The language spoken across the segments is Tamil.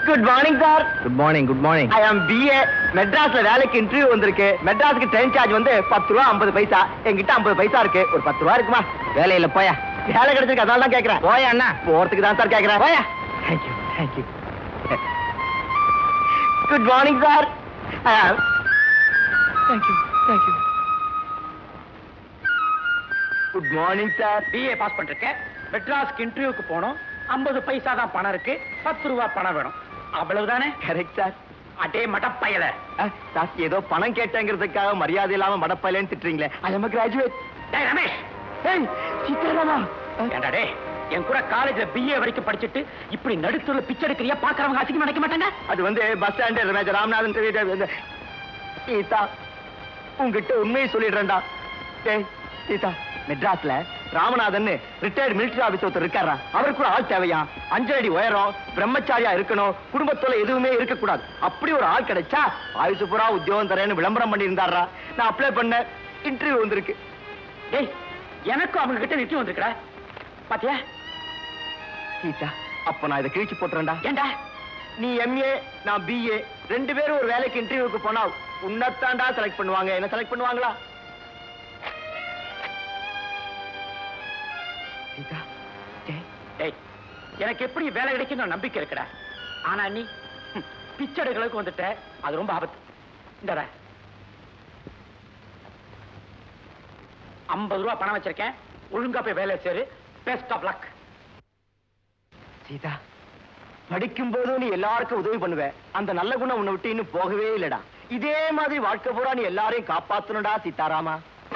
Good morning sir good morning good morning I am BA மெட்ராஸ்ல வேலைக்கு இன்டர்வியூ வந்திருக்கு மெட்ராஸ்க்கு ட்ரெயின் சார்ஜ் வந்து பத்து ரூபா ஐம்பது பைசா என்கிட்ட ஐம்பது பைசா இருக்கு ஒரு பத்து ரூபா இருக்குமா வேலையில போயா வேலை கிடைச்சிருக்கு அதனால தான் கேக்குறேன் போயா அண்ணா போறதுக்கு தான் சார் கேக்குறேன் போயா thank you thank you good morning sir thank you thank you good morning sir BA pass பண்ணிருக்கேன் மெட்ராஸ்க்கு இன்டர்வியூக்கு போனோம் ஐம்பது பைசா தான் பணம் இருக்கு பத்து ரூபா பணம் வேணும் அவ்வளவுதானே கரெக்ட் சார் அடே மடப்பயல சார் ஏதோ பணம் கேட்டேங்கிறதுக்காக மரியாதை இல்லாம மடப்பையிலேன்னு திட்டுறீங்களே ஐ எம் கிராஜுவேட் டேய் ரமேஷ் ஏய் சீதாராமா ஏண்டா டேய் என் கூட காலேஜ்ல பிஏ வரைக்கும் படிச்சிட்டு இப்படி நடுத்துல பிச்சை எடுக்கிறியா பாக்குறவங்க அசிங்கம் நினைக்க மாட்டாங்க அது வந்து பஸ் ஸ்டாண்டு மேஜர் ராமநாதன் வீட்டு இந்த- சீதா உங்ககிட்ட உண்மையை சொல்லிடுறேன்டா டேய் சீதா மெட்ராஸ்ல ராமநாதன் ரிட்டையர்ட் மிலிட்டரி ஆபீஸ் ஒருத்தர் இருக்காரா அவருக்கு கூட ஆள் தேவையா அஞ்சு அடி உயரம் பிரம்மச்சாரியா இருக்கணும் குடும்பத்துல எதுவுமே இருக்க கூடாது அப்படி ஒரு ஆள் கிடைச்சா ஆயுசு பூரா உத்தியோகம் தரேன்னு விளம்பரம் பண்ணி இருந்தாரா நான் அப்ளை பண்ண இன்டர்வியூ வந்திருக்கு டேய் எனக்கும் அவங்க கிட்ட நிச்சயம் வந்திருக்கடா பாத்தியா சீதா அப்ப நான் இதை கிழிச்சு போட்டுறேன்டா ஏண்டா நீ எம்ஏ நான் பிஏ ரெண்டு பேரும் ஒரு வேலைக்கு இன்டர்வியூக்கு போனா உன்னத்தாண்டா செலக்ட் பண்ணுவாங்க என்ன செலக்ட் பண்ணுவாங்களா சீதா டேய், டேய் எனக்கு எப்படி வேலை கிடைக்கும் நம்பிக்கை இருக்குடா ஆனா நீ ஹம், பிச்சை எடுக்கிறதுக்கு வந்துட்ட அது ரொம்ப ஆபத்து இந்தடா ஐம்பது ரூபா பணம் வச்சிருக்கேன் ஒழுங்கா போய் வேலை சேரு பெஸ்ட் ஆஃப் லக் சீதா படிக்கும் போதும் நீ எல்லாருக்கும் உதவி பண்ணுவ அந்த நல்ல குணம் உன்னை விட்டு இன்னும் போகவே இல்லடா இதே மாதிரி வாழ்க்கை பூரா நீ எல்லாரையும் காப்பாத்தணும்டா சீதாராமா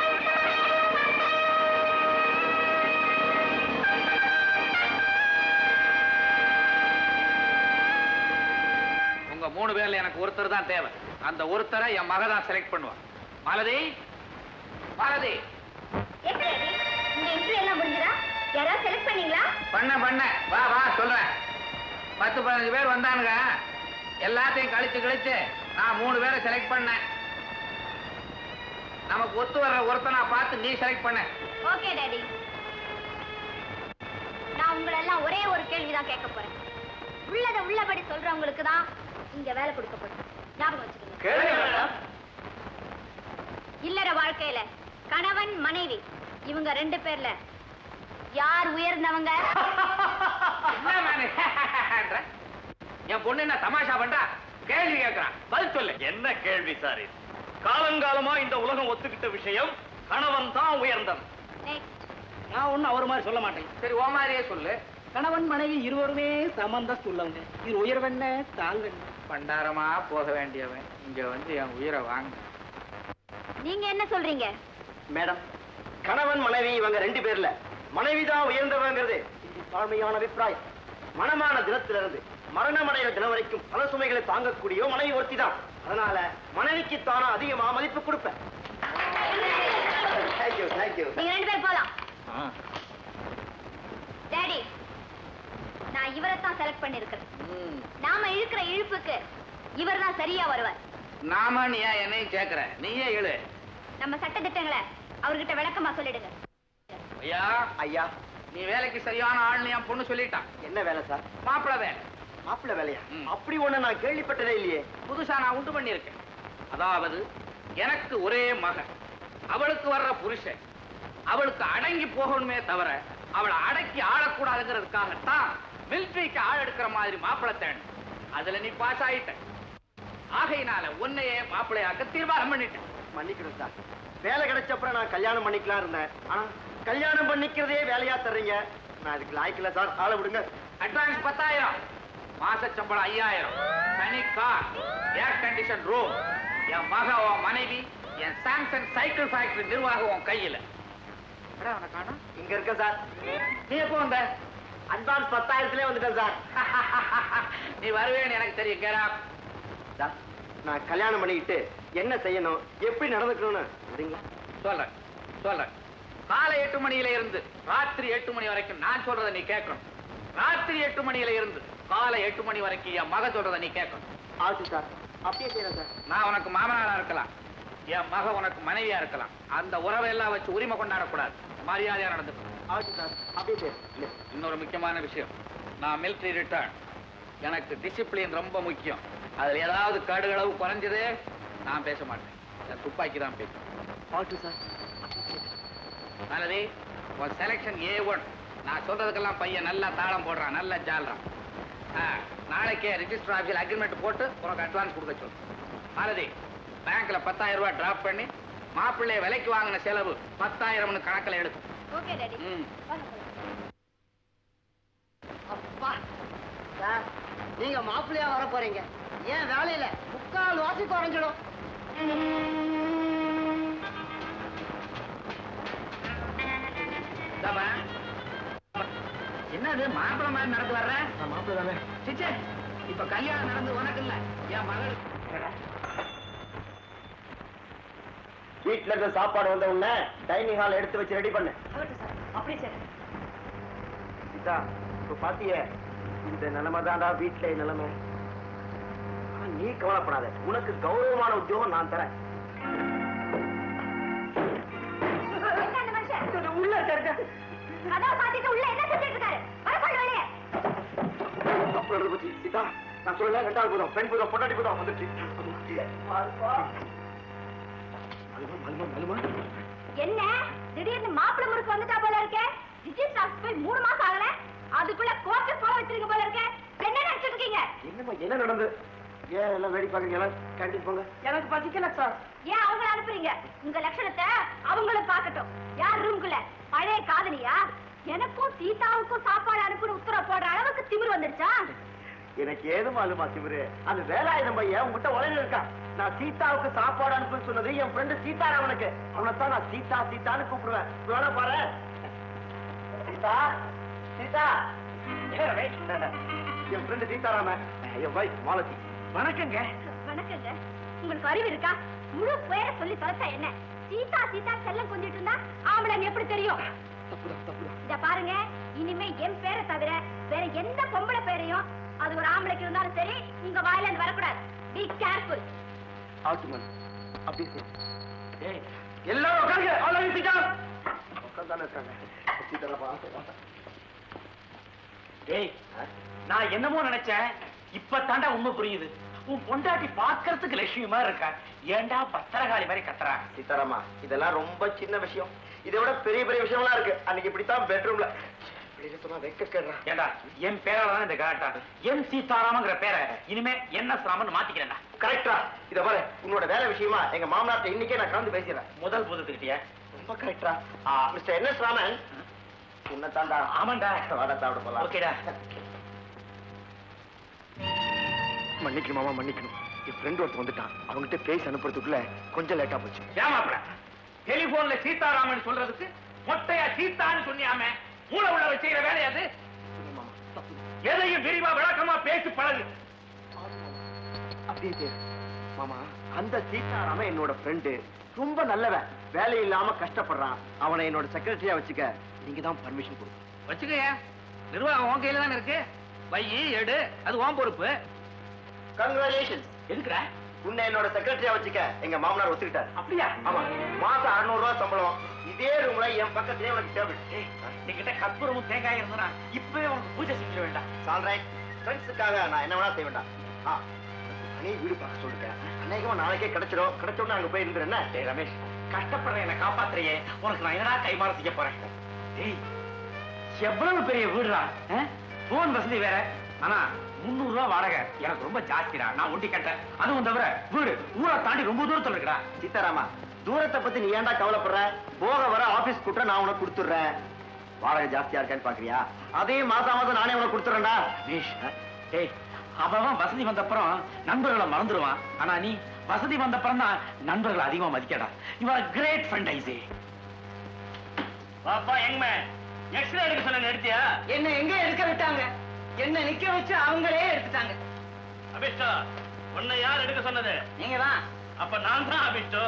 உங்க மூணு பேர்ல எனக்கு ஒருத்தர் தான் தேவை அந்த ஒருத்தரை என் மக தான் செலக்ட் பண்ணுவான் மாலதி மாலதி எப்படி இந்த இன்டர்வியூ எல்லாம் முடிஞ்சதா யாராவது செலக்ட் பண்ணீங்களா பண்ண பண்ண வா வா சொல்றேன் பத்து பதினஞ்சு பேர் வந்தானுங்க எல்லாத்தையும் கழிச்சு கழிச்சு நான் மூணு பேரை செலக்ட் பண்ணேன் நமக்கு ஒத்து வர்ற ஒருத்தனா பார்த்து நீ செலக்ட் பண்ண ஓகே டாடி நான் உங்களை எல்லாம் ஒரே ஒரு கேள்விதான் கேட்க போறேன் உள்ளத உள்ளபடி சொல்றவங்களுக்கு தான் இங்க வேலை கொடுக்கப்படும் ஞாபகம் வச்சுக்கோங்க இல்லற வாழ்க்கையில கணவன் மனைவி இவங்க ரெண்டு பேர்ல யார் உயர்ந்தவங்க என்ன நானு? என் பொண்ணு என்ன தமாஷா பண்றா கேள்வி கேட்கறான் பதில் சொல்லு என்ன கேள்வி சார் இது காலங்காலமா இந்த உலகம் ஒத்துக்கிட்ட விஷயம் கணவன் தான் உயர்ந்தவன் Next. நான் ஒண்ணும் அவர் மாதிரி சொல்ல மாட்டேன் சரி ஓ மாதிரியே சொல்லு கணவன் மனைவி இருவருமே சமந்தஸ்து உள்ளவங்க இது உயர்வென்ன தாழ்வென்ன பண்டாரமா போக வேண்டியவன் இங்க வந்து என் உயிரை வாங்க நீங்க என்ன சொல்றீங்க மேடம் கணவன் மனைவி இவங்க ரெண்டு பேர்ல மனைவி தான் உயர்ந்தவங்கிறது இது தாழ்மையான அபிப்பிராயம் மனமான தினத்திலிருந்து மரணமடைகிற தினம் வரைக்கும் பல சுமைகளை தாங்கக்கூடிய மனைவி ஒருத்தி தான் அதனால மனைவிக்கு தானா அதிகமா மதிப்பு கொடுப்பேன் தேங்க்யூ தேங்க்யூ நீங்க ரெண்டு பேர் போலாம் டாடி நான் இவரை தான் செலக்ட் பண்ணிருக்கிறேன் நாம இழுக்கிற இழுப்புக்கு இவர் தான் சரியா வருவார் நாம நீ ஏன் என்னையும் கேக்குற நீயே எழு நம்ம சட்ட திட்டங்களை அவர்கிட்ட விளக்கமா சொல்லிடுங்க ஐயா ஐயா நீ வேலைக்கு சரியான ஆள்னு என் பொண்ணு சொல்லிட்டான் என்ன வேலை சார் மாப்பிள வேலை மாப்பிள்ளை வேலையா ம். அப்படி ஒண்ணு நான் கேள்விப்பட்டதே இல்லையே புதுசா நான் உண்டு பண்ணியிருக்கேன் அதாவது எனக்கு ஒரே மகன் அவளுக்கு வர்ற புருஷன் அவளுக்கு அடங்கி போகணுமே தவிர அவளை அடக்கி ஆளக்கூடாதுங்கிறதுக்காகத்தான் மிலிட்ரிக்கு ஆள் எடுக்கிற மாதிரி மாப்பிளை தேணும் அதுல நீ பாஸ் ஆயிட்ட ஆகையினால உன்னையே மாப்பிள்ளையாக்க தீர்மானம் பண்ணிட்டேன் மன்னிக்கணும் சார் வேலை கிடைச்சப்பறம் நான் கல்யாணம் பண்ணிக்கலாம் இருந்தேன் ஆனா கல்யாணம் பண்ணிக்கிறதே வேலையா தர்றீங்க நான் அதுக்கு லாய்க்கல சார் ஆளை விடுங்க அட்வான்ஸ் பத்தாயிரம் மாச சம்பளம் ஐயாயிரம் தனி கார் ஏர் கண்டிஷன் ரூம் என் மக உன் மனைவி என் சாம்சங் சைக்கிள் ஃபேக்டரி நிர்வாகம் உன் கையில அட, அவனை காணோம். இங்க இருக்கேன் சார் நீ எப்போ வந்த அட்வான்ஸ் பத்தாயிரத்திலே வந்துட்டேன் சார் நீ வருவேன்னு எனக்கு தெரியும் கேரா சார் நான் கல்யாணம் பண்ணிக்கிட்டு என்ன செய்யணும் எப்படி நடந்துக்கணும்னு சரிங்களா சொல்றேன் சொல்றேன் காலை எட்டு மணியில இருந்து ராத்திரி எட்டு மணி வரைக்கும் நான் சொல்றதை நீ கேட்கணும் ராத்திரி எட்டு மணியில இருந்து காலை எட்டு மணி வரைக்கும் என் மக சொல்றதை நீ கேட்கணும் ஆச்சு சார் அப்படியே செய்யறேன் சார் நான் உனக்கு மாமனாரா இருக்கலாம் என் மக உனக்கு மனைவியா இருக்கலாம் அந்த உறவை எல்லாம் வச்சு உரிமை கொண்டாடக்கூடாது மரியாதையா நடந்துக்கணும் ஆச்சு சார் அப்படியே செய்யறேன் இன்னொரு முக்கியமான விஷயம் நான் மிலிட்டரி ரிட்டர்ன் எனக்கு டிசிப்ளின் ரொம்ப முக்கியம் அதுல ஏதாவது கடுகளவு குறைஞ்சது நான் பேச மாட்டேன் நான் துப்பாக்கி தான் பேசுவேன் பாட்டு சார் நல்லது உன் செலெக்ஷன் ஏ ஒன் நான் சொல்றதுக்கெல்லாம் பையன் நல்லா தாளம் போடுறான் நல்லா ஜால்றான் ஆ, நாளைக்கே ரிஜிஸ்டர் ஆஃபீஸில் அக்ரிமெண்ட் போட்டு உனக்கு அட்வான்ஸ் கொடுக்க சொல்லு மாலதி பேங்க்ல பத்தாயிரம் ரூபாய் டிராப் பண்ணி மாப்பிள்ளைய விலைக்கு வாங்கின செலவு பத்தாயிரம்னு கணக்கில் எடுக்கும் ஓகே டாடி ம் வாங்க போலாம். அப்பா சார் நீங்க மாப்பிள்ளையா வர போறீங்க ஏன் வேலையில முக்கால் வாசி குறைஞ்சிடும் இந்தாம்மா. என்னது மாப்பிள்ளை மாதிரி நடந்து வர்ற மாப்பிள்ள தானே சிச்சே இப்ப கல்யாணம் நடந்து உனக்கு இல்ல என் மகள் வீட்டுல இருந்த சாப்பாடு வந்த உடனே டைனிங் ஹால் எடுத்து வச்சு ரெடி பண்ணு ஆகட்டும் சார் அப்படியே சார் சீதா இப்ப பாத்தியே இந்த நிலைமை தான்டா வீட்டுல நிலைமை ஆனா நீ கவலைப்படாத உனக்கு கௌரவமான உத்தியோகம் நான் தரேன் என்ன அந்த மனுஷன் உள்ள இருக்க கதவை சாத்திட்டு உள்ள என்ன செஞ்சுட்டு இருக்காரு வர சொல்லு வெளியே தப்பு நடந்து போச்சு சீதா நான் சொல்லல ரெண்டாவது போதும் பெண் போதும் பொண்டாட்டி போதும் வந்துச்சு மலுமா மலுமா மலுமா என்ன திடீர்னு மாப்பிள்ளை முறுக்கு வந்துட்டா போல இருக்கே ரிஜிஸ்டர் ஆஃபீஸ் போய் மூணு மாசம் ஆகல அதுக்குள்ள கோர்ட்டு போக வச்சிருக்க போல இருக்கே என்ன நினைச்சிட்டு இருக்கீங்க என்னம்மா என்ன நடந்து ஏன் எல்லாம் வேடி பாக்குறீங்க எல்லாம் கேண்டீன் போங்க எனக்கு பசிக்கல சார் ஏன் அவங்கள அனுப்புறீங்க உங்க லட்சணத்தை அவங்களும் பார்க்கட்டும் யார் ரூம்குள்ள பழைய காதலியா எனக்கும் சீதாவுக்கும் சாப்பாடு அனுப்புன்னு உத்தரவு போடுற அளவுக்கு திமிரு வந்துருச்சா எனக்கு ஏது மாலுமா சிவரு அந்த வேலாயுதம் பையன் உங்ககிட்ட உலக இருக்கான் நான் சீதாவுக்கு சாப்பாடு அனுப்புன்னு சொன்னது என் ஃப்ரெண்டு சீதாராமனுக்கு அவனை தான் நான் சீதா சீதான்னு கூப்பிடுவேன் வேணா பாரு சீதா சீதா என் ஃப்ரெண்டு சீதாராமன் என் வைஃப் மாலதி வணக்கங்க வணக்கங்க உங்களுக்கு அறிவு இருக்கா முழு பேரை சொல்லி தொலைச்சா என்ன சீதா சீதா செல்லம் கொஞ்சிட்டு இருந்தா ஆம்பளைங்க எப்படி தெரியும் தப்புதான் தப்புதான் இத பாருங்க இனிமே என் பேரை தவிர வேற எந்த பொம்பளை பேரையும் அது ஒரு ஆம்பளைக்கு இருந்தாலும் சரி உங்க வாயில இருந்து வரக்கூடாது பி கேர்ஃபுல் ஆட்டுமன் அப்படி ஏய், எல்லாரும் உட்காருங்க அவ்வளவு சீக்கிரம் உட்காந்தானே இருக்காங்க சீதாராமா டேய் நான் என்னமோ நினைச்சேன் இப்ப தாண்டா உண்மை புரியுது உன் பொண்டாட்டி பாக்குறதுக்கு லட்சுமிமா இருக்கா ஏன்டா பத்திரகாளி மாதிரி கத்துறா சீதாராமா இதெல்லாம் ரொம்ப சின்ன விஷயம் இதை விட பெரிய பெரிய விஷயம்லாம் இருக்கு அன்னைக்கு இப்படித்தான் பெட்ரூம்ல வெளியில சொன்னா வெக்க கேடுறா ஏண்டா என் பேரால தான் இந்த கலாட்டா எம் சீதாராமங்கிற பேரை இனிமே என்ன ராமன் மாத்திக்கிறேன்டா கரெக்டா இத பாரு உன்னோட வேலை விஷயமா எங்க மாமனார்ட்ட இன்னைக்கே நான் கலந்து பேசிடுறேன் முதல் புதுத்துக்கிட்டிய ரொம்ப கரெக்டா மிஸ்டர் என் எஸ் ராமன் உன்னதாண்டா ஆமாண்டா வாடா சாப்பிட போலாம் ஓகேடா மன்னிக்கணும் மாமா மன்னிக்கணும் என் ஃப்ரெண்ட் ஒருத்தர் வந்துட்டான் அவங்ககிட்ட பேசி அனுப்புறதுக்குள்ள கொஞ்சம் லேட்டா போச்சு ஏமாப்ல டெலிபோன்ல சீதாராமன் சொல்றதுக்கு மொட்டையா சீதான்னு சொன்னியாமே மூளை உள்ள செய்யற வேலை அது மாமா தப்பு எதையும் விரிவா விளக்கமா பேசி பழகு அப்படியே பேரு. மாமா அந்த சீதாராமன் என்னோட ஃப்ரெண்டு ரொம்ப நல்லவன் வேலை இல்லாம கஷ்டப்படுறான் அவனை என்னோட செக்ரட்டரியா வச்சுக்க நீங்க தான் பர்மிஷன் கொடுக்கணும் வச்சுக்கயா நிர்வாகம் உன் கையில தானே இருக்கு வை எடு அது உன் பொறுப்பு கங்க்ராச்சுலேஷன்ஸ் எதுக்குடா உன்னை என்னோட செக்ரட்டரியா வச்சுக்க எங்க மாமனார் ஒத்துக்கிட்டார் அப்படியா ஆமா மாசம் 600 ரூபாய் சம்பளம் இதே ரூம்ல என் பக்கத்துலயே உனக்கு டேபிள் ஏய், என்கிட்ட கற்பூரமும் தேங்காய் இருந்தா இப்பவே உனக்கு பூஜை செஞ்சிட வேண்டாம் சால்ரைட் ஃப்ரெண்ட்ஸுக்காக நான் என்ன வேணா செய்ய வேண்டாம் ஆ நீ வீடு பார்க்க சொல்லுங்க அநேகமா நாளைக்கே கிடைச்சிடும் கிடைச்ச உடனே அங்க போய் இருந்துரு என்ன டேய் ரமேஷ் கஷ்டப்படுற என்ன காப்பாத்துறியே உனக்கு நான் என்னடா கைமாற செய்ய போறேன் டேய் எவ்வளவு பெரிய வீடுடா போன் வசதி வேற ஆனா முந்நூறு ரூபாய் வாடகை எனக்கு ரொம்ப ஜாஸ்திடா நான் ஒண்டி கட்டேன் அதுவும் தவிர வீடு ஊரை தாண்டி ரொம்ப தூரத்துல இருக்குடா சீதாராமா தூரத்தை பத்தி நீ ஏன்டா கவலைப்படுற போக வர ஆபீஸ் கூட்ட நான் உனக்கு கொடுத்துடுறேன் வாடகை ஜாஸ்தியா இருக்கான்னு பாக்குறியா அதே மாசம் மாசம் நானே உனக்கு கொடுத்துறேன்டா ரமேஷ் டேய் அவன் வசதி வந்தப்புறம் நண்பர்களை மறந்துடுவான் ஆனா நீ வசதி வந்தப்புறம் தான் நண்பர்களை அதிகமா மதிக்கடா இவன் கிரேட் ஃப்ரெண்ட் ஐசே வாப்பா யங் மேன் எக்ஸ்ரே எடுக்க சொன்ன எடுத்தியா என்ன எங்க எடுக்க விட்டாங்க என்ன நிக்க வச்சு அவங்களே எடுத்துட்டாங்க அபிஷ்டா உன்னை யார் எடுக்க சொன்னது நீங்க தான் அப்ப நான் தான் அபிஷ்டு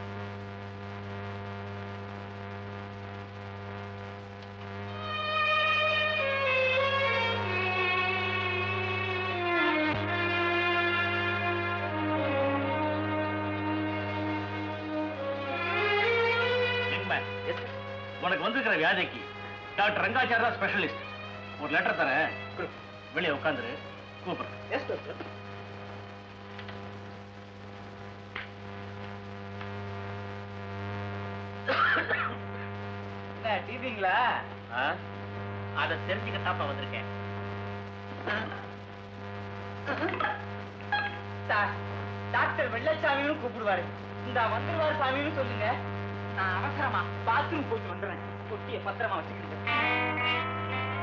யங் மேன் உனக்கு வந்திருக்கிற வியாதிக்கு டாக்டர் ரங்காச்சார் தான் ஸ்பெஷலிஸ்ட் ஒரு லெட்டர் தரேன் வெளியே உட்காந்துரு கூப்பிடுறேன் எஸ் டாக்டர் என்ன டீப்பீங்களா ஆ? அதை தெரிஞ்சுக்கத்தாப்பா வந்திருக்கேன் டாக்டர் வெள்ளச்சாமியும் கூப்பிடுவாரு இந்த வந்துருவாரு சாமியும் சொல்லுங்க நான் அவசரமா பாத்ரூம் போயிட்டு வந்துடுறேன் பொட்டியை பத்திரமா வச்சுக்கிட்டு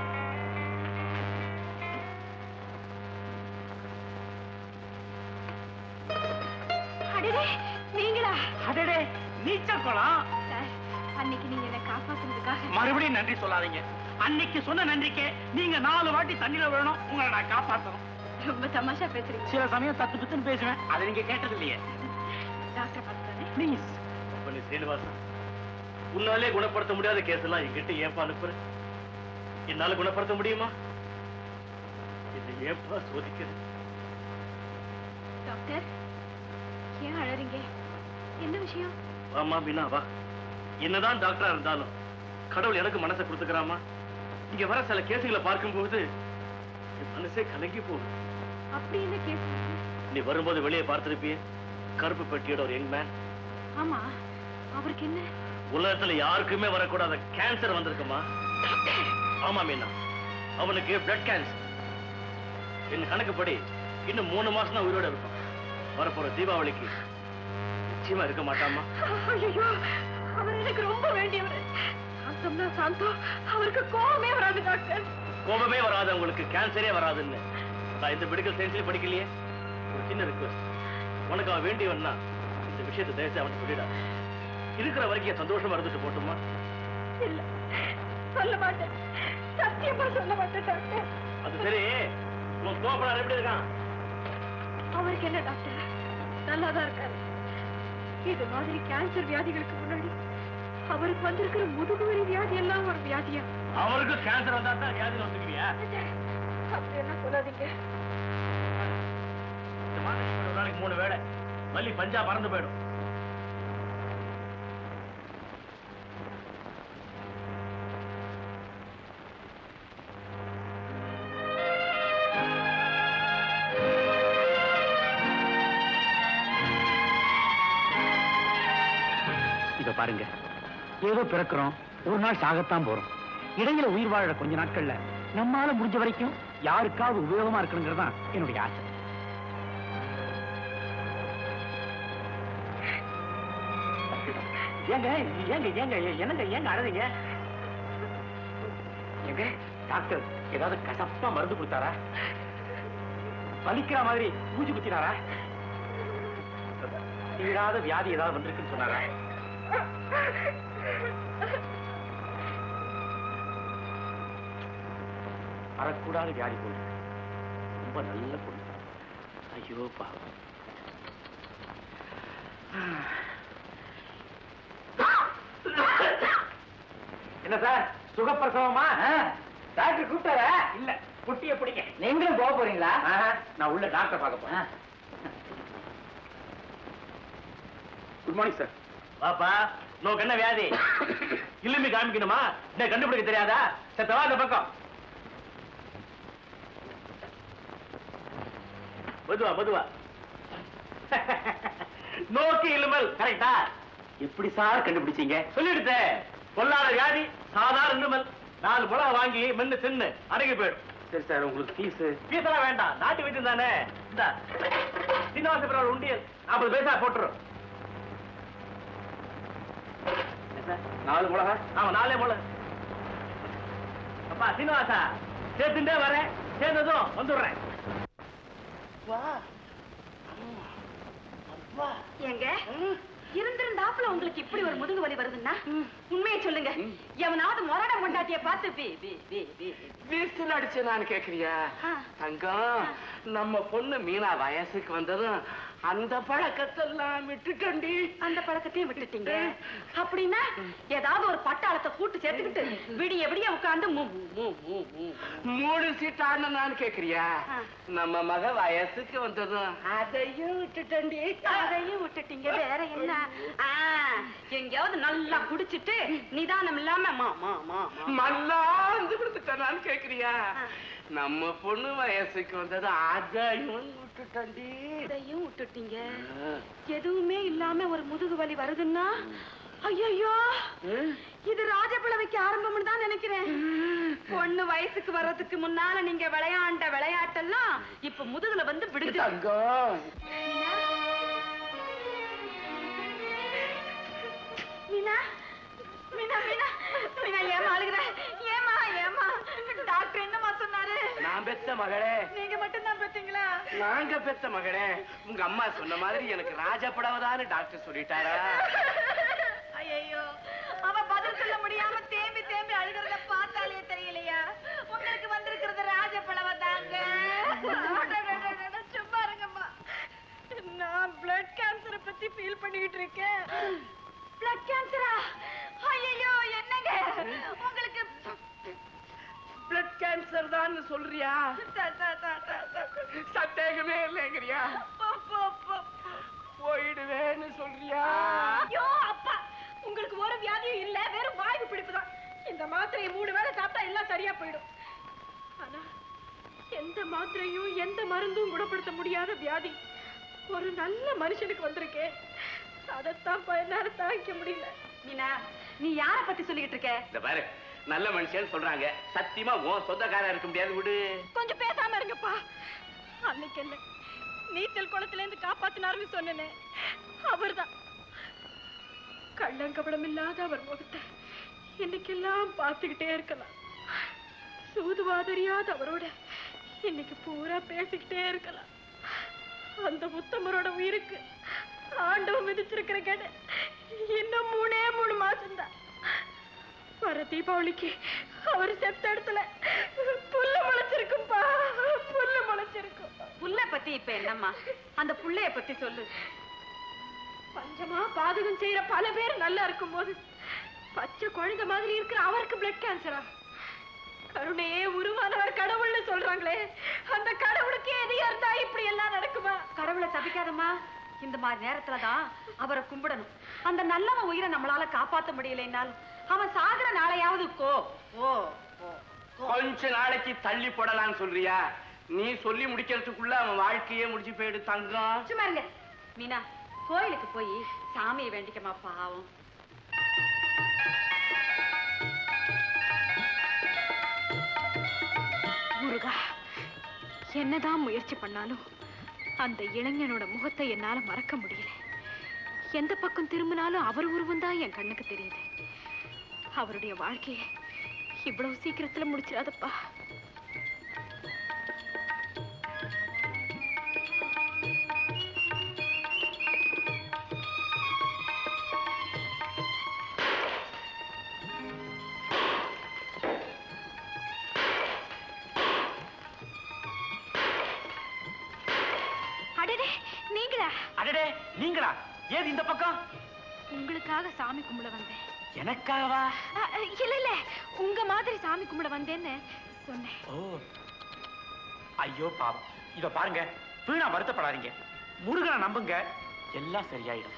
அடடே நீங்களா அடடே நீச்சல் குளம் சார் அன்னைக்கு நீங்க என்ன காப்பாத்துனதுக்காக மறுபடியும் நன்றி சொல்லாதீங்க அன்னைக்கு சொன்ன நன்றிக்கு நீங்க நாலு வாட்டி தண்ணியில விழணும் உங்களை நான் காப்பாத்தணும் ரொம்ப தமாஷா பேசுறீங்க சில சமயம் தத்து பித்துன்னு பேசுவேன் அதை நீங்க கேட்டது இல்லையே டாக்டர் பார்த்துட்டானே ப்ளீஸ் பண்ணி சீனிவாசன் உன்னாலே குணப்படுத்த முடியாத கேஸ் எல்லாம் என்கிட்ட ஏன்பா அனுப்புற என்னால குணப்படுத்த முடியுமா இதை ஏன்பா சோதிக்கிறது டாக்டர் ஏன் அழறீங்க என்ன விஷயம் வாமா மீனா வா என்னதான் டாக்டரா இருந்தாலும் கடவுள் எனக்கு மனசை கொடுத்துக்கிறாமா இங்க வர சில கேசுகளை பார்க்கும்போது என் மனசே கலங்கி போகுது அப்படி என்ன கேஸ் நீ வரும்போது வெளியே பார்த்திருப்பியே கருப்பு பெட்டியோட ஒரு யங் மேன் ஆமா அவருக்கு என்ன உலகத்துல யாருக்குமே வரக்கூடாத கேன்சர் வந்திருக்குமா ஆமா மீனா அவனுக்கு பிளட் கேன்சர் என் கணக்குப்படி இன்னும் மூணு மாசம் தான் உயிரோட இருக்கும் வரப்போற தீபாவளிக்கு நிச்சயமா இருக்க மாட்டாமா ஐயோ அவர் எனக்கு ரொம்ப வேண்டியவர் சாந்தம்னா சாந்தம் அவருக்கு கோவமே வராது டாக்டர் கோபமே வராது உங்களுக்கு கேன்சரே வராதுன்னு நான் இந்த மெடிக்கல் சயின்ஸ்லயே படிக்கலையே ஒரு சின்ன ரிக்வஸ்ட் உனக்கு அவன் வேண்டியவன்னா இந்த விஷயத்தை தயவுசெய்து அவன் சொல்லிடா இருக்கிற வரைக்கும் என் சந்தோஷமா இருந்துட்டு போட்டுமா இல்ல சொல்ல மாட்டேன் சத்தியமா சொல்ல மாட்டேன் டாக்டர் அது சரி உன் கோபப்படாத எப்படி இருக்கான் அவருக்கு என்ன டாக்டர் நல்லாதான் இருக்காரு இது மாதிரி கேன்சர் வியாதிகளுக்கு முன்னாடி அவருக்கு வந்திருக்கிற முதுகுவலி வியாதி எல்லாம் ஒரு வியாதியா அவருக்கு கேன்சர் வந்தா தான் வியாதி வந்துக்கிறியா அப்படி என்ன சொல்லாதீங்க இந்த மாதிரி ஒரு நாளைக்கு மூணு வேளை மல்லி பஞ்சா பறந்து போயிடும் இத பாருங்க ஏதோ பிறக்கிறோம் ஒரு நாள் சாகத்தான் போறோம் இடையில உயிர் வாழ கொஞ்ச நாட்கள்ல நம்மால முடிஞ்ச வரைக்கும் யாருக்காவது உபயோகமா இருக்கணுங்கிறது தான் என்னுடைய ஆசை ஏங்க ஏங்க ஏங்க என்னங்க ஏங்க அழறீங்க ஏங்க டாக்டர் ஏதாவது கசப்பா மருந்து கொடுத்தாரா வலிக்கிற மாதிரி மூச்சு குத்தினாரா தீராத வியாதி ஏதாவது வந்திருக்குன்னு சொன்னாரா வரக்கூடாத வியாதி போல ரொம்ப நல்ல பொண்ணு ஐயோ பாவம் என்ன சார் சுகப்பிரசவமா டாக்டர் கூப்பிட்டாரா இல்ல குட்டிய பிடிங்க நீங்களும் போக போறீங்களா நான் உள்ள டாக்டர் பார்க்க போறேன் குட் மார்னிங் சார் பாப்பா நோக்கு என்ன வியாதி இல்லுமி காமிக்கணுமா என்ன கண்டுபிடிக்க தெரியாதா செத்தவா இந்த பக்கம் மெதுவா மெதுவா நோக்கி இல்லுமல் கரெக்டா எப்படி சார் கண்டுபிடிச்சீங்க சொல்லிடுத்தே பொல்லாத வியாதி சாதாரண இல்லுமல் நாலு புலவை வாங்கி மென்னு தின்னு அடங்கி போயிடும் சரி சார் உங்களுக்கு ஃபீஸ் பீசெல்லாம் வேண்டாம் நாட்டு வைத்தியம் தானே இந்த சீனிவாசபுரம் உண்டியல் நாற்பது பைசா போட்டுரும் நாலு மிளகா ஆமா நாளே போல அப்பா சீனிவாசா சேர்த்துட்டே வரேன் சேர்ந்ததும் வந்துடுறேன் ஏங்க இருந்திருந்தாப்புல உங்களுக்கு இப்படி ஒரு முதுகு வலி வருதுன்னா உண்மையை சொல்லுங்க எவனாவது மொரட கொண்டாட்டிய பார்த்து பி பி பி பி வீசில் அடிச்சு நான் கேக்குறியா ஆ. தங்கம் நம்ம பொண்ணு மீனா வயசுக்கு வந்ததும் அந்த பழக்கத்தெல்லாம் விட்டுட்டண்டி அந்த பழக்கத்தையும் விட்டுட்டீங்க அப்படின்னா ஏதாவது ஒரு பட்டாளத்தை கூட்டு சேர்த்துக்கிட்டு விடிய விடிய உட்கார்ந்து மூ மூ, மூ மூ மூ மூணு சீட் ஆடணும் நான் கேக்குறியா ஆ. நம்ம மக வயசுக்கு வந்ததும் அதையும் விட்டுட்டண்டி அதையும் விட்டுட்டீங்க வேற என்ன ஆ, எங்கேயாவது நல்லா குடிச்சிட்டு நிதானம் இல்லாம மா மா மா மா. மல்லாந்து கொடுத்துட்ட நான் கேக்குறியா ஆ. நம்ம பொண்ணு வயசுக்கு வந்தது ஆதாயம் விட்டுட்டாண்டி இதையும் விட்டுட்டீங்க எதுவுமே இல்லாம ஒரு முதுகு வலி வருதுன்னா ஐயோ இது ராஜபிளவைக்கு ஆரம்பம்னு தான் நினைக்கிறேன் பொண்ணு வயசுக்கு வர்றதுக்கு முன்னால நீங்க விளையாண்ட விளையாட்டெல்லாம் இப்ப முதுகுல வந்து விடுது தங்கம் மீனா மீனா மீனா மீனா ஏமா அழுகுற ஏமா ஏமா டாக்டர் என்னமா சொன்னாரு நான் பெத்த மகளே நீங்க மட்டும் தான் பார்த்தீங்களா நாங்க பெத்த மகனே உங்க அம்மா சொன்ன மாதிரி எனக்கு ராஜபடவதான்னு டாக்டர் சொல்லிட்டாரா ஐயோ அவ பதில் சொல்ல முடியாம தேம்பி தேம்பி அழுகிறத பார்த்தாலே தெரியலையா உங்களுக்கு வந்திருக்கிறது ராஜபழவ தாங்க சும்மா இருங்கம்மா நான் பிளட் கேன்சரை பத்தி ஃபீல் பண்ணிக்கிட்டு இருக்கேன் பிளட் கேன்சரா ஐயோ என்னங்க உங்களுக்கு பிளட் கேன்சர் தான் சொல்றியா த- த- த- த- த- சந்தேகமே இல்லைங்கிறியா போ- போ- போ- போயிடுவேன்னு சொல்றியா ஐயோ அப்பா உங்களுக்கு ஒரு வியாதியும் இல்ல வெறும் வாய்வு பிடிப்பு தான் இந்த மாத்திரையை மூணு வேளை சாப்பிட்டா எல்லாம் சரியா போயிடும் ஆனா எந்த மாத்திரையும் எந்த மருந்தும் குணப்படுத்த முடியாத வியாதி ஒரு நல்ல மனுஷனுக்கு வந்திருக்கே அதைத்தான் என்னால தாங்கிக்க முடியல மீனா நீ யார பத்தி சொல்லிட்டு இருக்க இந்த பாரு நல்ல மனுஷன் சொல்றாங்க சத்தியமா உன் சொந்தக்காரன் இருக்க முடியாது விடு கொஞ்சம் பேசாம இருங்கப்பா அன்னைக்கு என்ன நீச்சல் குளத்துல இருந்து காப்பாத்தினாருன்னு சொன்னேனே அவர்தான் கள்ளங்கபடம் இல்லாத அவர் முகத்தை இன்னைக்கெல்லாம் பார்த்துக்கிட்டே இருக்கலாம் சூதுவாதறியாத அவரோட இன்னைக்கு பூரா பேசிக்கிட்டே இருக்கலாம் அந்த உத்தமரோட உயிருக்கு ஆண்டவன் விதிச்சிருக்கிற கடை இன்னும் மூணே மூணு மாசம்தான் வர தீபாவளிக்கு அவர் செத்த இடத்துல புல்லு முளைச்சிருக்கும்பா புல்லு முளைச்சிருக்கும் புல்ல பத்தி இப்ப என்னம்மா அந்த புள்ளைய பத்தி சொல்லு பஞ்சமா பாதகம் செய்யற பல பேர் நல்லா இருக்கும்போது பச்சை குழந்தை மாதிரி இருக்கிற அவருக்கு பிளட் கேன்சரா கருணையே உருவானவர் கடவுள்னு சொல்றாங்களே அந்த கடவுளுக்கு எதையா இருந்தா இப்படி எல்லாம் நடக்குமா கடவுளை தப்பிக்காதம்மா இந்த மாதிரி நேரத்துல தான் அவரை கும்பிடணும் அந்த நல்லவன் உயிரை நம்மளால காப்பாத்த முடியலைன்னாலும் அவன் சாகுற நாளையாவது கோ ஓ கொஞ்ச நாளைக்கு தள்ளி போடலாம்னு சொல்றியா நீ சொல்லி முடிக்கிறதுக்குள்ள அவன் வாழ்க்கையே முடிஞ்சு போயிடு தங்கம் சும்மா இருங்க மீனா கோயிலுக்கு போய் சாமியை வேண்டிக்கமா பாவம் முருகா என்னதான் முயற்சி பண்ணாலும் அந்த இளைஞனோட முகத்தை என்னால மறக்க முடியல எந்த பக்கம் திரும்பினாலும் அவர் உருவம் தான் என் கண்ணுக்கு தெரியுது அவருடைய வாழ்க்கையை இவ்வளவு சீக்கிரத்துல முடிச்சிடாதப்பா அடடே நீங்களா அடடே நீங்களா ஏது இந்த பக்கம் உங்களுக்காக சாமி கும்பிட வந்தேன் எனக்காகவா அ, அ, இல்ல இல்ல உங்க மாதிரி சாமி கும்பிட வந்தேன்னு சொன்னேன் ஓ ஐயோ பாவம் இத பாருங்க வீணா வருத்தப்படாதீங்க முருகனை நம்புங்க எல்லாம் சரியாயிடும்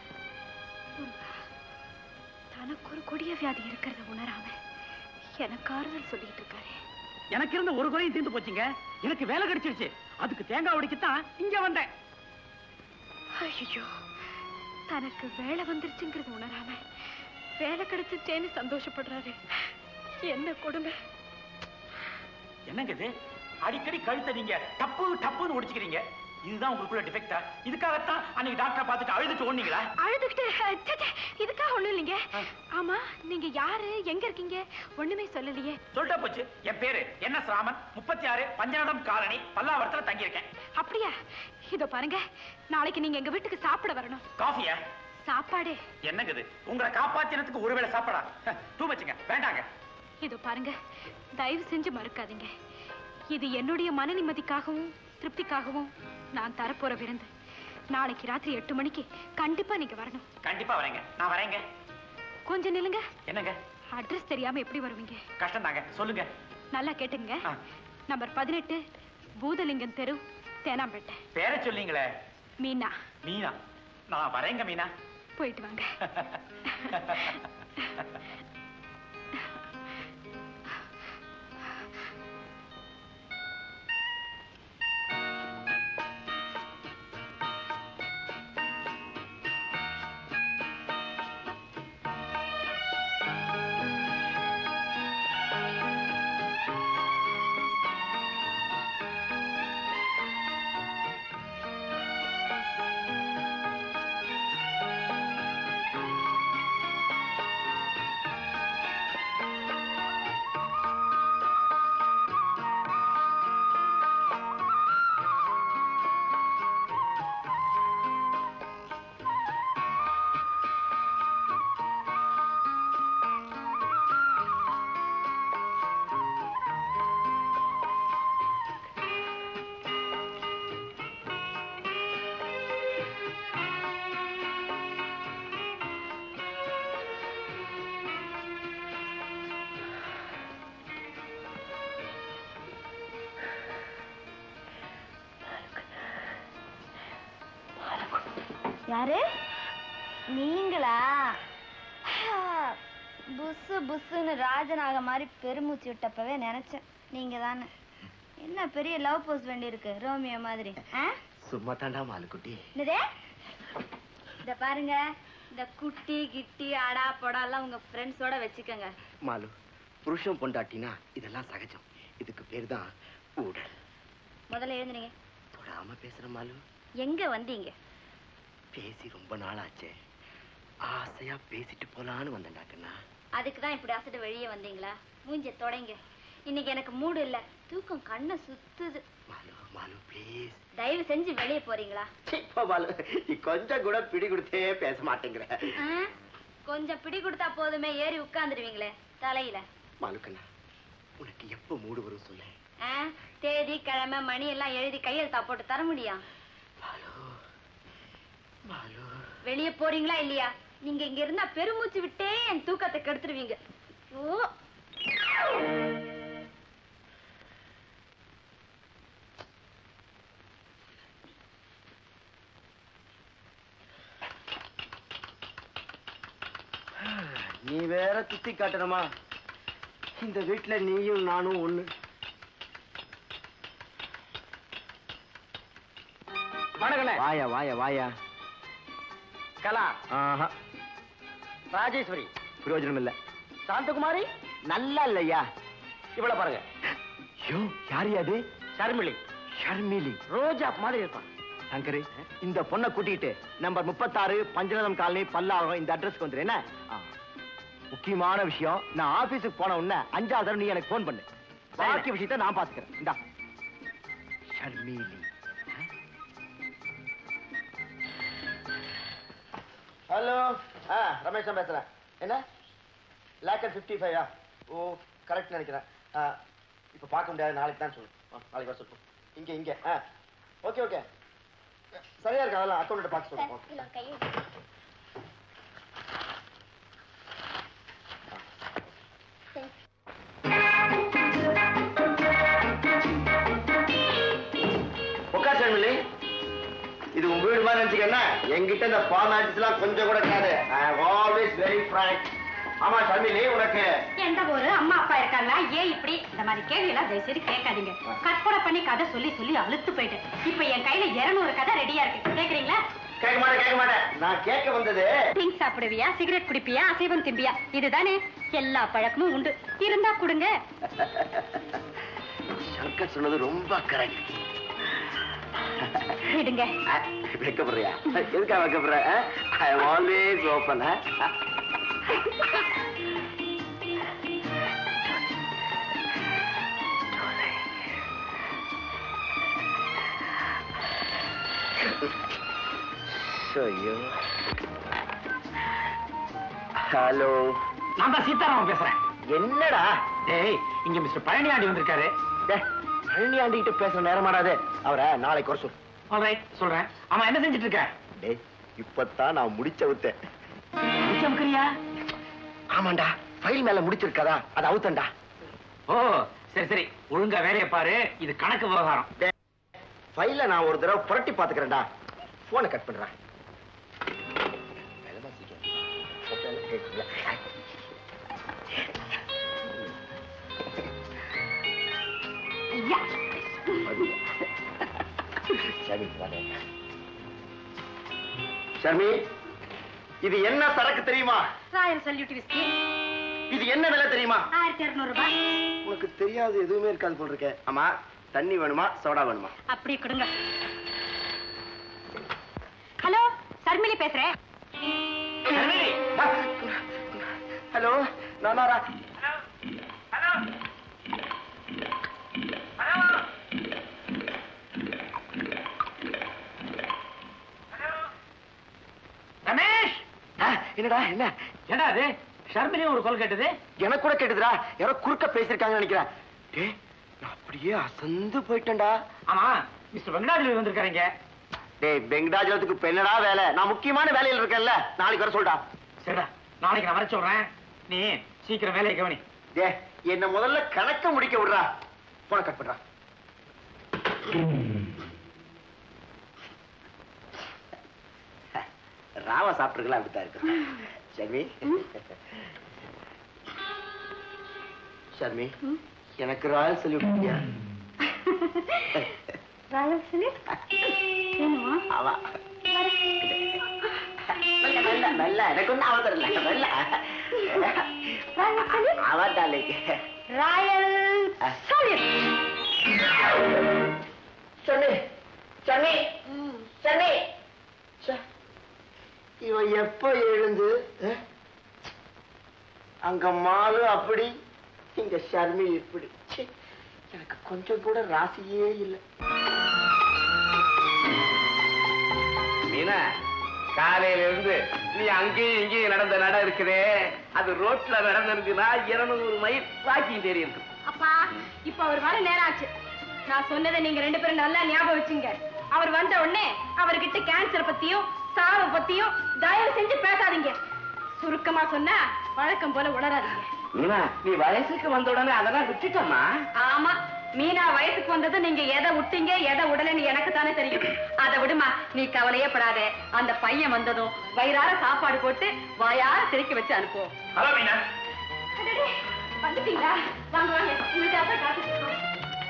தனக்கு ஒரு கொடிய வியாதி இருக்கிறத உணராம எனக்கு ஆறுதல் சொல்லிட்டு இருக்காரு எனக்கு இருந்த ஒரு குறையும் தீர்ந்து போச்சுங்க எனக்கு வேலை கிடைச்சிருச்சு அதுக்கு தேங்காய் உடைக்கத்தான் இங்க வந்தேன் ஐயோ தனக்கு வேலை வந்துருச்சுங்கிறது உணராம வேலை கிடைச்சிச்சேன்னு சந்தோஷப்படுறாரு என்ன கொடுமை என்னங்க இது அடிக்கடி கழுத்தை நீங்க டப்பு டப்புன்னு ஒடிச்சுக்கிறீங்க இதுதான் உங்களுக்குள்ள டிஃபெக்டா இதுக்காகத்தான் அன்னைக்கு டாக்டரை பார்த்துட்டு அழுதுட்டு ஓடுனீங்களா அழுதுகிட்டு ச்சே, ச்சே, இதுக்காக ஒண்ணும் இல்லைங்க ஆமா நீங்க யாரு எங்க இருக்கீங்க ஒண்ணுமே சொல்லலையே சொல்லிட்டா போச்சு என் பேரு என் எஸ் ராமன் முப்பத்தி ஆறு பஞ்சாடம் காலனி பல்லாவரத்துல தங்கியிருக்கேன் அப்படியா இதோ பாருங்க நாளைக்கு நீங்க எங்க வீட்டுக்கு சாப்பிட வரணும் காஃபியா சாப்பாடு என்னங்க இது உங்களை காப்பாத்தினதுக்கு ஒருவேளை சாப்பிடா டூ வச்சுங்க வேண்டாங்க இதோ பாருங்க தயவு செஞ்சு மறுக்காதீங்க இது என்னுடைய மன நிம்மதிக்காகவும் திருப்திக்காகவும் நான் தரப்போற விருந்து நாளைக்கு ராத்திரி எட்டு மணிக்கு கண்டிப்பா நீங்க வரணும் கண்டிப்பா வரேங்க நான் வரேங்க கொஞ்சம் நில்லுங்க என்னங்க அட்ரஸ் தெரியாம எப்படி வருவீங்க கஷ்டம் தாங்க சொல்லுங்க நல்லா கேட்டுங்க ஆ. நம்பர் பதினெட்டு பூதலிங்கம் தெரு தேனாம்பேட்டை பேரை சொல்லீங்களே மீனா மீனா நான் வரேங்க மீனா போயிட்டு வாங்க யாரு நீங்களா புஸ்ஸு புஸ்ஸுன்னு ராஜநாக மாதிரி பெருமூச்சு விட்டப்பவே நினைச்சேன் நீங்க தானே என்ன பெரிய லவ் போஸ்ட் வேண்டி இருக்கு ரோமியோ மாதிரி ஆ சும்மா தாண்டா மாலுக்குட்டி என்னதே இத பாருங்க இந்த குட்டி கிட்டி அடா பொடா எல்லாம் உங்க ஃப்ரெண்ட்ஸோட வச்சுக்கோங்க மாலு புருஷன் பொண்டாட்டினா இதெல்லாம் சகஜம் இதுக்கு பேர் தான் ஊடல் முதல்ல எழுந்துறீங்க தொடாம பேசுற மாலு எங்க வந்தீங்க பேசி ரொம்ப நாள் ஆச்சே ஆசையா பேசிட்டு போலான்னு வந்தேன்டா கண்ணா அதுக்கு தான் இப்படி அசட்டு வெளியே வந்தீங்களா மூஞ்ச தொடங்க இன்னைக்கு எனக்கு மூடு இல்ல தூக்கம் கண்ணை சுத்துது மாலு மாலு ப்ளீஸ் தயவு செஞ்சு வெளியே போறீங்களா இப்போ மாலு நீ கொஞ்சம் கூட பிடி கொடுத்தே பேச மாட்டேங்கிற ஆ? கொஞ்சம் பிடி கொடுத்தா போதுமே ஏறி உட்கார்ந்துருவீங்களே தலையில மாலு கண்ணா உனக்கு எப்போ மூடு வரும் சொல்லு ஆ? தேதி கிழமை மணி எல்லாம் எழுதி கையெழுத்தா போட்டு தர முடியும் மாலு மாலு வெளியே போறீங்களா இல்லையா நீங்க இங்க இருந்தா பெருமூச்சு விட்டே என் தூக்கத்தை கெடுத்துருவீங்க ஓ நீ வேற குத்தி காட்டணுமா இந்த வீட்டுல நீயும் நானும் ஒண்ணு வணக்கண்ணே வாயா வாயா வாயா கலா ஆஹா ராஜேஸ்வரி பிரயோஜனம் இல்ல சாந்தகுமாரி நல்லா இல்லையா இவ்வளவு பாருங்க ஐயோ யாரு அது ஷர்மிளி ஷர்மிலி ரோஜா மாதிரி இருப்பான் சங்கரு இந்த பொண்ணை கூட்டிட்டு நம்பர் முப்பத்தாறு பஞ்சநதம் காலனி பல்லாவரம் இந்த அட்ரஸ்க்கு வந்துரு என்ன ஆ. முக்கியமான விஷயம் நான் ஆபீஸுக்கு போன உடனே அஞ்சாவது தடவை நீ எனக்கு ஃபோன் பண்ணு பாக்கி விஷயத்தை நான் பாத்துக்கிறேன் இந்தா ஷர்மிலி ஹலோ ஆ ரமேஷ் தான் பேசுறேன் என்ன லேக்கர் ஃபிஃப்டி ஃபைவா ஓ கரெக்ட் நினைக்கிறேன் ஆ, இப்போ பார்க்க முடியாது நாளைக்கு தான் சொல்லு ஆ, நாளைக்கு வர சொல்லு இங்கே இங்கே ஆ ஓகே ஓகே சரியா இருக்கு அதெல்லாம் அக்கௌண்ட்டை பார்த்து சொல்லுங்க ஓகே உட்கார் ஷர்மிலி இது உங்க வீடு மாதிரி நினைச்சுக்கன்னா என்கிட்ட இந்த ஃபார்மாலிட்டிஸ் எல்லாம் கொஞ்சம் கூட கிடையாது ஐ ஆல்வேஸ் வெரி frank ஆமா ஷர்மிலி உனக்கு எந்த ஒரு அம்மா அப்பா இருக்காங்களா ஏன் இப்படி இந்த மாதிரி கேள்வி எல்லாம் தயவு செய்து கேட்காதீங்க கற்பனை பண்ணி கதை சொல்லி சொல்லி அழுத்து போயிட்டேன் இப்ப என் கையில 200 கதை ரெடியா இருக்கு கேக்குறீங்களா கேட்க மாட்டேன் கேட்க மாட்டேன் நான் கேட்க வந்தது ட்ரிங்க் சாப்பிடுவியா சிகரெட் குடிப்பியா அசைவம் திம்பியா இதுதானே எல்லா பழக்கமும் உண்டு இருந்தா கொடுங்க சங்கர் சொன்னது ரொம்ப கரெக்ட் விடுங்க வெக்கப்படுறியா எதுக்கா வெக்கப்படுற ஐ ஆல்வேஸ் ஓப்பன் ஐயோ ஹலோ நான் தான் சீதாராமன் பேசுறேன் என்னடா டேய் இங்க மிஸ்டர் பழனியாண்டி வந்திருக்காரு டேய், பழனி ஆண்டிகிட்ட பேசுற நேரமாடாது அவரை நாளைக்கு வர சொல் ஆல்ரைட் சொல்றேன் ஆமா என்ன செஞ்சுட்டு இருக்க டேய் இப்பதான் நான் முடிச்ச விட்டேன் முடிச்சமுக்கிறியா ஆமாண்டா ஃபைல் மேல முடிச்சிருக்காதா அது அவுத்தண்டா ஓ சரி சரி ஒழுங்கா வேலையை பாரு இது கணக்கு விவகாரம் ஃபைல நான் ஒரு தடவை புரட்டி பாத்துக்கிறேன்டா போனை கட் பண்றேன் ஐயா ஷர்மி இது என்ன சரக்கு தெரியுமா ராயல் சல்யூட் விஸ்கி இது என்ன விலை தெரியுமா ஆயிரத்தி இருநூறு ரூபாய் உனக்கு தெரியாது எதுவுமே இருக்காது போல் இருக்க ஆமா தண்ணி வேணுமா சோடா வேணுமா அப்படியே கொடுங்க ஹலோ சர்மிளி பேசுறேன் ஹலோ நானாரா ரமேஷ் என்னடா என்ன ஏடா அது ஷர்மிலையும் ஒரு கொல் கேட்டது எனக்கு கூட கேட்டுதுடா யாரோ குறுக்க பேசிருக்காங்கன்னு நினைக்கிறேன் டேய் நான் அப்படியே அசந்து போயிட்டேன்டா ஆமா மிஸ்டர் வெங்கடாஜலி வந்திருக்காருங்க டேய் வெங்கடாஜலத்துக்கு இப்ப என்னடா வேலை நான் முக்கியமான வேலையில இருக்கேன்ல நாளைக்கு வர சொல்டா சரிடா நாளைக்கு நான் வர சொல்றேன் நீ சீக்கிரம் வேலையை கவனி டே என்ன முதல்ல கணக்க முடிக்க விடுறா போன கட் பண்றா ராவ சாப்பிட்டுருக்கலாம் அப்படித்தான் இருக்கு ஷர்மி ஷர்மி எனக்கு ராயல் சல்யூட் ராயல் சிலிப் வேணுமா அவா மெல்ல மெல்ல மெல்ல எனக்கு ஒன்றும் அவசரம் இல்லை மெல்ல ராயல் சிலிப் அவா டாலிக் ராயல் சிலிப் சன்னி சன்னி சன்னி இவன் எப்ப எழுந்து அஹ்? அங்க மாலு அப்படி இங்க ஷர்மி இப்படி ச்சே, எனக்கு கொஞ்சம் கூட ராசியே இல்லை மீனா காலையில இருந்து நீ அங்கேயும் இங்கேயும் நடந்த நட இருக்குதே அது ரோட்ல நடந்திருக்குன்னா இருநூறு மைல் வாக்கிங் தெரியும் அப்பா இப்ப அவர் வர நேரம் ஆச்சு நான் சொன்னதை நீங்க ரெண்டு பேரும் நல்லா ஞாபகம் வச்சுங்க அவர் வந்த உடனே அவர்கிட்ட கேன்சர் பத்தியும் சாவை பத்தியும் தயவு செஞ்சு பேசாதீங்க சுருக்கமா சொன்னா வழக்கம் போல உளராதீங்க மீனா நீ வயசுக்கு வந்த உடனே அதெல்லாம் விட்டுட்டமா ஆமா மீனா வயசுக்கு வந்தது நீங்க எதை விட்டீங்க எதை உடலைன்னு எனக்கு தானே தெரியும் அதை விடுமா நீ கவலையே படாத அந்த பையன் வந்ததும் வயிறார சாப்பாடு போட்டு வாயார சிரிக்க வச்சு அனுப்புவோம் ஹலோ மீனா அடடே, வந்துட்டீங்களா வாங்க வாங்க உங்களுக்காக தான் காத்துட்டு இருக்கோம்.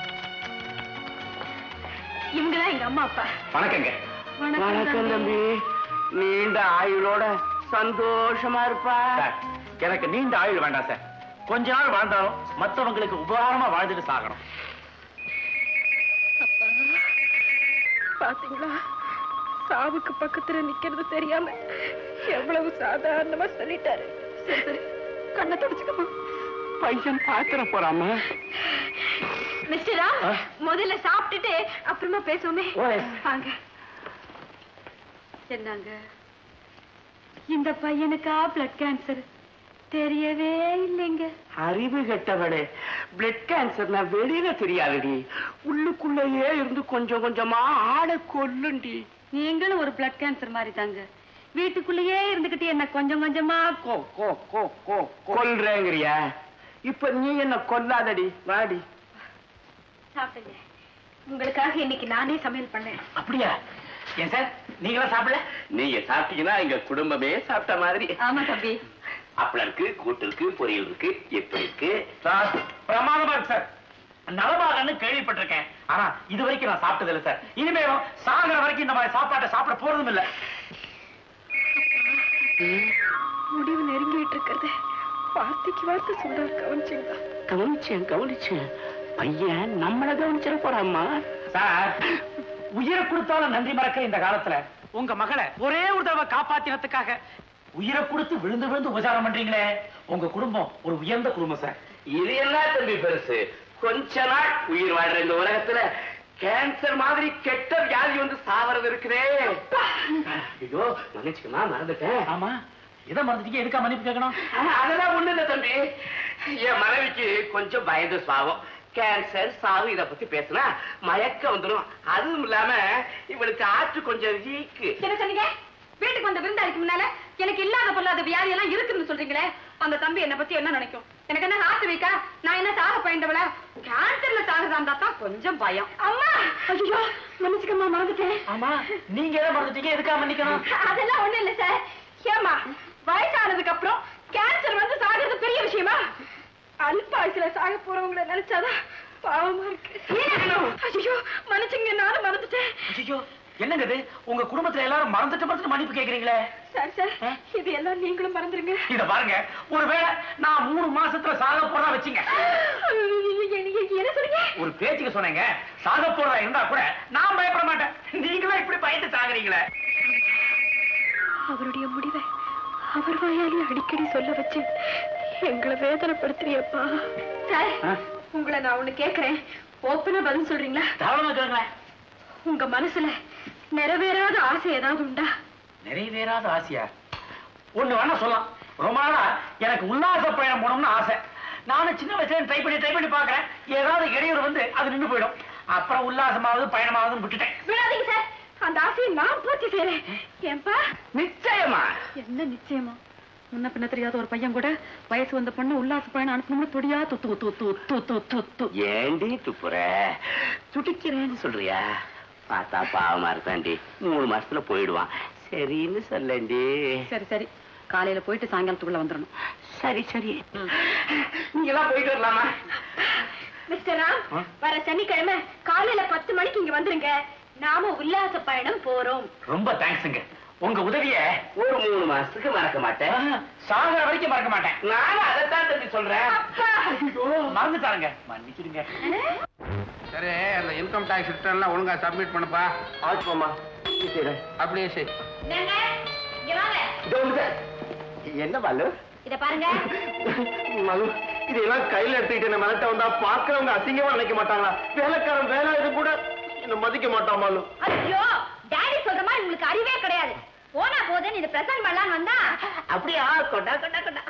இவங்கதான் எங்க அம்மா அப்பா வணக்கங்க வணக்கம் தம்பி. நீண்ட ஆயுளோட சந்தோஷமா இருப்பா எனக்கு நீண்ட ஆயுள் வேண்டாம் சார் கொஞ்ச நாள் வாழ்ந்தாலும் மத்தவங்களுக்கு உபகாரமா வாழ்ந்துட்டு சாகணும் பாத்தீங்களா சாவுக்கு பக்கத்துல நிக்கிறது தெரியாம எவ்வளவு சாதாரணமா சொல்லிட்டாரு சரி சரி கண்ணை தொடச்சுக்கமா பையன் பாத்திர போறாம மிஸ்டரா முதல்ல சாப்பிட்டுட்டு அப்புறமா பேசுவோமே ஓய். வாங்க என்னங்க இந்த பையனுக்கா பிளட் கேன்சர் தெரியவே இல்லைங்க அறிவு கெட்டவளே பிளட் கேன்சர்னா வெளியில தெரியாதுடி உள்ளுக்குள்ளேயே இருந்து கொஞ்சம் கொஞ்சமா ஆட கொல்லுண்டி நீங்களும் ஒரு பிளட் கேன்சர் மாதிரி தாங்க வீட்டுக்குள்ளேயே இருந்துகிட்டு என்ன கொஞ்சம் கொஞ்சமா கோ கோ கோ கோ கொல்றேங்கிறியா இப்ப நீ என்ன கொல்லாதடி வாடி சாப்பிடுங்க உங்களுக்காக இன்னைக்கு நானே சமையல் பண்ணேன் அப்படியா ஏன் சார் நீங்களா சாப்பிடல நீங்க சாப்பிட்டீங்கன்னா எங்க குடும்பமே சாப்பிட்ட மாதிரி ஆமா தம்பி அப்பளம் இருக்கு கூட்டு இருக்கு பொரியல் இருக்கு எப்படி இருக்கு சார் பிரமாதமா இருக்கு சார் நலமாகன்னு கேள்விப்பட்டிருக்கேன் ஆனா இது வரைக்கும் நான் சாப்பிட்டது இல்ல சார் இனிமேலும் சாகிற வரைக்கும் இந்த மாதிரி சாப்பாட்டை சாப்பிட போறதும் இல்ல முடிவு நெருங்கிட்டு இருக்கிறது வார்த்தைக்கு வார்த்தை சொல்றாரு கவனிச்சிங்களா கவனிச்சேன் கவனிச்சேன் பையன் நம்மள கவனிச்சிட போறாம்மா சார் உயிரை கொடுத்தாலும் நன்றி மறக்க இந்த காலத்துல உங்க மகளை ஒரே ஒரு தடவை காப்பாத்தினத்துக்காக உயிரை கொடுத்து விழுந்து விழுந்து உபசாரம் பண்றீங்களே உங்க குடும்பம் ஒரு உயர்ந்த குடும்பம் சார் இது என்ன தம்பி பெருசு கொஞ்ச நாள் உயிர் வாழ்ற இந்த உலகத்துல கேன்சர் மாதிரி கெட்ட வியாதி வந்து சாவறது இருக்குதே ஐயோ மன்னிச்சுக்கமா மறந்துட்டேன் ஆமா எதை மறந்துட்டீங்க எதுக்கா மன்னிப்பு கேட்கணும் ஆனா, அதெல்லாம் ஒண்ணு இல்ல தம்பி என் மனைவிக்கு கொஞ்சம் பயந்து சுவாபம் கேன்சர் சாவு இத பத்தி பேசினா மயக்கம் வந்துடும் அதுவும் இல்லாம இவளுக்கு ஆற்று கொஞ்சம் வீக்கு என்ன சொன்னீங்க வீட்டுக்கு வந்த விருந்தாளிக்கு முன்னால எனக்கு இல்லாத பொல்லாத வியாதி எல்லாம் இருக்குன்னு சொல்றீங்களே அந்த தம்பி என்ன பத்தி என்ன நினைக்கும் எனக்கு என்ன ஹார்ட் வீக்கா நான் என்ன சாக பயந்தவள கேன்சர்ல சாகுதா இருந்தா தான் கொஞ்சம் பயம் அம்மா ஐயோ மன்னிச்சுக்கம்மா மறந்துட்டேன் ஆமா நீங்க எதை மறந்துட்டீங்க எதுக்கா மன்னிக்கணும் அதெல்லாம் ஒண்ணு இல்ல சார் ஏமா வயசானதுக்கு அப்புறம் கேன்சர் வந்து சாகிறது பெரிய விஷயமா அல்ப வயசுல சாக போறவங்கள நினைச்சாதான் பாவமா இருக்கு ஐயோ மன்னிச்சுங்க நானும் மறந்துட்டேன் ஐயோ என்னங்க இது உங்க குடும்பத்துல எல்லாரும் மறந்துட்டு மறந்துட்டு மன்னிப்பு கேக்குறீங்களே சார் சார் இது எல்லாம் நீங்களும் மறந்துருங்க இத பாருங்க ஒருவேளை நான் மூணு மாசத்துல சாக போறதா வச்சுங்க என்ன சொல்றீங்க ஒரு பேச்சுக்கு சொன்னேங்க சாக போறதா இருந்தா கூட நான் பயப்பட மாட்டேன் நீங்களும் இப்படி பயந்து சாகுறீங்களே அவருடைய முடிவை அவர் வாயாலே அடிக்கடி சொல்ல வச்சு எங்களை வேதனைப்படுத்துறியப்பா சார் ஆ? உங்களை நான் ஒண்ணு கேக்குறேன் ஓப்பனா பதில் சொல்றீங்களா தாராளமா கேளுங்களேன் உங்க மனசுல நிறைவேறாத ஆசை ஏதாவது உண்டா நிறைவேறாத ஆசையா ஒண்ணு வேணா சொல்லலாம் ரொம்ப நாளா எனக்கு உல்லாச பயணம் போகணும்னு ஆசை நானும் சின்ன வயசுல ட்ரை பண்ணி ட்ரை பண்ணி பாக்குறேன் ஏதாவது இடையூறு வந்து அது நின்று போயிடும் அப்புறம் உல்லாசமாவது பயணமாவதுன்னு விட்டுட்டேன் விடாதீங்க சார் அந்த ஆசையை நான் பூர்த்தி செய்யறேன் ஏன்பா நிச்சயமா என்ன நிச்சயமா முன்ன பின்ன தெரியாத ஒரு பையன் கூட வயசு வந்த பொண்ணு உல்லாச பயணம் அனுப்பணும்னு தொடியா துத்து து து து து து து ஏண்டி துப்புற துடிக்கிறேன்னு சொல்றியா பார்த்தா பாவமா இருக்காண்டி மூணு மாசத்துல போயிடுவான் சரின்னு சொல்லண்டி சரி சரி காலையில போயிட்டு சாயங்காலத்துக்குள்ள வந்துடணும் சரி சரி நீங்க எல்லாம் போயிட்டு வரலாமா மிஸ்டர் ராம் வர சனிக்கிழமை காலையில பத்து மணிக்கு இங்க வந்துருங்க நாம உல்லாச பயணம் போறோம் ரொம்ப தேங்க்ஸுங்க உங்க உதவிய ஒரு மூணு மாசத்துக்கு மறக்க மாட்டேன் சாகர வரைக்கும் மறக்க மாட்டேன் நானும் அதைத்தான் தம்பி சொல்றேன் ஐயோ, மறந்துட்டாருங்க மன்னிச்சிடுங்க சரி அந்த இன்கம் டாக்ஸ் ரிட்டர்ன்லாம் ஒழுங்கா சப்மிட் பண்ணுப்பா ஆச்சு மாமா செய்யறேன் அப்படியே சரி என்னங்க இங்க வாங்க இதோ வந்துட்டேன். என்ன பாலு இத பாருங்க மது இதெல்லாம் கையில எடுத்துக்கிட்டு என்ன மிரட்ட வந்தா பாக்குறவங்க அசிங்கமா நினைக்க மாட்டாங்களா வேலைக்காரன் வேலை இது கூட என்ன மதிக்க மாட்டான் மாலு ஐயோ டாடி சொல்ற மாதிரி உங்களுக்கு அறிவே கிடையாது போனா போதுன்னு இதை பிரசன்ட் பண்ணலாம்னு வந்தா அப்படியா கொண்டா கொண்டா கொண்டா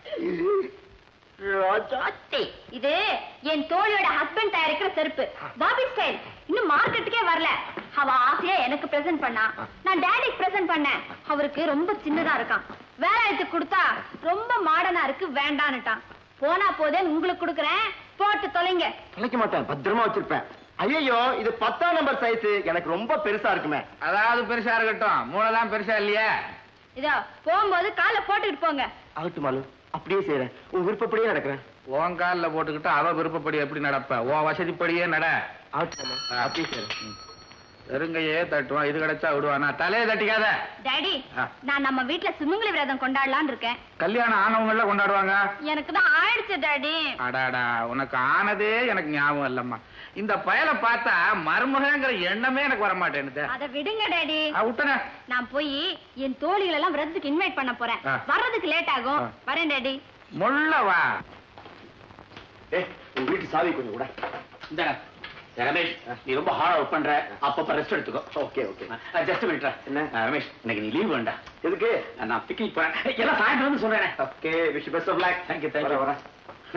ராஜாத்தி இது என் தோழியோட ஹஸ்பண்ட் தயாரிக்கிற செருப்பு பாபி ஸ்டைல் இன்னும் மார்க்கெட்டுக்கே வரல அவ ஆசையா எனக்கு பிரசன்ட் பண்ணா நான் டேடிக்கு பிரசன்ட் பண்ணேன் அவருக்கு ரொம்ப சின்னதா இருக்கான் வேற எடுத்து கொடுத்தா ரொம்ப மாடர்னா இருக்கு வேண்டான்னுட்டான் போனா போதே உங்களுக்கு கொடுக்குறேன் போட்டு தொலைங்க நினைக்க மாட்டேன் பத்திரமா வச்சிருப்பேன் ஐயோ இது பத்தாம் நம்பர் சைஸ் எனக்கு ரொம்ப பெருசா இருக்குமே அதாவது பெருசா இருக்கட்டும் மூளை தான் பெருசா இல்லையா இதோ போகும்போது காலை போட்டுக்கிட்டு போங்க ஆகட்டும் மாலு அப்படியே செய்யறேன் உன் விருப்பப்படியே நடக்கிறேன் உன் காலில் போட்டுக்கிட்டு அவ விருப்பப்படி எப்படி நடப்ப உன் வசதிப்படியே நட ஆகட்டும் மாமா அப்படியே செய்யறேன் வெறுங்கையே தட்டுவான் இது கிடைச்சா விடுவானா தலையை தட்டிக்காத டாடி ஆ. நான் நம்ம வீட்ல சுமங்கலி விரதம் கொண்டாடலாம்னு இருக்கேன் கல்யாணம் ஆனவங்கள கொண்டாடுவாங்க எனக்கு தான் ஆயிடுச்சு டாடி அடாடா உனக்கு ஆனதே எனக்கு ஞாபகம் இல்லம்மா இந்த பயலை பார்த்தா மருமகங்கிற எண்ணமே எனக்கு வர மாட்டேனுது அத விடுங்க டாடி விட்டனே நான் போய் என் தோழிகள் எல்லாம் விரதத்துக்கு இன்வைட் பண்ண போறேன் ஆ. வர்றதுக்கு லேட் ஆகும் ஆ. வரேன் டாடி முள்ள வா ஏய் உன் வீட்டு சாவி கொஞ்சம் கூட இந்த ரமேஷ் நீ ரொம்ப ஹார்ட் ஒர்க் பண்ற அப்பப்ப ரெஸ்ட் எடுத்துக்கோ ஓகே ஓகே ஜஸ்ட் மினிட் என்ன? ரமேஷ் இன்னைக்கு நீ லீவ் வேண்டாம் எதுக்கு நான் பிக்னிக் போறேன் எல்லாம் சாயந்தரம் வந்து சொல்றேன் okay wish best of luck Thank you, thank you. வரேன்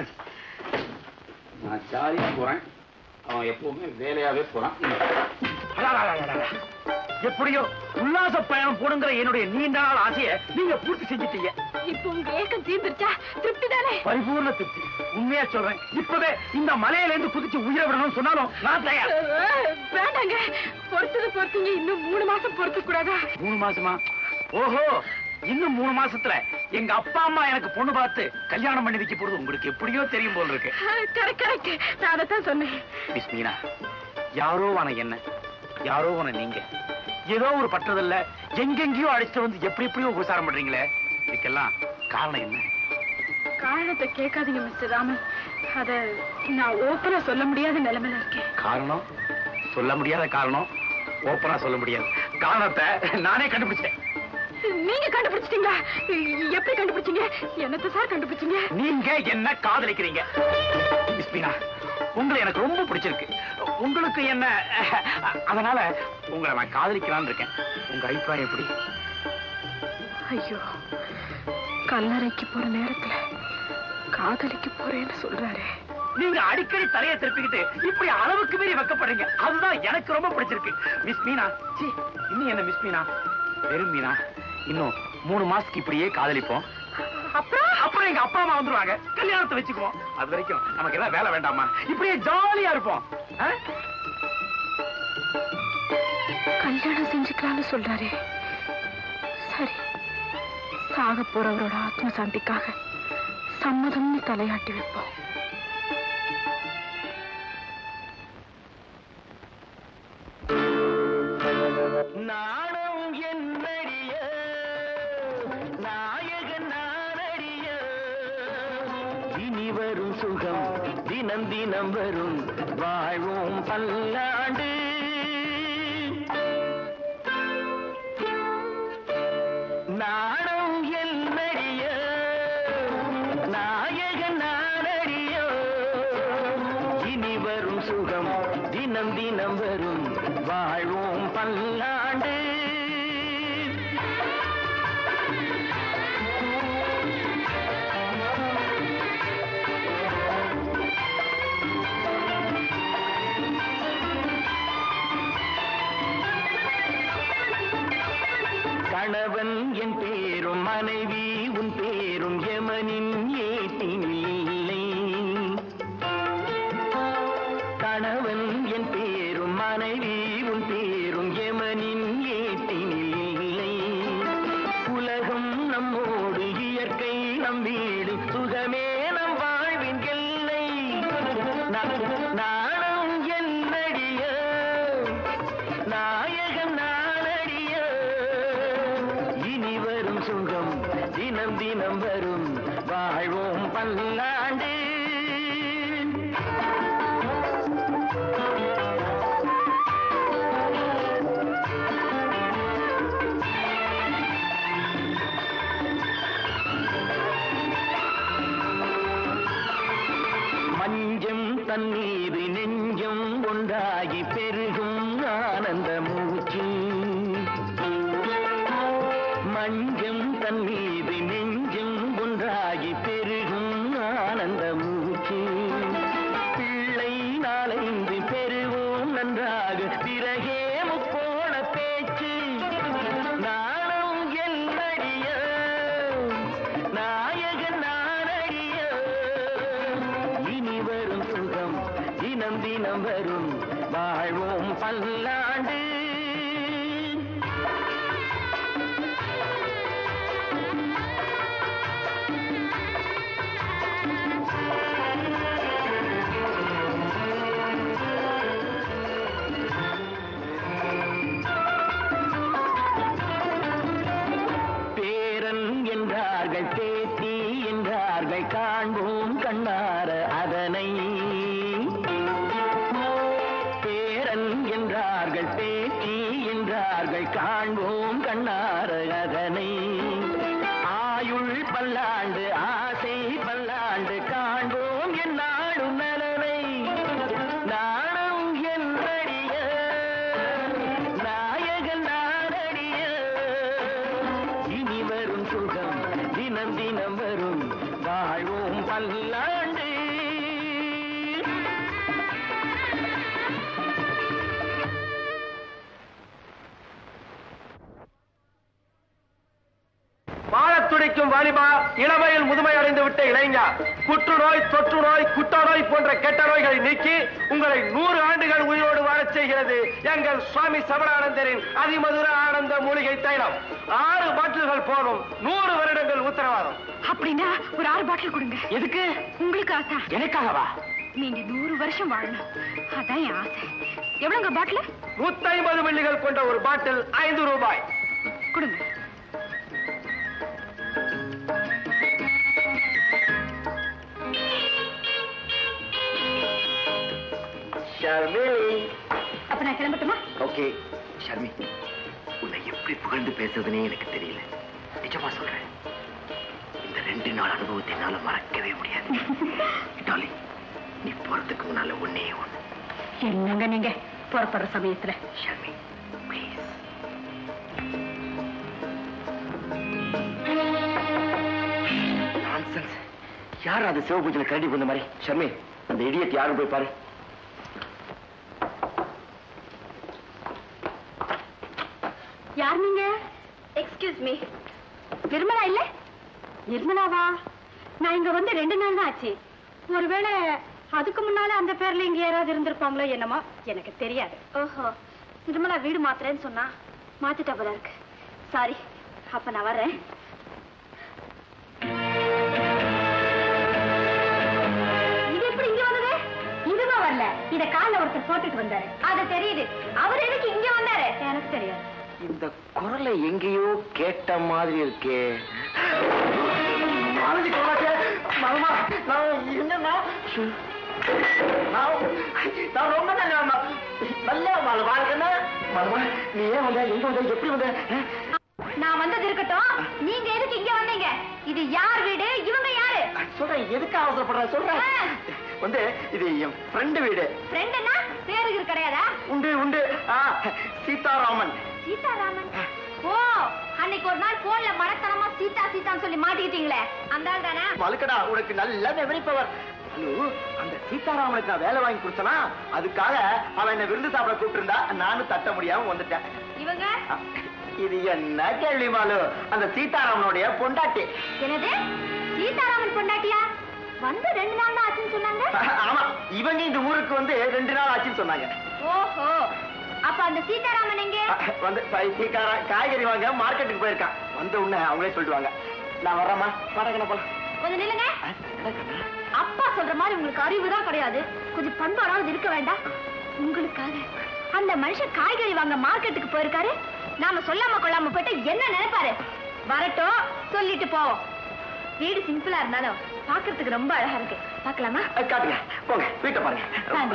நான் ஜாலியா போறேன் அவன் எப்பவுமே வேலையாவே போறான் எப்படியோ உல்லாச பயணம் போடுங்கிற என்னுடைய நீண்ட நாள் ஆசையை நீங்க பூர்த்தி செஞ்சிட்டீங்க இப்போ உங்க ஏக்கம் தீர்ந்துருச்சா திருப்தி தானே பரிபூர்ண திருப்தி உண்மையா சொல்றேன் இப்பவே இந்த மலையில இருந்து குதிச்சு உயிரை விடணும்னு சொன்னாலும் நான் தயார் வேண்டாங்க பொறுத்தது பொறுத்தீங்க இன்னும் மூணு மாசம் பொறுத்து கூடாதா மூணு மாசமா ஓஹோ இன்னும் மூணு மாசத்துல எங்க அப்பா அம்மா எனக்கு பொண்ணு பார்த்து கல்யாணம் பண்ணி வைக்க போறது உங்களுக்கு எப்படியோ தெரியும் போல இருக்கு கரெக்ட் கரெக்ட் நான் அதைத்தான் சொன்னேன் மிஸ் மீனா யாரோ வன என்ன யாரோ வன நீங்க ஏதோ ஒரு பற்றதில்ல எங்கெங்கயோ அழைச்சிட்டு வந்து எப்படி எப்படியோ உபசாரம் பண்றீங்களே இதுக்கெல்லாம் காரணம் என்ன காரணத்தை கேட்காதீங்க மிஸ்டர் ராமன் அத நான் ஓப்பனா சொல்ல முடியாத நிலைமையில இருக்கேன் காரணம் சொல்ல முடியாத காரணம் ஓப்பனா சொல்ல முடியாது காரணத்தை நானே கண்டுபிடிச்சேன் நீங்க கண்டுபிடிச்சிட்டீங்களா எப்படி கண்டுபிடிச்சீங்க என்னத்த சார் கண்டுபிடிச்சீங்க நீங்க என்ன காதலிக்கிறீங்க மிஸ் மீனா உங்களை எனக்கு ரொம்ப பிடிச்சிருக்கு உங்களுக்கு என்ன அதனால உங்களை நான் காதலிக்கலாம்னு இருக்கேன் உங்க அபிப்பிராயம் எப்படி ஐயோ கல்லறைக்கு போற நேரத்துல காதலிக்க போறேன்னு சொல்றாரு நீங்க அடிக்கடி தலையை திருப்பிக்கிட்டு இப்படி அளவுக்கு மீறி வைக்கப்படுறீங்க அதுதான் எனக்கு ரொம்ப பிடிச்சிருக்கு மிஸ் மீனா சீ இன்னும் என்ன மிஸ் மீனா வெறும் மீனா இன்னும் மூணு மாசத்துக்கு இப்படியே காதலிப்போம் அப்புறம் அப்புறம் எங்க அப்பா அம்மா வந்துருவாங்க கல்யாணத்தை வச்சுக்குவோம் அது வரைக்கும் நமக்கு ஏதாவது வேலை வேண்டாமா இப்படியே ஜாலியா இருப்போம் ஆ? கல்யாணம் செஞ்சுக்கலாம்னு சொல்றாரு சரி சாக போறவரோட ஆத்ம சாந்திக்காக சம்மதம்னு தலையாட்டி வைப்போம் நாணம் என்னடிய நாயகன் நானடிய இனி வரும் சுகம் தினம் தினம் வரும் வாழ்வோம் பல்லாண்டு நாணம் என்னடிய நாயகன் நானடிய இனி வரும் சுகம் தினம் தினம் வரும் வாழ்வோம் பல்லாண்டு கணவன் என் பேரும் மனைவி உன் பேரும் யமனின் ஏட்டினில் இல்லை கணவன் என் பேரும் மனைவி உன் பேரும் யமனின் ஏட்டினில் இல்லை தினம் தினம் வரும் வாழ்வோம் பல்லாண்டு மஞ்சம் தண்ணீர் நெஞ்சம் ஒன்றாகி பெருகும் ஆனந்த மூச்சு மஞ்சம் தண்ணீர் நெஞ்சம் ஒன்றாகி பெருகும் ஆனந்த மூச்சு பிள்ளை நாளைந்து பெறுவோம் நன்றாக பிறகே முக்கோண பேச்சு நாணம் என்னடிய நாயகன் நானடிய இனி வரும் சுகம் தினம் தினம் வரும் வாழ்வோம் பல்லாண்டு பேரன் என்றார்கள் பேத்தி என்றார்கள் காண்போம் கண்ணார அதனை பேரன் என்றார்கள் பேத்தி என்றார்கள் காண்போம் கண்ணார அதனை ஆயுள் பல்லாண்டு ஆசை பல்லாண்டு காண்போம் என்னாடும் நலனை நாணம் என்றடிய நாயகன் நாடடிய இனி வரும் சுகம் தினம் தினம் வரும் வாழ்வோம் பல்லாண்டு வாழத் துடிக்கும் வாலிபா இளமையில் முதுமை அடைந்து விட்ட இளைஞர் புற்றுநோய் தொற்று நோய் குட்டநோய் போன்ற கெட்ட நோய்களை நீக்கி உங்களை நூறு ஆண்டுகள் உயிரோடு வாழச் செய்கிறது எங்கள் சுவாமி சபரானந்தரின் அதிமதுர ஆனந்த மூலிகை தைலம் ஆறு பாட்டில்கள் போதும் நூறு வருடங்கள் உத்தரவாதம் அப்படின்னா ஒரு ஆறு பாட்டில் கொடுங்க எதுக்கு உங்களுக்காக தான் எனக்காகவா நீங்க நூறு வருஷம் வாழணும் அதான் என் ஆசை எவ்வளவுங்க பாட்டில் நூத்தி ஐம்பது மில்லிகள் கொண்ட ஒரு பாட்டில் ஐந்து ரூபாய் கொடுங்க ஷர்மி அப்ப நான் கிளம்பட்டுமா ஓகே ஷர்மி உன்னை எப்படி புகழ்ந்து பேசுறதுனே எனக்கு தெரியல நிஜமா சொல்றேன் இந்த ரெண்டு நாள் அனுபவத்தை என்னால மறக்கவே முடியாது டாலி நீ போறதுக்கு முன்னால ஒன்னே ஒண்ணு என்னங்க நீங்க புறப்படுற சமயத்துல ஷர்மி ப்ளீஸ் நான்சென்ஸ் யார் அது சிவபூஜனை கரடி பண்ண மாதிரி ஷர்மி அந்த இடியட் யாரும் போய் பாரு யார் நீங்க எக்ஸ்கியூஸ் மீ நிர்மலா இல்ல நிர்மலாவா நான் இங்க வந்து ரெண்டு நாள் தான் ஆச்சு ஒருவேளை அதுக்கு முன்னால அந்த பேர்ல இங்க யாராவது இருந்திருப்பாங்களோ என்னமோ எனக்கு தெரியாது ஓஹோ நிர்மலா வீடு மாத்துறேன்னு சொன்னா மாத்திட்டா போல இருக்கு சாரி அப்ப நான் வர்றேன் இது எப்படி இங்க வந்தது இதுவா வரல இத கால்ல ஒருத்தர் போட்டுட்டு வந்தாரு அது தெரியுது அவர் எதுக்கு இங்க வந்தாரு எனக்கு தெரியாது இந்த குரலை எங்கேயோ கேட்ட மாதிரி இருக்கே மாமா நான் என்னன்னா நான் நான் ரொம்ப நல்ல நல்ல வாழ்க்கை மாமா நீ ஏன் வந்த எங்க வந்த எப்படி வந்த நான் வந்தது இருக்கட்டும் நீங்க எதுக்கு இங்க வந்தீங்க இது யார் வீடு இவங்க யாரு சொல்றேன் எதுக்கு அவசரப்படுற சொல்றேன் வந்து இது என் ஃப்ரெண்டு வீடு ஃப்ரெண்டுன்னா பேருக்கு கிடையாதா உண்டு உண்டு ஆ, சீதாராமன் சீதாராமன் ஓ அன்னைக்கு ஒரு நாள் போன்ல மடத்தனமா சீதா சீதான்னு சொல்லி மாட்டிக்கிட்டீங்களே அந்த ஆள் தானே வழுக்கடா உனக்கு நல்ல மெமரி பவர் அந்த சீதாராமனுக்கு நான் வேலை வாங்கி கொடுத்தனா அதுக்காக அவன் என்ன விருந்து சாப்பிட கூப்பிட்டு இருந்தா நானும் தட்ட முடியாம வந்துட்டேன் இவங்க இது என்ன கேள்வி மாலு அந்த சீதாராமனுடைய பொண்டாட்டி என்னது சீதாராமன் பொண்டாட்டியா வந்து ரெண்டு நாள் தான் ஆச்சுன்னு சொன்னாங்க ஆமா இவங்க இந்த ஊருக்கு வந்து ரெண்டு நாள் ஆச்சுன்னு சொன்னாங்க ஓஹோ அப்ப அந்த சீதாராமன் எங்க வந்து சீக்காரா காய்கறி வாங்க மார்க்கெட்டுக்கு போயிருக்கான் வந்த உடனே அவங்களே சொல்லிடுவாங்க நான் வர்றேம்மா வடக்கண போலாம் கொஞ்சம் நில்லுங்க அப்பா சொல்ற மாதிரி உங்களுக்கு அறிவு தான் கிடையாது கொஞ்சம் பண்பாடாவது இருக்க வேண்டாம் உங்களுக்காக அந்த மனுஷன் காய்கறி வாங்க மார்க்கெட்டுக்கு போயிருக்காரு நாம சொல்லாம கொள்ளாம போயிட்டு என்ன நினைப்பாரு வரட்டும் சொல்லிட்டு போவோம் வீடு சிம்பிளா இருந்தாலும் பாக்குறதுக்கு ரொம்ப அழகா இருக்கு பார்க்கலாமா அஹ், காட்டுங்க போங்க வீட்டை பாருங்க வாங்க.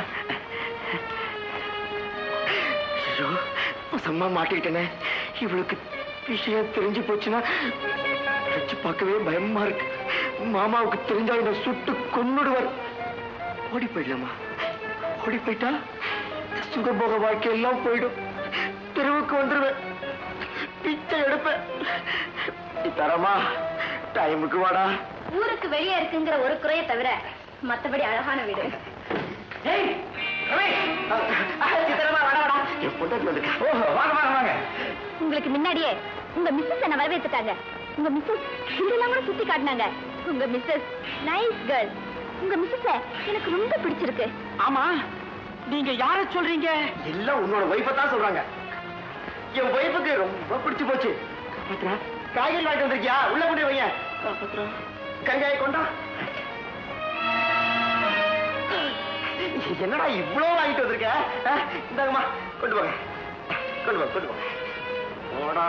ஐயோ சும்மா மாட்டிக்கிட்டேனே இவளுக்கு விஷயம் தெரிஞ்சு போச்சுன்னா வச்சு பார்க்கவே பயமா இருக்கு மாமாவுக்கு தெரிஞ்சா என்ன சுட்டு கொன்னுடுவார் ஓடி போயிடலாமா ஓடி போயிட்டா சுகபோக வாழ்க்கை எல்லாம் போயிடும் தெருவுக்கு வந்துருவேன் பிச்சை எடுப்பேன் நீ தரமா டைமுக்கு வாடா ஊருக்கு வெளியே இருக்குங்கிற ஒரு குறையை தவிர மத்தபடி அழகான வீடு ஏய் ரமேஷ் சித்தரமா வாடா வாடா என் பொண்டாட்டி வந்துருக்கா ஓஹோ வாங்க வாங்க வாங்க உங்களுக்கு முன்னாடியே உங்க மிஸ்ஸஸ் என்ன வரவேற்றுட்டாங்க உங்க மிஸ்ஸஸ் இதெல்லாம் கூட சுத்தி காட்டினாங்க உங்க மிஸ்ஸஸ் நைஸ் கேர்ள் உங்க மிஸ்ஸஸ் எனக்கு ரொம்ப பிடிச்சிருக்கு ஆமா நீங்க யார சொல்றீங்க எல்லாம் உன்னோட ஒய்ஃபை தான் சொல்றாங்க என் ஒய்ஃபுக்கு ரொம்ப பிடிச்சு போச்சு காப்பாத்துறா காய்கறி வாங்கிட்டு வந்திருக்கியா உள்ள கொண்டு வைங்க காப்பாத்துறா கங்காய கொண்டா என்னடா இவ்ளோ வாங்கிட்டு வந்திருக்க ஆ, இந்தாங்கம்மா கொண்டு போங்க கொண்டு போங்க கொண்டு போங்க போடா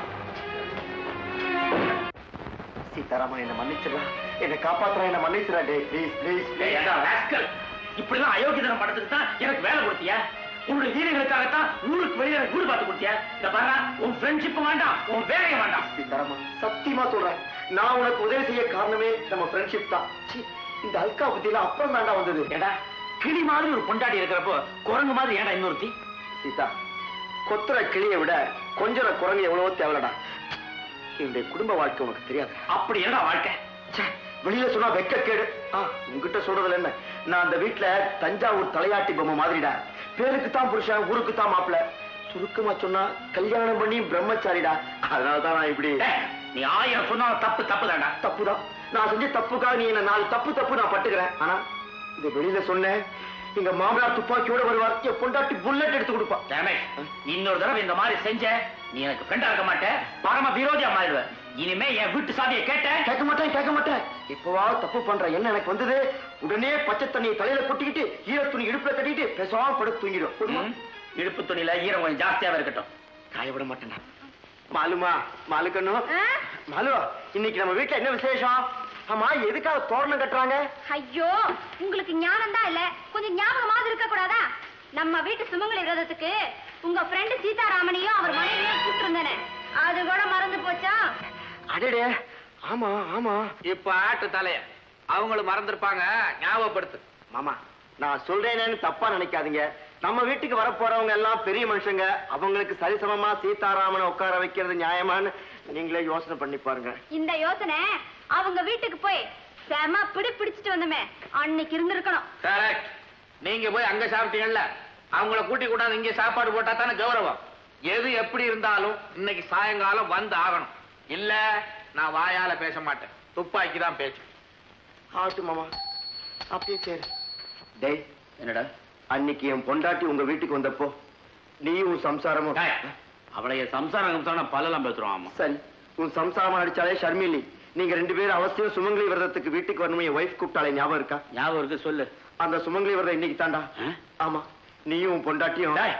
சீதாராமா என்ன மன்னிச்சிடா என்னை காப்பாத்துறா என்ன மன்னிச்சிடா டே ப்ளீஸ் ப்ளீஸ் ஏய், ஏண்டா, rascal. இப்படிலாம் அயோக்கியதனம் பண்றதுக்கு தான் எனக்கு வேலை கொடுத்தியா உன்னுடைய வீரர்களுக்காகத்தான் ஊருக்கு வெளியே எனக்கு வீடு பார்த்து கொடுத்தியா இந்த பாரு உன் ஃப்ரெண்ட்ஷிப் வேண்டாம் உன் வேலையும் வேண்டாம் சீதாராமா சத்தியமா சொல்றேன் நான் உனக்கு உதவி செய்ய காரணமே நம்ம ஃப்ரெண்ட்ஷிப் தான் சீ, இந்த அல்கா புத்தியில அப்புறம் வேண்டாம் வந்தது ஏடா கிளி மாதிரி ஒரு பொண்டாட்டி இருக்கிறப்போ குரங்கு மாதிரி ஏடா இன்னொருத்தி சீதா கொத்துற கிளியை விட கொஞ்சற குரங்கு எவ்வளவோ தேவலடா என்னுடைய குடும்ப வாழ்க்கை உனக்கு தெரியாது அப்படி என்னடா வாழ்க்கை ச்சே, வெளியில சொன்னா வெக்க கேடு ஆ, உன்கிட்ட சொல்றதுல என்ன நான் அந்த வீட்டுல தஞ்சாவூர் தலையாட்டி பொம்மை மாதிரிடா பேருக்கு தான் புருஷன் ஊருக்கு தான் மாப்பிள சுருக்கமா சொன்னா கல்யாணம் பண்ணி பிரம்மச்சாரிடா அதனாலதான் நான் இப்படி ஏய், நீ ஆயிரம் சொன்னாலும் தப்பு தப்பு தான்டா தப்புதான் நான் செஞ்ச தப்புக்காக நீ என்ன நாலு தப்பு தப்பு நான் பட்டுக்கிறேன் ஆனா இந்த வெளியில சொன்னேன் எங்க மாமனார் துப்பாக்கியோட வருவார் என் பொண்டாட்டி புல்லட் எடுத்து கொடுப்பா ரமேஷ் இன்னொரு தடவை இந்த மாதிரி செஞ்ச நீ எனக்கு ஃப்ரெண்டா இருக்க மாட்டே பரம விரோதியா மாறிடுவ இனிமே என் வீட்டு சாவியை கேட்ட கேட்க மாட்டேன் கேட்க மாட்டேன் இப்பவாவது தப்பு பண்ற என்ன எனக்கு வந்தது உடனே பச்சை தண்ணியை தலையில கொட்டிக்கிட்டு ஈர துணி இடுப்புல கட்டிட்டு பேசாம படுத்து தூங்கிடும் போதுமா? ம், இடுப்பு துணியில ஈரம் கொஞ்சம் ஜாஸ்தியாவே இருக்கட்டும் காய விட மாட்டேன் மாலுமா மாலுக்கண்ணு ஆ? மாலு இன்னைக்கு நம்ம வீட்டுல என்ன விசேஷம் ஆமா எதுக்காக தோரணம் கட்டுறாங்க ஐயோ உங்களுக்கு ஞானம் தான் இல்ல கொஞ்சம் ஞாபகமாவது இருக்க கூடாதா நம்ம வீட்டு சுமங்கலி விரதத்துக்கு உங்க ஃப்ரெண்டு சீதாராமனையும் அவர் மனைவியும் கூப்பிட்டு அது கூட மறந்து போச்சா அடடே ஆமா ஆமா இப்ப ஆட்டு தலைய அவங்களும் மறந்திருப்பாங்க ஞாபகப்படுத்து மாமா நான் சொல்றேனேன்னு தப்பா நினைக்காதீங்க நம்ம வீட்டுக்கு வர போறவங்க எல்லாம் பெரிய மனுஷங்க அவங்களுக்கு சரிசமமா சீதாராமனை உட்கார வைக்கிறது நியாயமான்னு நீங்களே யோசனை பண்ணி பாருங்க இந்த யோசனை அவங்க வீட்டுக்கு போய் செம பிடி பிடிச்சிட்டு வந்தோமே அன்னைக்கு இருந்திருக்கணும் கரெக்ட் நீங்க போய் அங்க சாப்பிட்டீங்கல்ல அவங்கள கூட்டி கூட்டாந்து இங்க சாப்பாடு போட்டா தானே கௌரவம் எது எப்படி இருந்தாலும் இன்னைக்கு சாயங்காலம் வந்து ஆகணும் இல்ல நான் வாயால பேச மாட்டேன் துப்பாக்கி தான் பேச்சு ஆட்டு மாமா அப்படியே சரி டேய் என்னடா அன்னைக்கு என் பொண்டாட்டி உங்க வீட்டுக்கு வந்தப்போ நீயும் உன் சம்சாரமும் டேய், அவளைய சம்சாரம் கம்சாரம் பல்லெல்லாம் பேசுறோம் ஆமா சரி உன் சம்சாரமா நடிச்சாலே ஷர்மிலி நீங்க ரெண்டு பேரும் அவசியம் சுமங்கலி விரதத்துக்கு வீட்டுக்கு வரணும் என் ஒய்ஃப் கூப்பிட்டாலே ஞாபகம் இருக்கா ஞாபகம் இருக்கு சொல்லு அந்த சுமங்கலி விரதம் இன்னைக்கு தாண்டா ஆ? ஆமா நீயும் உன் பொண்டாட்டியும் டேய்.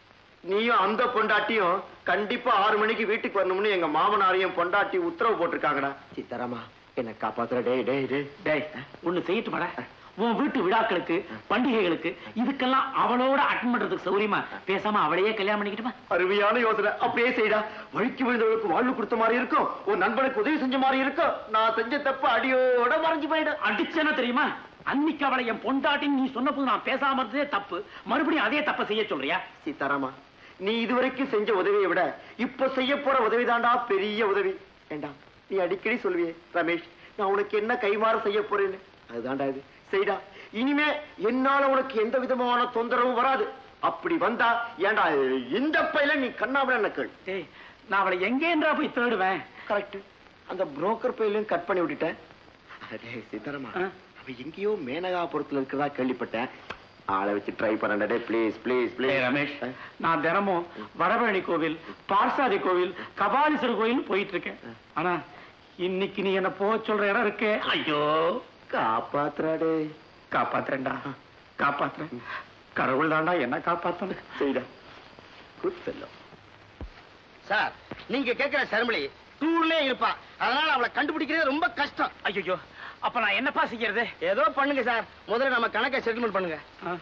நீயும் அந்த பொண்டாட்டியும் கண்டிப்பா ஆறு மணிக்கு வீட்டுக்கு வரணும்னு எங்க மாமனாரையும் பொண்டாட்டி உத்தரவு போட்டிருக்காங்கடா சீதாராமா என்ன காப்பாத்துற டேய் டேய் டேய் டேய் ஒண்ணு செய்யட்டுமாடா உன் வீட்டு விழாக்களுக்கு பண்டிகைகளுக்கு இதுக்கெல்லாம் அவளோட அட்டன் பண்றதுக்கு சௌரியமா பேசாம அவளையே கல்யாணம் பண்ணிக்கிட்டுமா அருமையான யோசனை அப்படியே செய்டா வழிக்கு விழுந்தவளுக்கு வாழ்வு கொடுத்த மாதிரி இருக்கும் ஒரு நண்பனுக்கு உதவி செஞ்ச மாதிரி இருக்கும் நான் செஞ்ச தப்பு அடியோட மறைஞ்சு போயிடும் அடிச்சேன்னா தெரியுமா அன்னைக்கு அவளை என் பொண்டாட்டின்னு நீ சொன்னபோது நான் பேசாம இருந்ததே தப்பு மறுபடியும் அதே தப்ப செய்ய சொல்றியா சீதாராமா நீ இதுவரைக்கும் செஞ்ச உதவியை விட இப்ப செய்ய போற உதவி தாண்டா பெரிய உதவி வேண்டாம் நீ அடிக்கடி சொல்வியே ரமேஷ் நான் உனக்கு என்ன கைமாற செய்ய போறேன்னு அதுதான்டா இது செய்டா இனிமே என்னால உனக்கு எந்த விதமான தொந்தரவும் வராது அப்படி வந்தா ஏண்டா இந்த பையில நீ கண்ணாம கேள் டேய் நான் அவளை எங்கேன்றா போய் தேடுவேன் கரெக்ட் அந்த புரோக்கர் பையிலையும் கட் பண்ணி விட்டுட்டேன் அதே சீதாராமா ஆ. அவ எங்கேயோ மேனகாபுரத்துல இருக்கிறதா கேள்விப்பட்டேன் ஆளை வச்சு ட்ரை பண்ண டே ப்ளீஸ் ப்ளீஸ் டேய் ப்ளீஸ் ரமேஷ் நான் தினமும் வடபழனி கோவில் பார்சாதி கோவில் கபாலீஸ்வரர் கோயில் போயிட்டு இருக்கேன் ஆனா இன்னைக்கு நீ என்ன போக சொல்ற இடம் இருக்கே ஐயோ காப்பாத்துறாடே காப்பாத்துறேன்டா காப்பாத்துறேன் கடவுள் தாண்டா என்ன காப்பாத்தணும் செய்டா குட் செல்லம் சார் நீங்க கேட்கிற சர்மலி டூர்லயே இருப்பா அதனால அவளை கண்டுபிடிக்கிறது ரொம்ப கஷ்டம் ஐயோ அப்ப நான் என்னப்பா செய்யறது ஏதோ பண்ணுங்க சார் முதல்ல நம்ம கணக்கை செட்டில்மெண்ட் பண்ணுங்க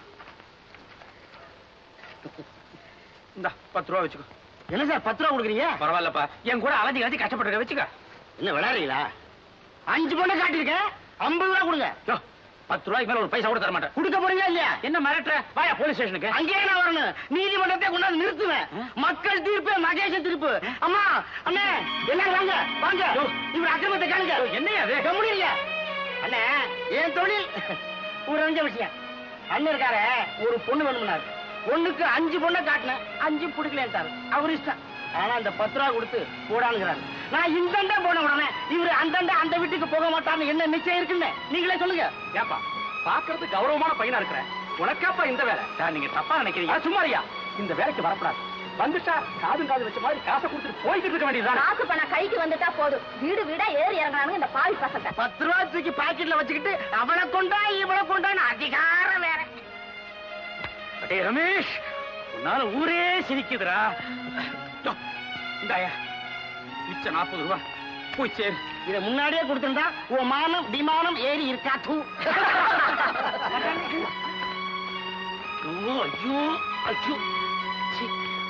இந்த பத்து ரூபா வச்சுக்கோ என்ன சார் பத்து ரூபா கொடுக்குறீங்க பரவாயில்லப்பா என் கூட அலைஞ்சு அலைஞ்சு கஷ்டப்பட்டு வச்சுக்க என்ன விளையாடுறீங்களா அஞ்சு பொண்ணை காட்டியிருக்கேன் ஐம்பது ரூபா கொடுங்க யோ, பத்து ரூபாய்க்கு மேல ஒரு பைசா கூட தர மாட்டேன் கொடுக்க போறீங்களா இல்லையா என்ன மிரட்டுற வாயா போலீஸ் ஸ்டேஷனுக்கு அங்கேயே நான் வரணும் நீதிமன்றத்தை கொண்டாந்து நிறுத்துவேன் மக்கள் தீர்ப்பு மகேஷ தீர்ப்பு அம்மா அண்ணே எல்லாரும் வாங்க வாங்க இவர் அக்கிரமத்தை காணுங்க என்னையா அது? கம்முனிங்க அண்ணே என் தொழில் ஒரு அஞ்சு விஷயம் அண்ணன் இருக்காரு ஒரு பொண்ணு வேணும்னாரு பொண்ணுக்கு அஞ்சு பொண்ணை காட்டினேன் அஞ்சு பிடிக்கலன்ட்டாரு அவர் இஷ்டம் ஆனா அந்த பத்து ரூபா கொடுத்து போடானுங்கிறாரு நான் இந்தண்டா போன உடனே இவரு அந்தண்டா அந்த வீட்டுக்கு போக மாட்டான்னு என்ன நிச்சயம் இருக்குன்னு நீங்களே சொல்லுங்க ஏப்பா பாக்குறது கௌரவமான பையனா இருக்கிற உனக்காப்பா இந்த வேலை சார் நீங்க தப்பா நினைக்கிறீங்க சும்மாரியா இந்த வேலைக்கு வரக்கூடாது வந்துட்டா காது காது வச்ச மாதிரி காசை கொடுத்துட்டு போய்கிட்டு இருக்க வேண்டியதுதான் காசு பணம் கைக்கு வந்துட்டா போதும் வீடு வீடா ஏறி இறங்குறானுங்க இந்த பாவி பசங்க பத்து ரூபா தூக்கி பாக்கெட்ல வச்சுக்கிட்டு அவளை கொண்டா இவளை கொண்டான்னு அதிகாரம் வேற அடே ரமேஷ் உன்னால ஊரே சிரிக்குதுடா யோ, இந்தாயா மிச்ச நாற்பது ரூபா போய் சேரு இத முன்னாடியே கொடுத்திருந்தா உன் மானம் விமானம் ஏறி இருக்கா தூ ஐயோ ஐயோ ஐயோ சீ.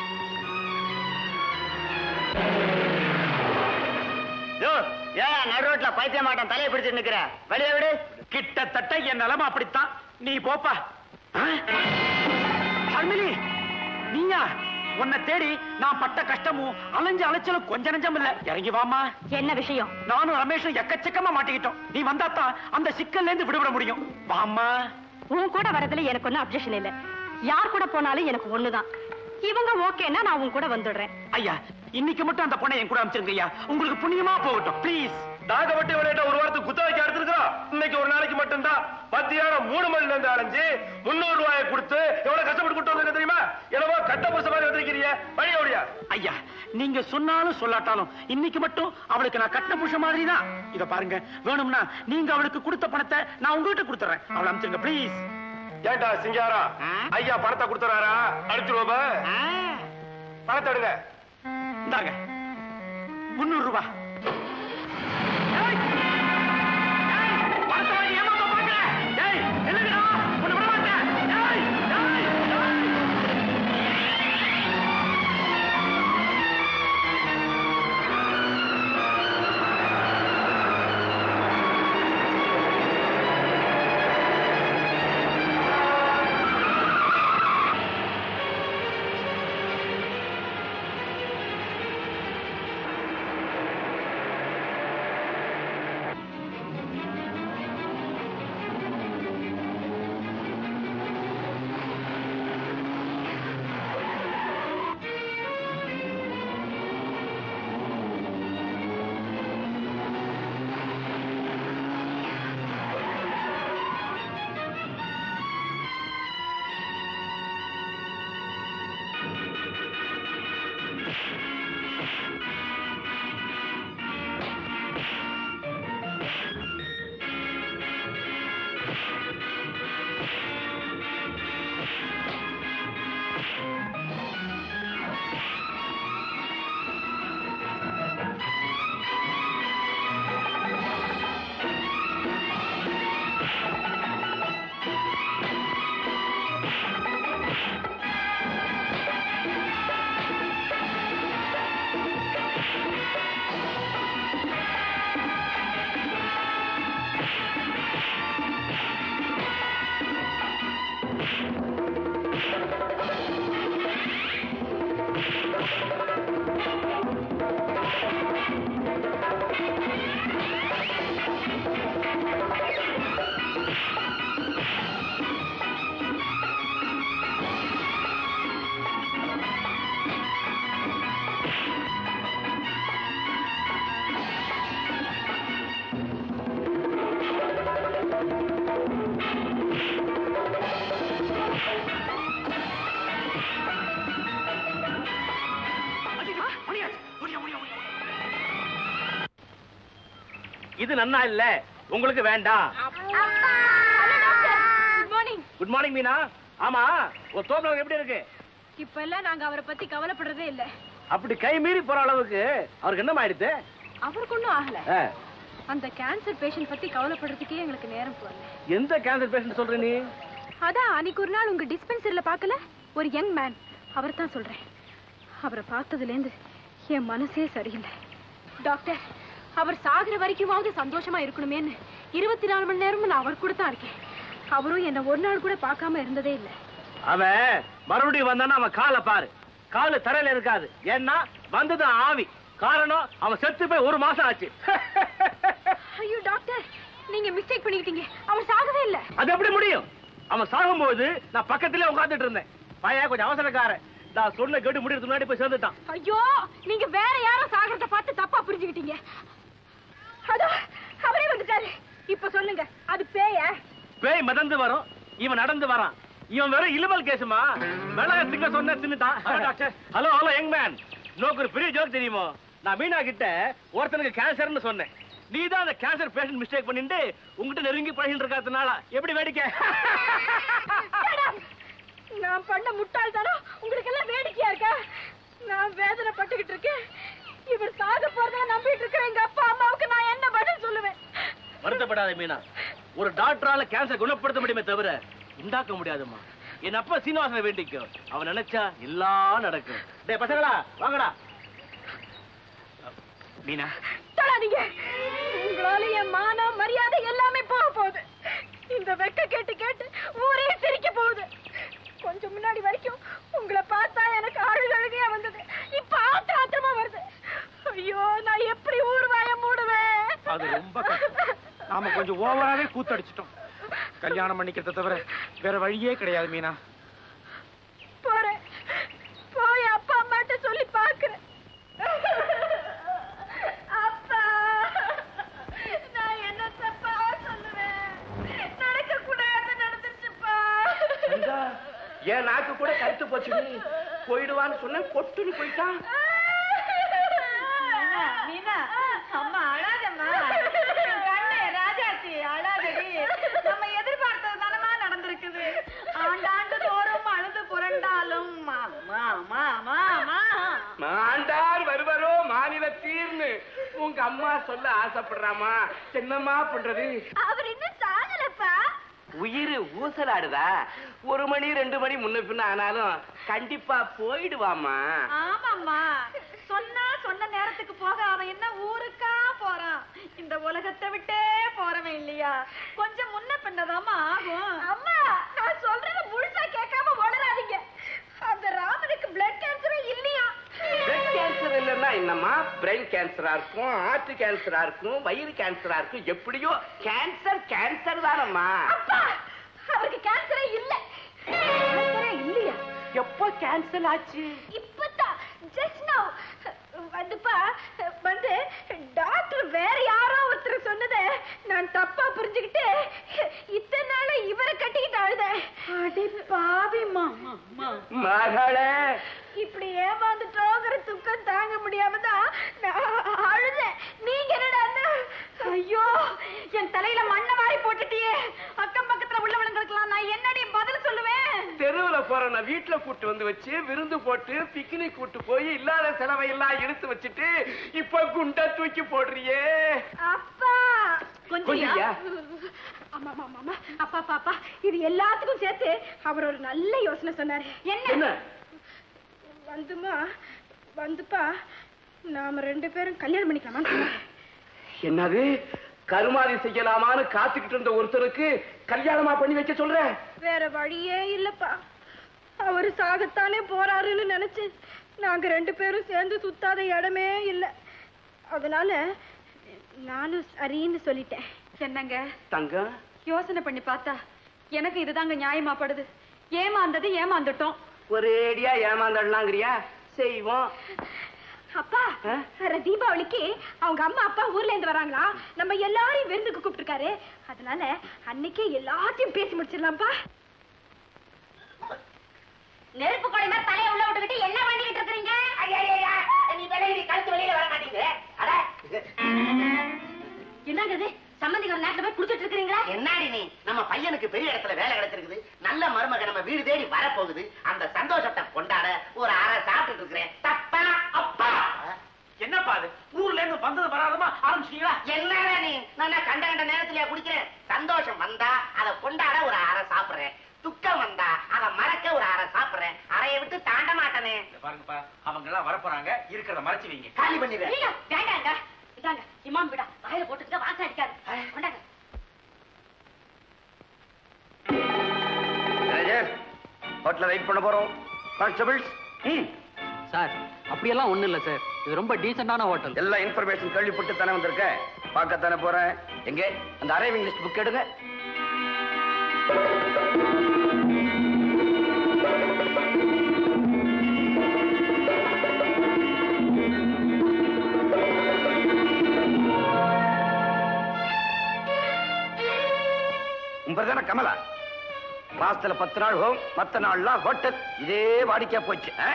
ஏன் நடு ரோட்ல பைத்திய மாட்டான் தலையை பிடிச்சு நிக்கிற வெளியே விடு கிட்டத்தட்ட என் நிலைமை அப்படித்தான் நீ போப்பா ஆ? ஷர்மிலி நீயா உன்னை தேடி நான் பட்ட கஷ்டமும் அலைஞ்சு அலைச்சலும் கொஞ்ச நெஞ்சம் இல்ல இறங்கி வாமா என்ன விஷயம் நானும் ரமேஷும் எக்கச்சக்கமா மாட்டிக்கிட்டோம் நீ வந்தாத்தான் அந்த சிக்கல்ல இருந்து விடுபட முடியும் வாமா உன் கூட வரதுல எனக்கு ஒன்னும் அப்செஷன் இல்ல யார் கூட போனாலும் எனக்கு ஒண்ணுதான் இவங்க ஓகேன்னா நான் உன் கூட வந்துடுறேன் ஐயா இன்னைக்கு மட்டும் அந்த பொண்ணை என் கூட அனுப்பிச்சிருங்க ஐயா உங்களுக்கு புண்ணியமா போகட்டும் ப்ளீஸ் நாகப்பட்டி விளையாட்ட ஒரு வாரத்துக்கு குத்த வைக்க எடுத்துருக்கோம் இன்னைக்கு ஒரு நாளைக்கு மட்டும்தான் மத்தியானம் மூணு மணில இருந்து அலைஞ்சு முன்னூறு ரூபாயை கொடுத்து எவ்வளவு கஷ்டப்பட்டு கொடுத்து வந்திருக்க தெரியுமா என்னவோ கட்ட புருஷ மாதிரி வந்திருக்கிறீங்க வழி ஓடியா ஐயா நீங்க சொன்னாலும் சொல்லாட்டாலும் இன்னைக்கு மட்டும் அவளுக்கு நான் கட்டின புருஷ மாதிரி தான் இத பாருங்க வேணும்னா நீங்க அவளுக்கு கொடுத்த பணத்தை நான் உங்ககிட்ட கொடுத்துறேன் அவளை அனுப்பிச்சிருங்க ப்ளீஸ் ஏண்டா சிங்காரா ஐயா பணத்தை கொடுத்துறாரா அடிச்சுடுவோமா பணத்தை எடுங்க இந்தாங்க முன்னூறு ரூபாய் ஏய்! ஏய்! பணத்தை வாங்கி ஏமாத்த பாக்குற? ஏய், நில்லுங்கடா! உன்னை விட மாட்டேன். ஏய்! ஏய்! ஏய்! ஐயோ, முடியாது. முடியாது, முடியாது, முடியாது. இது நன்னா இல்ல உங்களுக்கு வேண்டாம் good morning good morning Meena ஆமா ஒரு தோப்பில் எப்படி இருக்கு இப்ப எல்லாம் நாங்க அவரை பத்தி கவலைப்படுறதே இல்ல அப்படி கை மீறி போற அளவுக்கு அவருக்கு என்னமா ஆயிடுது அவருக்கு ஒண்ணும் ஆகல அந்த கேன்சர் பேஷண்ட் பத்தி கவலைப்படுறதுக்கே எங்களுக்கு நேரம் போகல எந்த கேன்சர் பேஷண்ட் சொல்ற நீ அதான் அன்னைக்கு ஒரு நாள் உங்க டிஸ்பென்சரில பார்க்கல ஒரு யங் மேன் அவர் தான் சொல்றேன் அவரை பார்த்ததுலேருந்து என் மனசே சரியில்லை டாக்டர் அவர் சாகுற வரைக்குமாவது சந்தோஷமா இருக்கணுமேன்னு இருபத்தி நாலு மணி நேரமும் நான் அவர் கூட தான் இருக்கேன் அவரும் என்ன ஒரு நாள் கூட பார்க்காம இருந்ததே இல்லை அவன் மறுபடியும் வந்தானா அவன் காலை பாரு காலு தரையில இருக்காது ஏன்னா வந்தது ஆவி காரணம் அவன் செத்து போய் ஒரு மாசம் ஆச்சு ஐயோ டாக்டர் நீங்க மிஸ்டேக் பண்ணிக்கிட்டீங்க அவர் சாகவே இல்லை அது எப்படி முடியும் அவன் சாகும்போது நான் பக்கத்திலே உட்கார்ந்துட்டு இருந்தேன் பையன் கொஞ்சம் அவசரக்காரன் நான் சொன்ன கேட்டு முடியறதுக்கு முன்னாடி போய் சேர்ந்துட்டான் ஐயோ நீங்க வேற யாரோ சாகரத்தை பார்த்து தப்பா புரிஞ்சுக்கிட்டீங்க அதோ அவரே வந்துட்டாரு இப்ப சொல்லுங்க அது பேய பேய் மிதந்து வரும் இவன் நடந்து வரான் இவன் வெறும் இலுமல் கேசுமா மிளக திங்க சொன்ன தின்னுட்டான் doctor hello hello young man நோக்கு ஒரு பெரிய ஜோக் தெரியுமோ நான் மீனா கிட்ட ஒருத்தனுக்கு கேன்சர்னு சொன்னேன் நீ தான் அந்த கேன்சர் பேஷண்ட் மிஸ்டேக் பண்ணிட்டு உங்ககிட்ட நெருங்கி பழகிட்டு இருக்கிறதுனால எப்படி வேடிக்கை நான் பண்ண முட்டாள்தானம் உங்களுக்கு எல்லாம் வேடிக்கையா இருக்கா நான் வேதனை பட்டுக்கிட்டு இருக்கேன் இவர் சாக போறதா நம்பிட்டு இருக்கிற எங்க அப்பா அம்மாவுக்கு நான் என்ன பதில் சொல்லுவேன் வருத்தப்படாத மீனா ஒரு டாக்டரால கேன்சர் குணப்படுத்த முடியுமே தவிர உண்டாக்க முடியாதும்மா என் அப்பா சீனிவாசனை வேண்டிக்கோ அவன் நினைச்சா எல்லாம் நடக்கும் டேய் பசங்களா வாங்கடா மீனா தொடாதீங்க உங்களால என் மானம் மரியாதை எல்லாமே போக போகுது இந்த வெக்க கேட்டு கேட்டு ஊரே சிரிக்க போகுது கொஞ்சம் முன்னாடி வரைக்கும் உங்களை பார்த்தா எனக்கு அழுகு அழுகையா வந்தது இப்ப ஆத்திர ஆத்திரமா வருது ஐயோ நான் எப்படி ஊர் வாய மூடுவேன் அது ரொம்ப கஷ்டம். நாம கொஞ்சம் ஓவராவே கூத்தடிச்சிட்டோம் கல்யாணம் பண்ணிக்கிறத தவிர வேற வழியே கிடையாது மீனா போறேன் போய் அப்பா அம்மாட்ட சொல்லி பாக்குறேன் அப்பா நான் என்ன தப்பா சொல்லுவேன் நடக்க கூடாது நடந்துச்சுப்பா என் நாக்கு கூட கருத்து போச்சு போயிடுவான்னு சொன்ன பொட்டுன்னு போயிட்டான் மீனா அம்மா அழாதம்மா கண்ணு ராஜாச்சி அழாதடி நம்ம எதிர்பார்த்தது தானமா நடந்திருக்குது ஆண்டாண்டு தோறும் அழுது புரண்டாலும் மாமா மாமா மாண்டார் வருவரோ மாநில தீர்னு உங்க அம்மா சொல்ல ஆசைப்படுறாமா என்னம்மா பண்றது அவர் இன்னும் சாகலப்பா உயிர் ஊசலாடுதா ஒரு மணி ரெண்டு மணி முன்ன பின்ன ஆனாலும் கண்டிப்பா போயிடுவாமா ஆமாம்மா சொன்னா சொன்ன நேரத்துக்கு போக அவன் என்ன ஊருக்கா போறான் இந்த உலகத்தை விட்டே போறவன் இல்லையா கொஞ்சம் முன்ன பின்னதாமா ஆகும் அம்மா நான் சொல்றத முழுசா கேட்காம உளறாதீங்க அந்த ராமனுக்கு பிளட் கேன்சரே இல்லையா பிளட் கேன்சர் இல்லைன்னா என்னம்மா பிரெயின் கேன்சரா இருக்கும் ஹார்ட் கேன்சரா இருக்கும் வயிறு கேன்சரா இருக்கும் எப்படியோ கேன்சர் கேன்சர் தானம்மா அப்பா அவருக்கு கேன்சரே இல்ல கேன்சரே இல்லையா எப்போ கேன்சர் ஆச்சு இப்பதான் ஜஸ்ட் நவ் வந்துப்பா வந்து டாக்டர் வேற யாரோ ஒருத்தர் சொன்னதை நான் தப்பா புரிஞ்சுக்கிட்டு இத்தனை நாள இவரை கட்டிக்கிட்டு அழுதேன் அடி பாவி மாமா மகளே இப்படி ஏமாந்துட்டோங்கிற துக்கம் தாங்க முடியாம தான் நான் அழுதேன் நீங்க என்னடா ஐயோ என் தலையில மண்ணை வாரி போட்டுட்டியே அக்கம் பக்கத்துல உள்ளவங்களுக்கெல்லாம் நான் என்னடி பதில் சொல்லுவேன் தெருவுல போற நான் வீட்டுல கூட்டு வந்து வச்சு விருந்து போட்டு பிக்னிக் கூட்டு போய் இல்லாத செலவை எல்லாம் எடுத்து வச்சுட்டு இப்ப குண்டா தூக்கி போடுறியே அப்பா கொஞ்சியா கொஞ்சியா? ஆமா ஆமா ஆமா அப்பா பாப்பா இது எல்லாத்துக்கும் சேர்த்து அவர் ஒரு நல்ல யோசனை சொன்னாரு என்ன என்ன வந்துமா வந்துப்பா நாம ரெண்டு பேரும் கல்யாணம் பண்ணிக்கலாமான்னு சொன்னாரு என்னது கருமாதி செய்யலாமான்னு காத்துக்கிட்டு இருந்த ஒருத்தருக்கு கல்யாணமா பண்ணி வைக்க சொல்ற வேற வழியே இல்லப்பா அவரு சாகத்தானே போறாருன்னு நினைச்சு நாங்க ரெண்டு பேரும் சேர்ந்து சுத்தாத இடமே இல்ல அதனால நானும் சரின்னு சொல்லிட்டேன் என்னங்க தங்கம் யோசனை பண்ணி பார்த்தா எனக்கு இதுதாங்க நியாயமா படுது ஏமாந்தது ஏமாந்துட்டோம் ஒரேடியா ஏமாந்தடலாங்கிறியா செய்வோம் அப்பா ஆ? வர தீபாவளிக்கு அவங்க அம்மா அப்பா ஊர்ல இருந்து வராங்களா நம்ம எல்லாரையும் விருந்துக்கு கூப்பிட்டுருக்காரு அதனால அன்னைக்கே எல்லாத்தையும் பேசி முடிச்சிடலாம்ப்பா நெருப்பு கோழி மாதிரி தலையை உள்ள விட்டுக்கிட்டு என்ன பண்ணிக்கிட்டு இருக்கீங்க நீ வெளியே கழுத்து வெளியில வர மாட்டேங்குது அட என்னங்க இது சம்பந்திக்கிற நேரத்துல போய் குடிச்சிட்டு இருக்கீங்களா என்னாடி நீ நம்ம பையனுக்கு பெரிய இடத்துல வேலை கிடைச்சிருக்குது நல்ல மருமக நம்ம வீடு தேடி வரப்போகுது அந்த சந்தோஷத்தை கொண்டாட ஒரு அரை சாப்பிட்டுட்டு இருக்கிறேன் தப்பா அப்பா என்ன என்னப்பா அது ஊர்ல இருந்து வந்தது வராதமா ஆரம்பிச்சிட்டீங்களா என்னடா நீ நான் என்ன கண்ட கண்ட நேரத்திலேயே குடிக்கிறேன் சந்தோஷம் வந்தா அதை கொண்டாட ஒரு அரை சாப்பிடுறேன் துக்கம் வந்தா அதை மறக்க ஒரு அரை சாப்பிடுறேன் அறையை விட்டு தாண்ட மாட்டேனே இங்க பாருங்கப்பா அவங்க எல்லாம் வரப்போறாங்க இருக்கிறத மறைச்சு வைங்க காலி பண்ணிடுறேன் ஐயோ, வேண்டாங்க இதாங்க இமாம் விடா வாயில போட்டுக்கிட்ட வாசம் அடிக்காது கொண்டாங்க மேனேஜர் ஹோட்டல்ல வெயிட் பண்ண போறோம் கான்ஸ்டபிள்ஸ் ம் சார் அப்படியெல்லாம் ஒண்ணும் இல்ல சார் இது ரொம்ப டீசென்டான ஹோட்டல் எல்லா இன்ஃபர்மேஷன் கேள்விப்பட்டு தானே வந்திருக்கேன் பார்க்கத்தானே போறேன் எங்க அந்த அரைவிங் லிஸ்ட் புக் எடுங்க உங்க தானே கமலா மாசத்துல பத்து நாள் ஹோம் மத்த நாள்லாம் ஹோட்டல் இதே வாடிக்கையா போச்சு ஆ?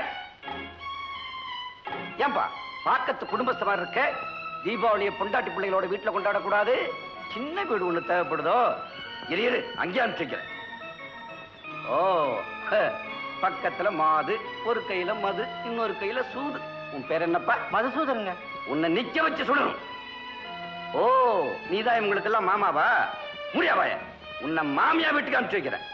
ஏன்பா பாக்கத்து குடும்பஸ்தமா இருக்க தீபாவளியை பொண்டாட்டி பிள்ளைகளோட வீட்டுல கொண்டாடக்கூடாது சின்ன வீடு ஒண்ணு தேவைப்படுதோ இரு இரு அங்கேயே அனுப்பிச்சிக்கிறேன் ஓ ஹ, பக்கத்துல மாது ஒரு கையில மது இன்னொரு கையில சூது உன் பேர் என்னப்பா மதுசூதனுங்க உன்னை நிக்க வச்சு சொல்லணும் ஓ நீதான் இவங்களுக்கு எல்லாம் மாமாவா முடியாவாய உன்னை மாமியா வீட்டுக்கு அனுப்பிச்சு வைக்கிறேன்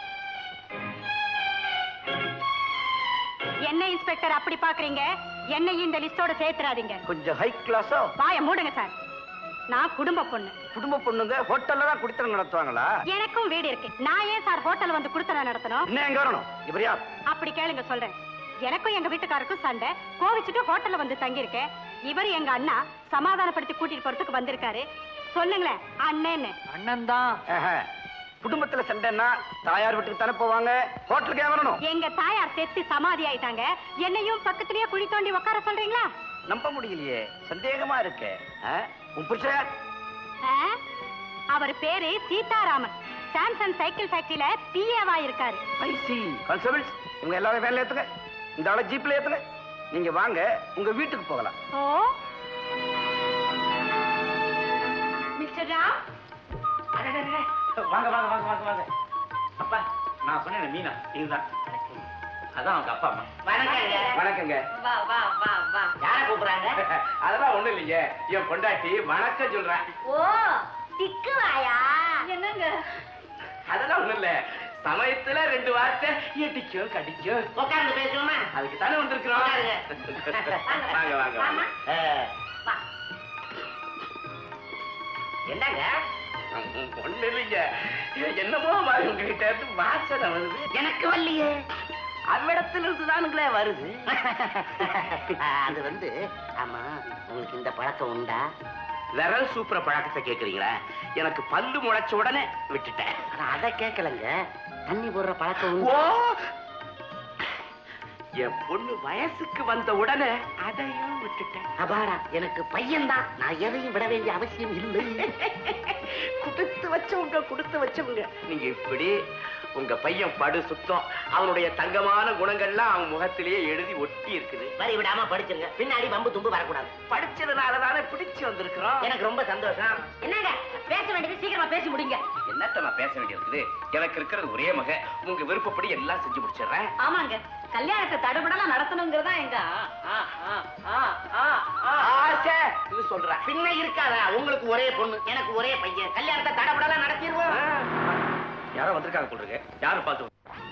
என்ன இன்ஸ்பெக்டர் அப்படி பாக்குறீங்க என்னையும் இந்த லிஸ்டோட சேர்த்துறாதீங்க கொஞ்சம் ஹை கிளாஸா வாய மூடுங்க சார் நான் குடும்ப பொண்ணு குடும்ப பொண்ணுங்க ஹோட்டல்ல தான் குடித்தனம் நடத்துவாங்களா எனக்கும் வீடு இருக்கு நான் ஏன் சார் ஹோட்டல் வந்து குடுத்தன நடத்தணும் இன்னும் எங்க வரணும் இவர் யார் அப்படி கேளுங்க சொல்றேன் எனக்கும் எங்க வீட்டுக்காருக்கும் சண்டை கோவிச்சுட்டு ஹோட்டல்ல வந்து தங்கியிருக்கேன் இவர் எங்க அண்ணா சமாதானப்படுத்தி கூட்டிட்டு போறதுக்கு வந்திருக்காரு சொல்லுங்களேன் அண்ணன்னு அண்ணன் தான் ஆஹா. குடும்பத்துல சண்டைன்னா தாயார் வீட்டுக்கு தானே போவாங்க ஹோட்டலுக்கு ஏன் வரணும் எங்க தாயார் செத்து சமாதி ஆயிட்டாங்க என்னையும் பக்கத்திலேயே குழி தோண்டி உட்கார சொல்றீங்களா நம்ப முடியலையே சந்தேகமா இருக்கே ஆ? உன் புருஷன் ஆ? அவர் பேரு சீதாராமன் சாம்சங் சைக்கிள் ஃபேக்டரியில பிஏவா இருக்காரு ஐசி கான்ஸ்டபிள்ஸ் இவங்க எல்லாரும் வேலை ஏத்துங்க இந்த ஆளை ஜீப்ல ஏத்துங்க நீங்க வாங்க உங்க வீட்டுக்கு போகலாம் ஓ மிஸ்டர் ராம் அடடடடே. வாங்க வாங்க வாங்க வாங்க வாங்க அப்பா நான் சொன்னேன் மீனா இதுதான் அதான் அவங்க அப்பா அம்மா வணக்கங்க வணக்கங்க வா வா வா வா யார கூப்பிடுறாங்க அதெல்லாம் ஒண்ணு இல்லைங்க என் பொண்டாட்டி வணக்கம் சொல்றேன் ஓ திக்கு வாயா என்னங்க அதெல்லாம் ஒண்ணு இல்ல சமயத்துல ரெண்டு வார்த்தை எட்டிக்கும் கடிக்கும் உட்கார்ந்து பேசுவோமா அதுக்கு தானே வந்திருக்கிறோம் உட்காருங்க. வாங்க வாங்க வாங்க ஆ, வா. என்னங்க ஒண்ணு இல்லைங்க என்னமோ மாதிரி உங்ககிட்ட இருந்து வாசனை வருது எனக்கு வரலையே அவ்விடத்துல இருந்து தானுங்களே வருது அது வந்து ஆமா உங்களுக்கு இந்த பழக்கம் உண்டா விரல் சூப்பர பழக்கத்தை கேக்குறீங்களா எனக்கு பல்லு முளைச்ச உடனே விட்டுட்டேன் ஆனா அதை கேட்கலங்க தண்ணி போடுற பழக்கம் ஓ உண்டு என் பொண்ணு வயசுக்கு வந்த உடனே அதையும் விட்டுட்டேன் அபாடா எனக்கு பையன்தான் நான் எதையும் விட வேண்டிய அவசியம் இல்லை கொடுத்து வச்சவங்க கொடுத்து வச்சவங்க நீங்க இப்படி உங்க பையன் படு சுத்தம் அவனுடைய தங்கமான குணங்கள்லாம் அவன் முகத்திலேயே எழுதி ஒட்டி இருக்குது வரி விடாம படிச்சிருங்க பின்னாடி வம்பு தும்பு வரக்கூடாது படிச்சதுனால தானே பிடிச்சு வந்திருக்கிறோம் எனக்கு ரொம்ப சந்தோஷம் என்னங்க பேச வேண்டியது சீக்கிரமா பேசி முடிங்க என்னத்த நான் பேச வேண்டியிருக்குது எனக்கு இருக்கிறது ஒரே மக உங்க விருப்பப்படி எல்லாம் செஞ்சு முடிச்சிடுறேன் ஆமாங்க கல்யாணத்தை தடுபடலாம் நடத்தணுங்கிறதா எங்க ஆசை இது சொல்றேன் பின்ன இருக்காதா உங்களுக்கு ஒரே பொண்ணு எனக்கு ஒரே பையன் கல்யாணத்தை தடபடலாம் நடத்திடுவோம் யாரோ வந்திருக்காங்க போல இருக்கு யாரும் பார்த்து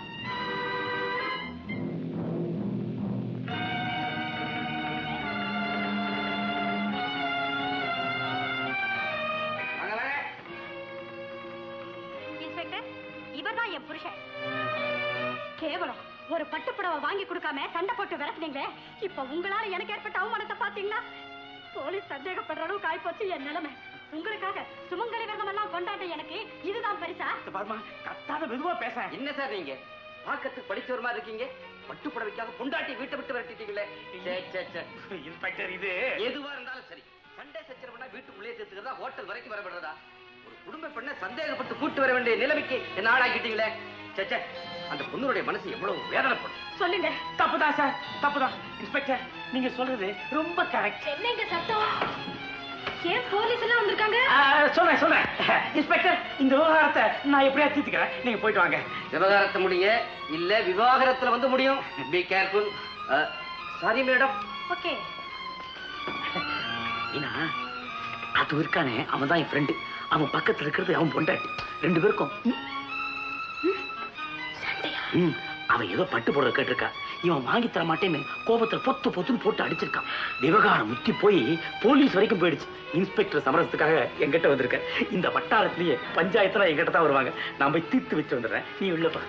இன்ஸ்பெக்டர் இவர்தான் என் புருஷன் கேவலம் ஒரு பட்டுப்புடவை வாங்கி கொடுக்காம சண்டை போட்டு விரட்டுனீங்களே இப்ப உங்களால எனக்கு ஏற்பட்ட அவமானத்தை பாத்தீங்களா போலீஸ் சந்தேகப்படுற அளவுக்கு ஆயிப்போச்சு என் நிலைமை உங்களுக்காக சுமங்கலி விரதம் எல்லாம் கொண்டாட்ட எனக்கு இதுதான் பரிசா பாருமா கத்தாத மெதுவா பேச என்ன சார் நீங்க பார்க்கறதுக்கு படிச்சவர் மாதிரி இருக்கீங்க பட்டு புடவைக்காக பொண்டாட்டி வீட்டை விட்டு விரட்டிட்டீங்களே சே, சே, சே. இன்ஸ்பெக்டர் இது எதுவா இருந்தாலும் சரி சண்டை சச்சரவுனா வீட்டுக்குள்ளே சேர்த்துக்கிறதா ஹோட்டல் வரைக்கும் வரப்படுறதா ஒரு குடும்ப பெண்ணை சந்தேகப்பட்டு கூட்டு வர வேண்டிய நிலைமைக்கு என்ன ஆளாக்கிட்டீங்களே சே, சே. அந்த பொண்ணுடைய மனசு எவ்வளவு வேதனைப்படும் சொல்லுங்க தப்புதான் சார் தப்புதான் இன்ஸ்பெக்டர் நீங்க சொல்றது ரொம்ப கரெக்ட் என்னங்க சத்தம் ஏன் போலீஸ் எல்லாம் வந்திருக்காங்க சொல்றேன் சொல்றேன் இன்ஸ்பெக்டர் இந்த விவகாரத்தை நான் எப்படியா தீர்த்துக்கிறேன் நீங்க போயிட்டு வாங்க விவகாரத்தை முடிய இல்ல விவாகரத்துல வந்து முடியும் be careful sorry madam okay ஏன்னா அது இருக்கானே அவன் தான் என் ஃப்ரெண்டு அவன் பக்கத்துல இருக்கிறது அவன் பொண்டாட்டி ரெண்டு பேருக்கும் ம். ம், அவன் ஏதோ பட்டு போடுற கேட்டிருக்கா இவன் வாங்கி தர மாட்டேன்னு கோபத்துல பொத்து பொத்துன்னு போட்டு அடிச்சிருக்கான் விவகாரம் முத்தி போய் போலீஸ் வரைக்கும் போயிடுச்சு இன்ஸ்பெக்டர் சமரசத்துக்காக என்கிட்ட வந்திருக்க இந்த வட்டாரத்திலேயே பஞ்சாயத்துல என்கிட்ட தான் வருவாங்க நான் போய் தீர்த்து வச்சு வந்துடுறேன் நீ உள்ளப்பா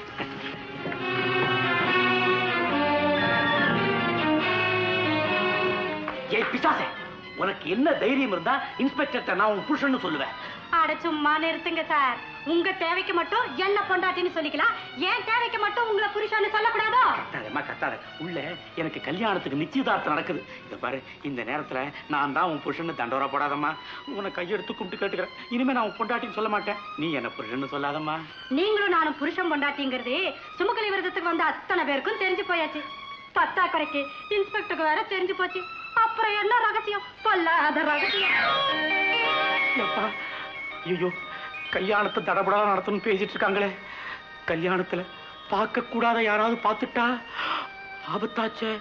ஏய் பிசாசே உனக்கு என்ன தைரியம் இருந்தா இன்ஸ்பெக்டர்ட்ட நான் உன் புருஷன்னு சொல்லுவேன் அட சும்மா நிறுத்துங்க சார் உங்க தேவைக்கு மட்டும் என்ன பொண்டாட்டின்னு சொல்லிக்கலாம் ஏன் தேவைக்கு மட்டும் உங்களை புருஷன்னு சொல்லக்கூடாதோ கத்தாதம்மா கத்தாத உள்ள எனக்கு கல்யாணத்துக்கு நிச்சயதார்த்தம் நடக்குது இத பாரு இந்த நேரத்துல நான் தான் உன் புருஷன்னு தண்டோரா போடாதம்மா உன்னை கையெடுத்து கும்பிட்டு கேட்டுக்கிறேன் இனிமே நான் உன் பொண்டாட்டின்னு சொல்ல மாட்டேன் நீ என்ன புருஷன்னு சொல்லாதம்மா நீங்களும் நானும் புருஷன் பொண்டாட்டிங்கிறது சுமக்கலி விரதத்துக்கு வந்த அத்தனை பேருக்கும் தெரிஞ்சு போயாச்சு பத்தா குறைக்கு இன்ஸ்பெக்டருக்கு வேற தெரிஞ்சு போச்சு அப்புறம் என்ன ரகசியம் பொல்லாத ரகசியம் எப்பா ஐயோ கல்யாணத்தை தடபடா நடத்தணும்னு பேசிட்டு இருக்காங்களே கல்யாணத்துல பார்க்க கூடாத யாராவது பார்த்துட்டா ஆபத்தாச்சே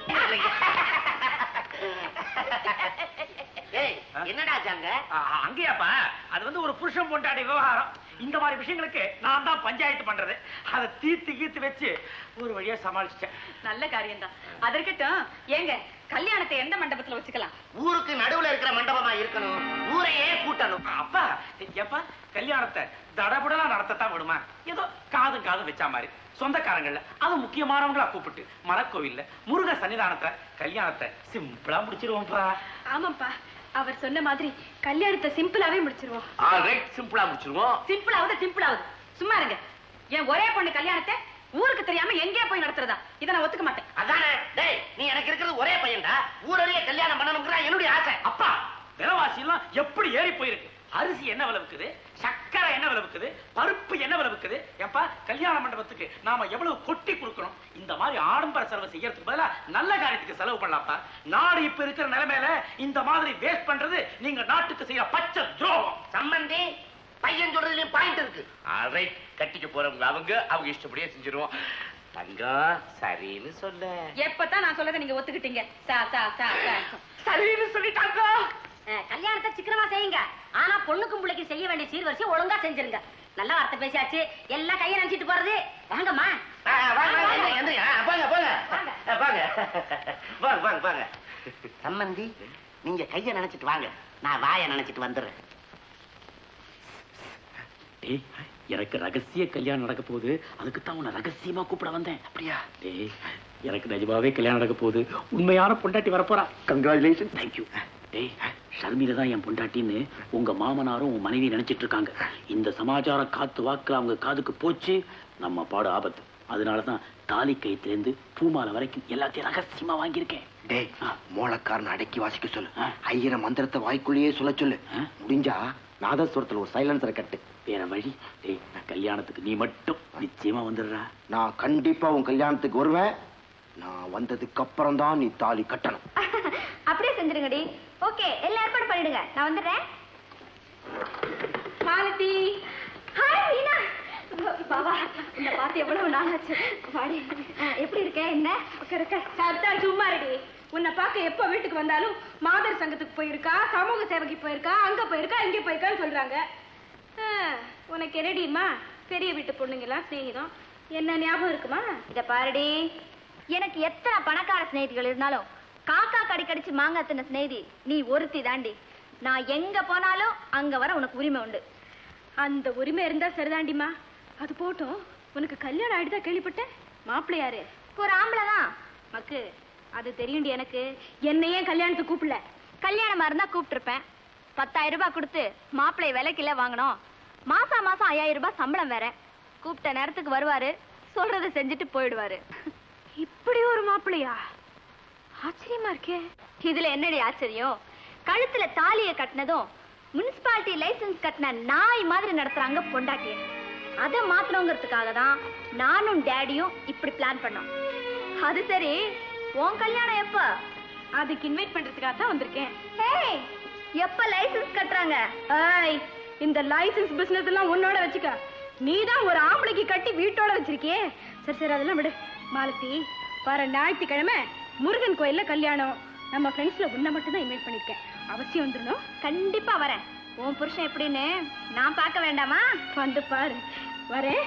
ஏய், என்னடா ஜாங்க அ- அங்கேயாப்பா அது வந்து ஒரு புருஷன் பொண்டாடி விவகாரம் இந்த மாதிரி விஷயங்களுக்கு நான் தான் பஞ்சாயத்து பண்றது அதை தீர்த்து கீர்த்து வச்சு ஒரு வழியா சமாளிச்சிட்டேன் நல்ல காரியம்தான் அதற்கட்டும் ஏங்க கல்யாணத்தை எந்த மண்டபத்துல வச்சுக்கலாம் ஊருக்கு நடுவுல இருக்கிற மண்டபமா இருக்கணும் ஊரையே கூட்டணும் அப்பா எப்பா கல்யாணத்தை தடபுடலா நடத்தத்தான் விடுமா ஏதோ காதும் காதும் வச்சா மாதிரி சொந்தக்காரங்கள்ல அது முக்கியமானவங்களா கூப்பிட்டு மலக்கோவில்ல முருக சன்னிதானத்துல கல்யாணத்தை சிம்பிளா முடிச்சிருவோம்ப்பா ஆமாப்பா அவர் சொன்ன மாதிரி கல்யாணத்தை சிம்பிளாவே முடிச்சிருவோம் ரைட் சிம்பிளா முடிச்சிருவோம் சிம்பிளாவது சிம்பிளாவது சும்மா இருங்க என் ஒரே பொண்ணு கல்யாணத்தை ஊருக்கு தெரியாம எங்கேயே போய் நடத்துறதா இதை நான் ஒத்துக்க மாட்டேன் அதானே டேய் நீ எனக்கு இருக்கிறது ஒரே பையன்டா ஊரறிய கல்யாணம் பண்ணணுங்கிற என்னுடைய ஆசை அப்பா விலைவாசி எல்லாம் எப்படி ஏறி போயிருக்கு அரிசி என்ன விலை விக்குது சக்கரை என்ன விலை விக்குது பருப்பு என்ன விலை விக்குது ஏப்பா கல்யாண மண்டபத்துக்கு நாம எவ்வளவு கொட்டி கொடுக்கணும் இந்த மாதிரி ஆடம்பர செலவு செய்யறதுக்கு பதிலா நல்ல காரியத்துக்கு செலவு பண்ணலாம்ப்பா நாடு இப்ப இருக்கிற நிலைமையில இந்த மாதிரி வேஸ்ட் பண்றது நீங்க நாட்டுக்கு செய்யற பச்சை துரோகம் சம்பந்தி பையன் சொல்றதுலயும் பாயிண்ட் இருக்கு ரைட் கட்டிக்க போறவங்க அவங்க அவங்க இஷ்டப்படியே செஞ்சிருவோம் தங்கம் சரின்னு சொல்ல எப்பதான் நான் சொல்லதை நீங்க ஒத்துக்கிட்டீங்க சா சா சா சா சரின்னு சொல்லிட்டாங்க கல்யாணத்தை சிக்கனமா செய்யுங்க ஆனா பொண்ணுக்கும் பிள்ளைக்கு செய்ய வேண்டிய சீர்வரிசை ஒழுங்கா செஞ்சிருங்க நல்ல வார்த்தை பேசியாச்சு எல்லாம் கையை நினைச்சிட்டு போறது வாங்கம்மா ஆ, வாங்க, வாங்க, எந்திரிங்க, எந்திரிங்க. ஆ, போங்க போங்க ஆ, வாங்க வாங்க வாங்க வாங்க சம்பந்தி நீங்க கைய நினைச்சிட்டு வாங்க நான் வாய நினைச்சிட்டு வந்துடுறேன் டேய் எனக்கு ரகசிய கல்யாணம் நடக்க போகுது அதுக்கு தான் உன்னை ரகசியமா கூப்பிட வந்தேன் அப்படியா டேய் எனக்கு நிஜமாவே கல்யாணம் நடக்க போகுது உண்மையான பொண்டாட்டி வரப்போறா கங்க்ராச்சுலேஷன் தேங்க்யூ டேய் ஷர்மில தான் என் பொண்டாட்டின்னு உங்க மாமனாரும் உன் மனைவி நினைச்சிட்டு இருக்காங்க இந்த சமாச்சாரம் காத்து வாக்குல அவங்க காதுக்கு போச்சு நம்ம பாடு ஆபத்து அதனால தான் தாலி கைத்திலேருந்து பூமாலை வரைக்கும் எல்லாத்தையும் ரகசியமா வாங்கியிருக்கேன் டேய் ஆ. மோளக்காரன் அடக்கி வாசிக்க சொல்லு ஆ. ஐயர மந்திரத்தை வாய்க்குள்ளேயே சொல்ல சொல்லு ஆ. முடிஞ்சா நாதஸ்வரத்துல ஒரு சைலன்சரை கட்டு வேற வழி டேய் நான் கல்யாணத்துக்கு நீ மட்டும் நிச்சயமா வந்துடுறா நான் கண்டிப்பா உன் கல்யாணத்துக்கு வருவேன் நான் வந்ததுக்கு அப்புறம் தான் நீ தாலி கட்டணும் அப்படியே செஞ்சிருங்கடி ஓகே எல்லாம் ஏற்பாடு பண்ணிடுங்க நான் வந்துடுறேன் மாலதி ஹாய் மீனா பாபா இந்த பார்த்து எவ்வளவு நாளாச்சு வாடி ஆ, எப்படி இருக்க என்ன சத்தா சும்மா இருடி உன்னை பார்க்க எப்ப வீட்டுக்கு வந்தாலும் மாதர் சங்கத்துக்கு போயிருக்கா சமூக சேவைக்கு போயிருக்கா அங்க போயிருக்கா இங்க போயிருக்கான்னு சொல்றாங்க ஆ, உனக்கு என்னடிமா பெரிய வீட்டு பொண்ணுங்கெல்லாம் சிநேகிதம் என்ன ஞாபகம் இருக்குமா இத பாருடி எனக்கு எத்தனை பணக்கார சிநேகிதிகள் இருந்தாலும் காக்கா கடி கடிச்சு மாங்காய் தின்ன சிநேகிதி நீ ஒருத்தி தாண்டி நான் எங்க போனாலும் அங்க வர உனக்கு உரிமை உண்டு அந்த உரிமை இருந்தா சரிதாண்டிமா அது போட்டும் உனக்கு கல்யாணம் ஆயிடுதா கேள்விப்பட்டேன் மாப்பிள்ளை யாரு ஒரு ஆம்பளை தான் மக்கு அது தெரியும்டி எனக்கு என்ன ஏன் கல்யாணத்துக்கு கூப்பிடல கல்யாணமா இருந்தா கூப்பிட்டுருப்பேன் பத்தாயிரம் ரூபாய் கொடுத்து மாப்பிள்ளை விலைக்கில வாங்கணும் மாசம் மாசம் ஐயாயிரம் ரூபாய் சம்பளம் வேற கூப்பிட்ட நேரத்துக்கு வருவாரு சொல்றதை செஞ்சுட்டு போயிடுவாரு இப்படி ஒரு மாப்பிள்ளையா ஆச்சரியமா இருக்கே இதுல என்னடி ஆச்சரியம் கழுத்துல தாலிய கட்டினதும் முனிசிபாலிட்டி லைசென்ஸ் கட்டின நாய் மாதிரி நடத்துறாங்க பொண்டாட்டிய அதை மாத்தணுங்கிறதுக்காக தான் நானும் டேடியும் இப்படி பிளான் பண்ணோம் அது சரி உன் கல்யாணம் எப்ப அதுக்கு இன்வைட் பண்றதுக்காக தான் வந்திருக்கேன் ஏய் எப்ப லைசென்ஸ் கட்டுறாங்க ஏய் இந்த லைசென்ஸ் பிசினஸ் எல்லாம் உன்னோட வச்சுக்க நீ தான் ஒரு ஆம்பளைக்கு கட்டி வீட்டோட வச்சிருக்கியே சரி சரி அதெல்லாம் விடு மாலதி வர ஞாயிற்றுக்கிழமை முருகன் கோயில்ல கல்யாணம் நம்ம ஃப்ரெண்ட்ஸ்ல உன்னை மட்டும் தான் இன்வைட் பண்ணிருக்கேன் அவசியம் வந்துடணும் கண்டிப்பா வரேன் உன் புருஷன் எப்படின்னு நான் பார்க்க வேண்டாமா வந்து பாரு வரேன்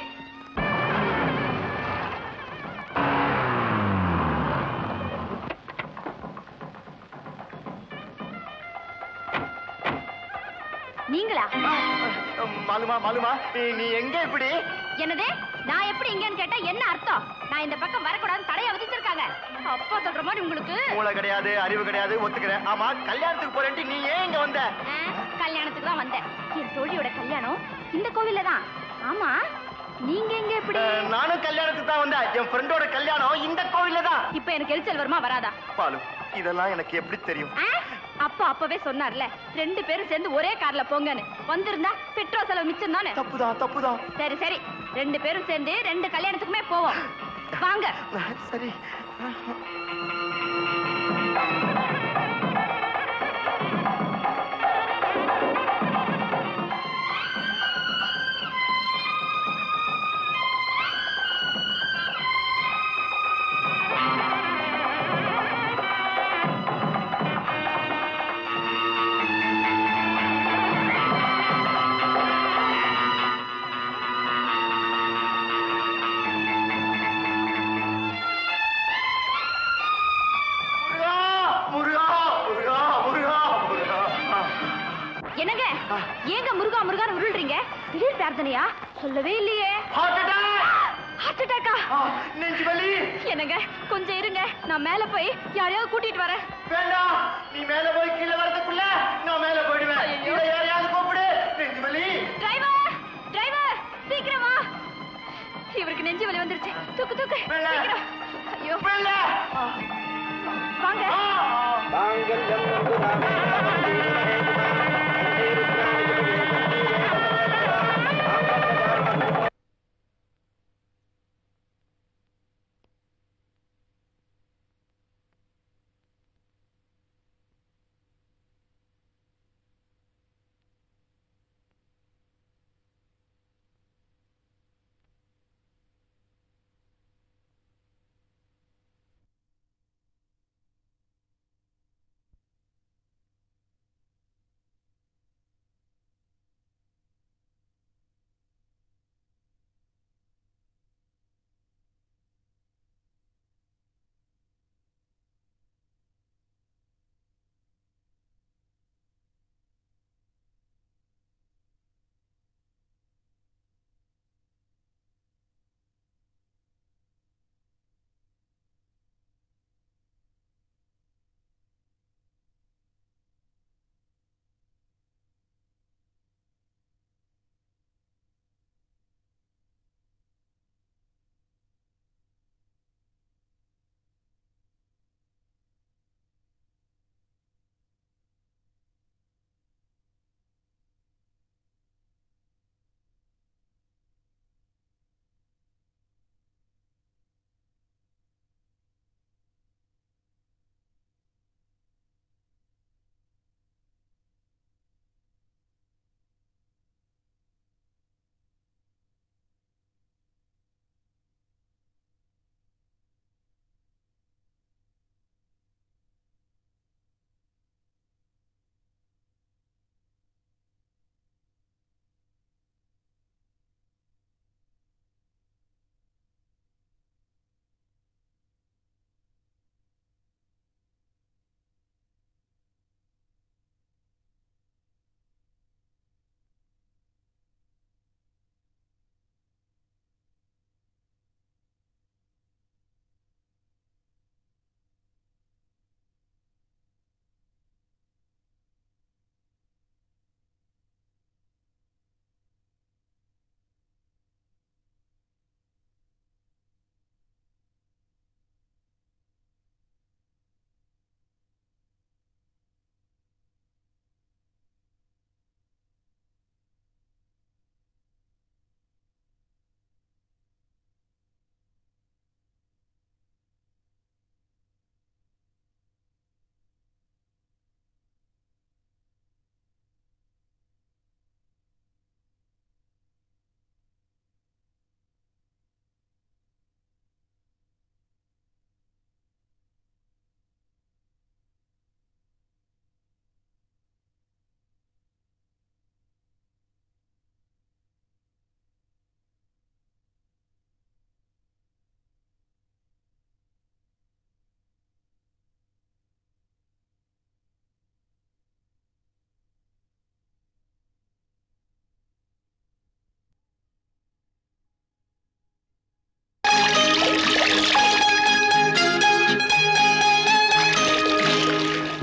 நீங்களா மாலுமா மாலுமா நீ- நீ எங்க இப்படி என்னது நான் எப்படி இங்கன்னு கேட்டா என்ன அர்த்தம் நான் இந்த பக்கம் வரக்கூடாதுன்னு தடைய விதிச்சிருக்காங்க அப்பா சொல்ற மாதிரி உங்களுக்கு மூளை கிடையாது அறிவு கிடையாது ஒத்துக்கிறேன் ஆமா கல்யாணத்துக்கு போறேன்ட்டு நீ ஏன் இங்க வந்த ஆ, கல்யாணத்துக்கு தான் வந்தேன் என் தோழியோட கல்யாணம் இந்த கோவில்ல தான் ஆமா நீங்க எங்க எப்படி அஹ், நானும் கல்யாணத்துக்கு தான் வந்தேன் என் ஃப்ரெண்டோட கல்யாணம் இந்த கோவில்ல தான் இப்ப எனக்கு எரிச்சல் வருமா வராதா பாலு இதெல்லாம் எனக்கு எப்படி தெரியும் ஆ? அப்பா அப்பவே சொன்னார்ல ரெண்டு பேரும் சேர்ந்து ஒரே கார்ல போங்கன்னு வந்திருந்தா பெட்ரோல் செலவு மிச்சம் தானே தப்புதான் தப்புதான் சரி சரி ரெண்டு பேரும் சேர்ந்து ரெண்டு கல்யாணத்துக்குமே போவோம் வாங்க சரி முருகா முருகா முருகா முருகா முருகா என்னங்க ஏங்க முருகா முருகான்னு உருள்றீங்க திடீர் பிரார்த்தனையா சொல்லவே இல்லையே ஹார்ட் அட்டாக் ஹார்ட் அட்டாக்கா நெஞ்சு வலி என்னங்க கொஞ்சம் இருங்க நான் மேல போய் யாரையாவது கூட்டிட்டு வரேன் வேண்டாம் நீ மேல போய் கீழே வரதுக்குள்ள நான் மேல போயிடுவேன் கீழே யாரையாவது கூப்பிடு நெஞ்சு வலி டிரைவர் டிரைவர் சீக்கிரமா இவருக்கு நெஞ்சு வலி வந்துருச்சு தூக்கு தூக்கு வெள்ள. சீக்கிரம் ஐயோ வெள்ள. வாங்க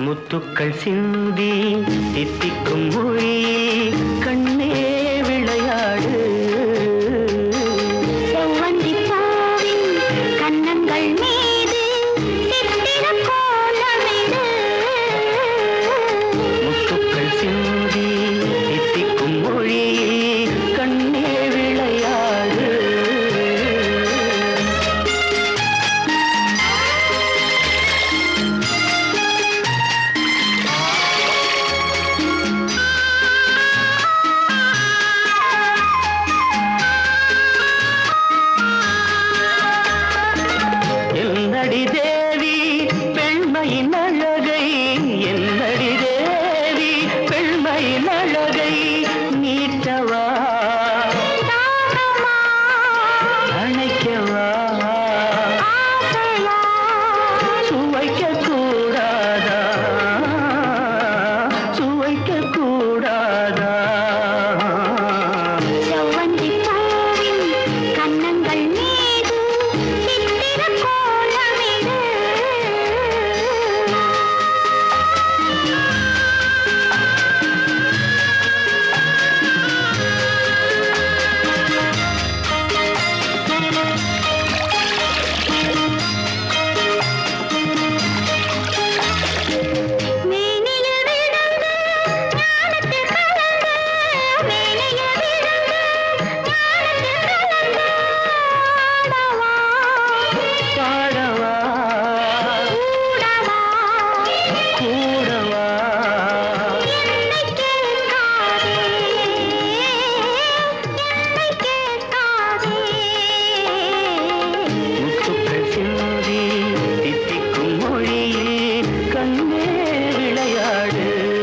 முத்துக்கள் சிந்தி தித்திக்கும் மொழி கண்ணே விளையாடு செவ்வந்தி பூவின் கன்னங்கள் மீது சித்திர கோலமிடு முத்துக்கள் சிந்தி தித்திக்கும் மொழி கண்ணே விளையாடு என்னடி தேவி பெண்மையின் அழகை என்னடி தேவி பெண்மையின் அழகை நீட்டவா அணைக்கவா சுவைக்க கூடாதா சுவைக்க கூடாதா செவ்வந்தி பூவின் கன்னங்கள் மீது சித்திர கோலமிடு மேனியில் விழுந்து ஞானத்தில் கலந்து மேனியில் விழுந்து ஞானத்தில் கலந்து ஆடவா பாடவா கூடவா கூடவா என்னை கேட்காதே என்னை கேட்காதே முத்துக்கள் சிந்தி தித்திக்கும் மொழியில் கண்ணே விளையாடு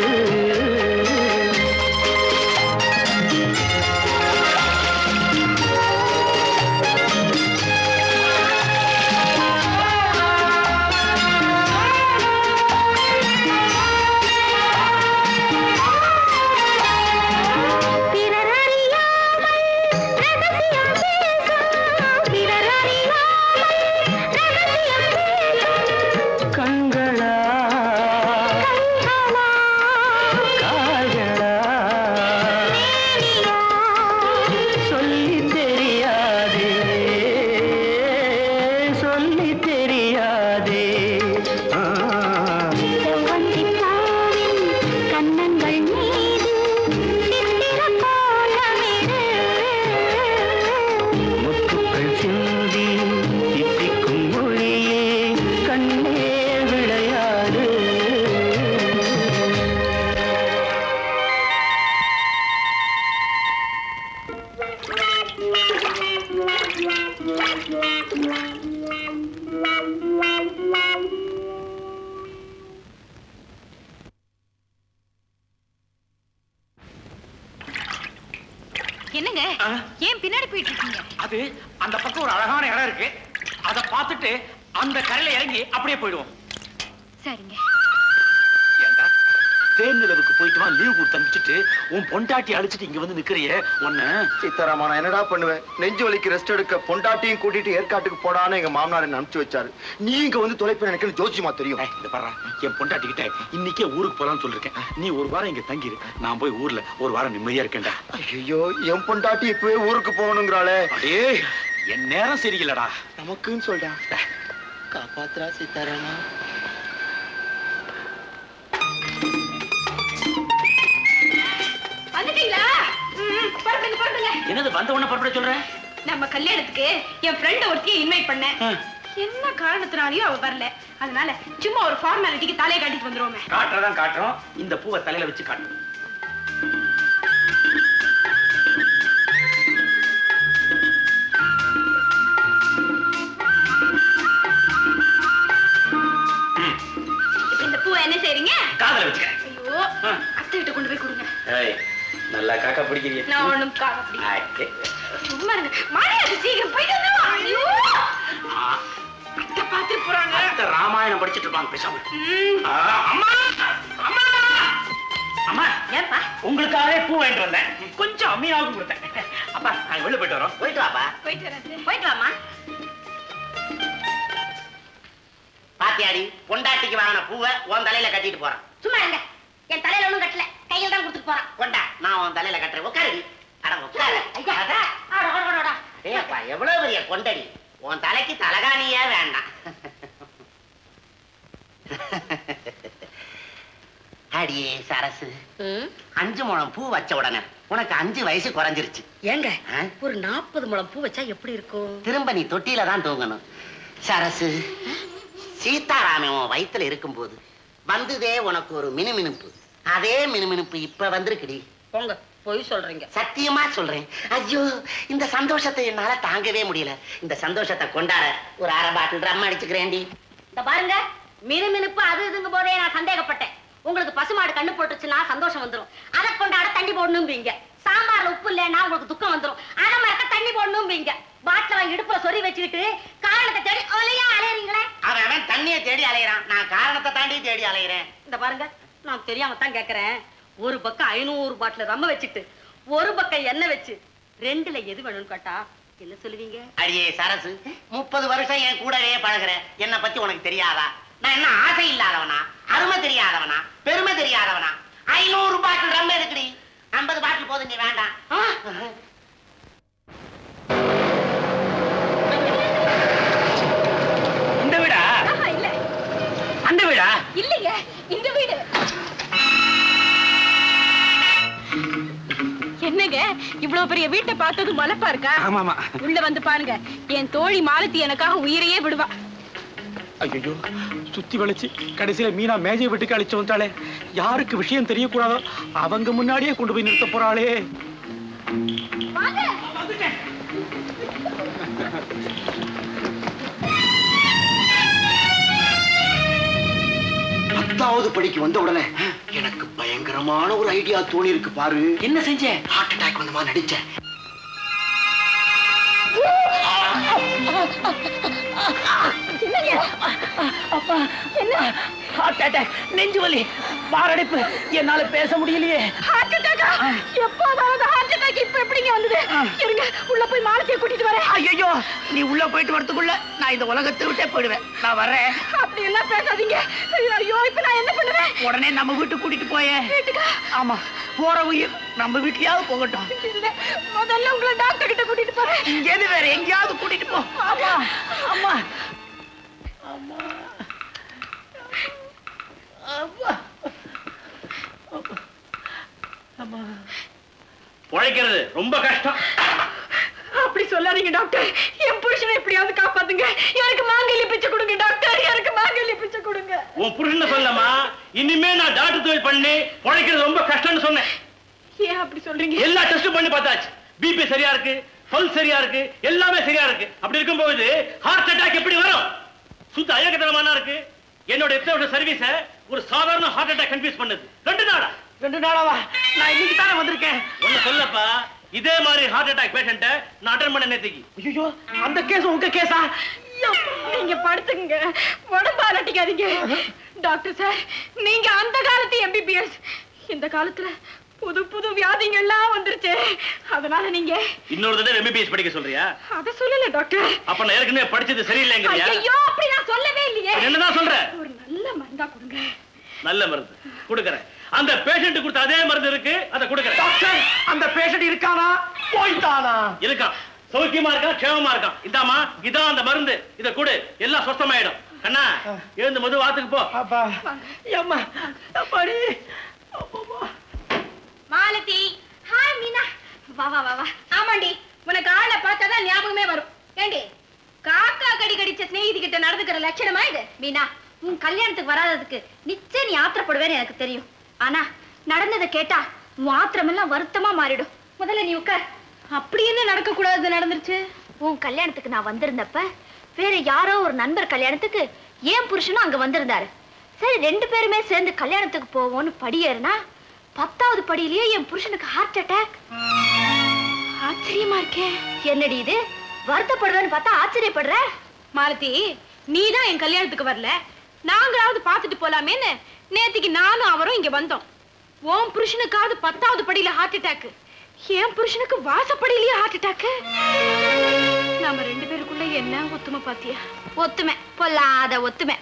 பிறர் அறியாமல் ரகசியம் பேசும் பிறர் அறியாமல் ரகசியம் பேசும் கண்களா கண்களா கால்களா மேனியா சொல்லி தெரியாதே சொல்லி தெரியாதே ஆ. செவ்வந்தி பூவின் கன்னங்கள் மீது சித்திர கோலமிடு முத்துக்கள் சிந்தி தித்திக்கும் மொழியே கண்ணே விளையாடு என்னங்க ஆ? ஏன் பின்னாடி போயிட்டு இருக்கீங்க அது அந்த பக்கம் ஒரு அழகான இடம் இருக்கு அதை பார்த்துட்டு அந்த கரையில இறங்கி அப்படியே போயிடுவோம் சரிங்க ஏண்டா தேர்நிலவுக்கு போயிட்டு வா லீவ் கொடுத்து அனுப்பிச்சிட்டு உன் பொண்டாட்டி அடிச்சிட்டு இங்க வந்து நிக்கிறியே உன்ன சீதாராமா நான் என்னடா பண்ணுவேன் நெஞ்சு வலிக்கு ரெஸ்ட் எடுக்க பொண்டாட்டியும் கூட்டிட்டு ஏற்காட்டுக்கு போடான்னு எங்க மாமனார் என்ன அனுப்பிச்சு வச்சாரு நீ இங்க வந்து தொலைப்பு எனக்கு ஜோசியமா தெரியும் ஏய், இந்த பாரு என் பொண்டாட்டி கிட்ட இன்னைக்கே ஊருக்கு போலாம்னு சொல்லிருக்கேன் நீ ஒரு வாரம் இங்க தங்கிரு நான் போய் ஊர்ல ஒரு வாரம் நிம்மதியா இருக்கேன்டா ஐயோ என் பொண்டாட்டி இப்பவே ஊருக்கு போகணுங்கிறாளே அடே என் நேரம் சரியில்லடா நமக்குன்னு சொல்றா காப்பாத்துறா சீதாராமா வந்துட்டீங்களா ம், புறப்படுங்க புறப்படுங்க என்னது வந்த உடனே புறப்பட சொல்றேன் நம்ம கல்யாணத்துக்கு என் ஃப்ரெண்ட ஒருத்தியை இன்வைட் பண்ணேன் ஆ. என்ன காரணத்தினாலயும் அவ வரல அதனால சும்மா ஒரு ஃபார்மாலிட்டிக்கு தலையை காட்டிட்டு வந்துருவோமே காட்டுறதான் காட்டுறோம் இந்த பூவை தலையில வச்சு காட்டு இப்ப இந்த பூவை என்ன செய்றீங்க காதல வச்சுக்க ஐயோ ஆ. அத்தை கிட்ட கொண்டு போய் கொடுங்க ஏய் நல்லா காக்கா பிடிக்கிறீ நான் ஒண்ணும் காக அப்படி ஆக்கே. சும்மா இருங்க மாடியாச்சு சீக்கிரம் போயிட்டு வந்துருவா ஐயோ ஆ, அத்தை பாத்துட்டு போறாங்க அத்தை ராமாயணம் படிச்சிட்டு இருப்பாங்க பேசாம ம், ஆ, அம்மா அம்மா அம்மா ஏன்பா உங்களுக்காகவே பூ வாங்கிட்டு வந்தேன் கொஞ்சம் அம்மியாவுக்கு கொடுத்தேன் அப்பா நாங்க வெளில போயிட்டு வரோம் போயிட்டு வாப்பா போயிட்டு வரேன் போயிட்டு வாமா பாத்து பாத்தியாடி பொண்டாட்டிக்கு வாங்கின பூவை உன் தலையில கட்டிட்டு போறான் சும்மா இருங்க என் தலையில ஒண்ணும் கட்டல கையில் தான் கொடுத்துட்டு போறான் கொண்டா நான் உன் தலையில கட்டுறேன் உட்காருடி அட உட்காரு ஐயா ஆடா, ஆடா, ஆடா, ஆடா. ஏப்பா எவ்வளவு பெரிய கொண்டடி உன் தலைக்கு தலகாணியே வேண்டாம் அடியே சரசு ம், அஞ்சு முழம் பூ வச்ச உடனே உனக்கு அஞ்சு வயசு குறைஞ்சிருச்சு ஏங்க ஆ? ஒரு நாற்பது முழம் பூ வச்சா எப்படி இருக்கும் திரும்ப நீ தொட்டியில தான் தூங்கணும் சரசு சீதாராமன் உன் வயித்துல இருக்கும்போது வந்ததே உனக்கு ஒரு மினுமினுப்பு அதே மினுமினுப்பு இப்ப வந்திருக்குடி போங்க பொய் சொல்றீங்க சத்தியமா சொல்றேன் ஐயோ இந்த சந்தோஷத்தை என்னால தாங்கவே முடியல இந்த சந்தோஷத்தை கொண்டாட ஒரு அரை பாட்டில் ரம் அடிச்சுக்கிறேன்டி இந்த பாருங்க மினுமினுப்பு அது இதுங்க போதே நான் சந்தேகப்பட்டேன் உங்களுக்கு பசுமாடு கண்ணு போட்டுச்சுன்னா சந்தோஷம் வந்துரும் அதை கொண்டாட தண்ணி போடணும்பீங்க சாம்பார்ல உப்பு இல்லைன்னா உங்களுக்கு துக்கம் வந்துரும் அதை மறக்க தண்ணி போடணும்பீங்க பாட்டில வாங்கி இடுப்புல சொறி வச்சுக்கிட்டு காரணத்தை தேடி ஒலையா அலையறீங்களே அவன் அவன் தண்ணியை தேடி அலையிறான் நான் காரணத்தை தாண்டி தேடி அலையிறேன் இந்த பாருங்க நான் தெரியாம தான் கேக்குறேன் ஒரு பக்கம் ஐநூறு பாட்டில் ரம்ம வச்சுட்டு ஒரு பக்கம் எண்ணெய் வச்சு ரெண்டுல எது வேணும்னு கேட்டா என்ன சொல்லுவீங்க அடியே சரசு முப்பது வருஷம் என் கூடவே பழகுற என்னை பத்தி உனக்கு தெரியாதா நான் என்ன ஆசை இல்லாதவனா அருமை தெரியாதவனா பெருமை தெரியாதவனா ஐநூறு பாட்டில் ரம் இருக்குடி ஐம்பது பாட்டில் போதும் நீ வேண்டாம் ஆ, இந்த வீடா ஆஹா, இல்ல அந்த வீடா இல்லைங்க இந்த வீடு என்னங்க இவ்வளவு பெரிய வீட்டை பார்த்தது மலைப்பா இருக்கா ஆமாமா உள்ள வந்து பாருங்க என் தோழி மாலத்தி எனக்காக உயிரையே விடுவா ஐயோ சுத்தி வளைச்சு கடைசியில மீனா மேஜை வீட்டுக்கு அழிச்சு வந்தாளே யாருக்கு விஷயம் தெரியக்கூடாதோ அவங்க முன்னாடியே கொண்டு போய் நிறுத்த போறாளே பத்தாவது படிக்கு வந்த உடனே எனக்கு பயங்கரமான ஒரு ஐடியா தோணி இருக்கு பாரு என்ன செஞ்ச ஹார்ட் அட்டாக் வந்த மாதிரி நடிச்சேன் அப்பா என்ன ஹார்ட் அட்டாக் நெஞ்சு வலி மாரடைப்பு என்னால பேச முடியலையே ஹார்ட் அட்டாக்கா எப்போதாவது ஹார்ட் அட்டாக் இப்ப எப்படிங்க வந்தது இருங்க உள்ள போய் மாலத்தியை கூட்டிட்டு வரேன் ஐயோ நீ உள்ள போயிட்டு வரதுக்குள்ள நான் இந்த உலகத்தை விட்டே போயிடுவேன் நான் வர்றேன் அப்படி எல்லாம் பேசாதீங்க ஐயோ இப்ப நான் என்ன பண்ணுவேன் உடனே நம்ம வீட்டுக்கு கூட்டிட்டு போயே வீட்டுக்கா ஆமா போற உயிர் நம்ம வீட்லயாவது போகட்டும் இல்ல முதல்ல உங்களை டாக்டர் கிட்ட கூட்டிட்டு போறேன் எது வேற எங்கேயாவது கூட்டிட்டு போ ஆமா ஆமா ஆமா ஆமா ஆமா உழைக்கிறது ரொம்ப கஷ்டம் அப்படி சொல்லாதீங்க டாக்டர் என் புருஷனை எப்படியாவது காப்பாத்துங்க எனக்கு மாங்கல்ய பிச்சை கொடுங்க டாக்டர் எனக்கு மாங்கல்ய பிச்சை கொடுங்க உன் புருஷனை சொல்லமா இனிமே நான் டாக்டர் தொழில் பண்ணி உழைக்கிறது ரொம்ப கஷ்டம்னு சொன்னேன் ஏன் அப்படி சொல்றீங்க எல்லா டெஸ்டும் பண்ணி பார்த்தாச்சு பிபி சரியா இருக்கு பல்ஸ் சரியா இருக்கு எல்லாமே சரியா இருக்கு அப்படி இருக்கும்போது ஹார்ட் அட்டாக் எப்படி வரும் சுத்த அயக்கத்தனமான இருக்கு என்னோட எத்தனை சர்வீஸ ஒரு சாதாரண ஹார்ட் அட்டாக் கன்ஃபியூஸ் பண்ணுது ரெண்டு நாளா ரெண்டு நாளாவா நான் இன்னைக்கு தானே வந்திருக்கேன் ஒண்ணு சொல்லப்பா இதே மாதிரி ஹார்ட் அட்டாக் பேஷண்ட்ட நான் அட்டன் பண்ண நேத்திக்கு ஐயோ அந்த கேஸ் உங்க கேஸா நீங்க படுத்துங்க உடம்பு அலட்டிக்காதீங்க டாக்டர் சார் நீங்க அந்த காலத்து எம்பிபிஎஸ் இந்த காலத்துல புது புது வியாதிங்க எல்லாம் வந்துருச்சு அதனால நீங்க இன்னொரு தடவை எம்பிபிஎஸ் படிக்க சொல்றியா அத சொல்லல டாக்டர் அப்ப நான் ஏற்கனவே படிச்சது சரியில்லைங்கிறியா ஐயோ அப்படி நான் சொல்லவே இல்லையே என்னதான் சொல்ற ஒரு நல்ல மருந்தா கொடுங்க நல்ல மருந்து கொடுக்கறேன் அந்த பேஷண்ட் கொடுத்த அதே மருந்து இருக்கு அதை கொடுக்கறேன் டாக்டர் அந்த பேஷண்ட் இருக்கானா போயிட்டானா இருக்கான் சௌக்கியமா இருக்கான் க்ஷேமமா இருக்கான் இதாமா இதான் அந்த மருந்து இத கொடு எல்லாம் சொஸ்தமாயிடும் கண்ணா எழுந்து மது வாத்துக்கு போ அப்பா அம்மா அப்பாடி அப்பா மாலதி ஹாய் மீனா வா வா வா வா ஆமாண்டி உனக்கு ஆளை பார்த்தாதான் ஞாபகமே வரும் ஏண்டி காக்கா கடி கடிச்ச சிநேகிதி கிட்ட நடந்துக்கிற லட்சணமா இது மீனா உன் கல்யாணத்துக்கு வராததுக்கு நிச்சயம் நீ ஆத்திரப்படுவேன்னு எனக்கு தெரியும் ஆனா நடந்ததை கேட்டா உன் ஆத்திரமெல்லாம் வருத்தமா மாறிடும் முதல்ல நீ உட்கார் அப்படி என்ன நடக்க கூடாது நடந்துருச்சு உன் கல்யாணத்துக்கு நான் வந்திருந்தப்ப வேற யாரோ ஒரு நண்பர் கல்யாணத்துக்கு ஏன் புருஷனும் அங்க வந்திருந்தாரு சரி ரெண்டு பேருமே சேர்ந்து கல்யாணத்துக்கு போவோம்னு படியேறினா பத்தாவது படியிலேயே என் புருஷனுக்கு ஹார்ட் அட்டாக் ஆச்சரியமா இருக்கே என்னடி இது வருத்தப்படுவேன்னு பார்த்தா ஆச்சரியப்படுற மாலதி நீ தான் என் கல்யாணத்துக்கு வரல நாங்களாவது பார்த்துட்டு போலாமேன்னு நேத்திக்கு நானும் அவரும் இங்க வந்தோம் உன் புருஷனுக்காவது பத்தாவது படியில ஹார்ட் அட்டாக் என் புருஷனுக்கு வாசப்படியிலேயே ஹார்ட் அட்டாக் நாம ரெண்டு பேருக்குள்ள என்ன ஒத்துமை பாத்தியா ஒத்துமை பொல்லாத ஒத்துமை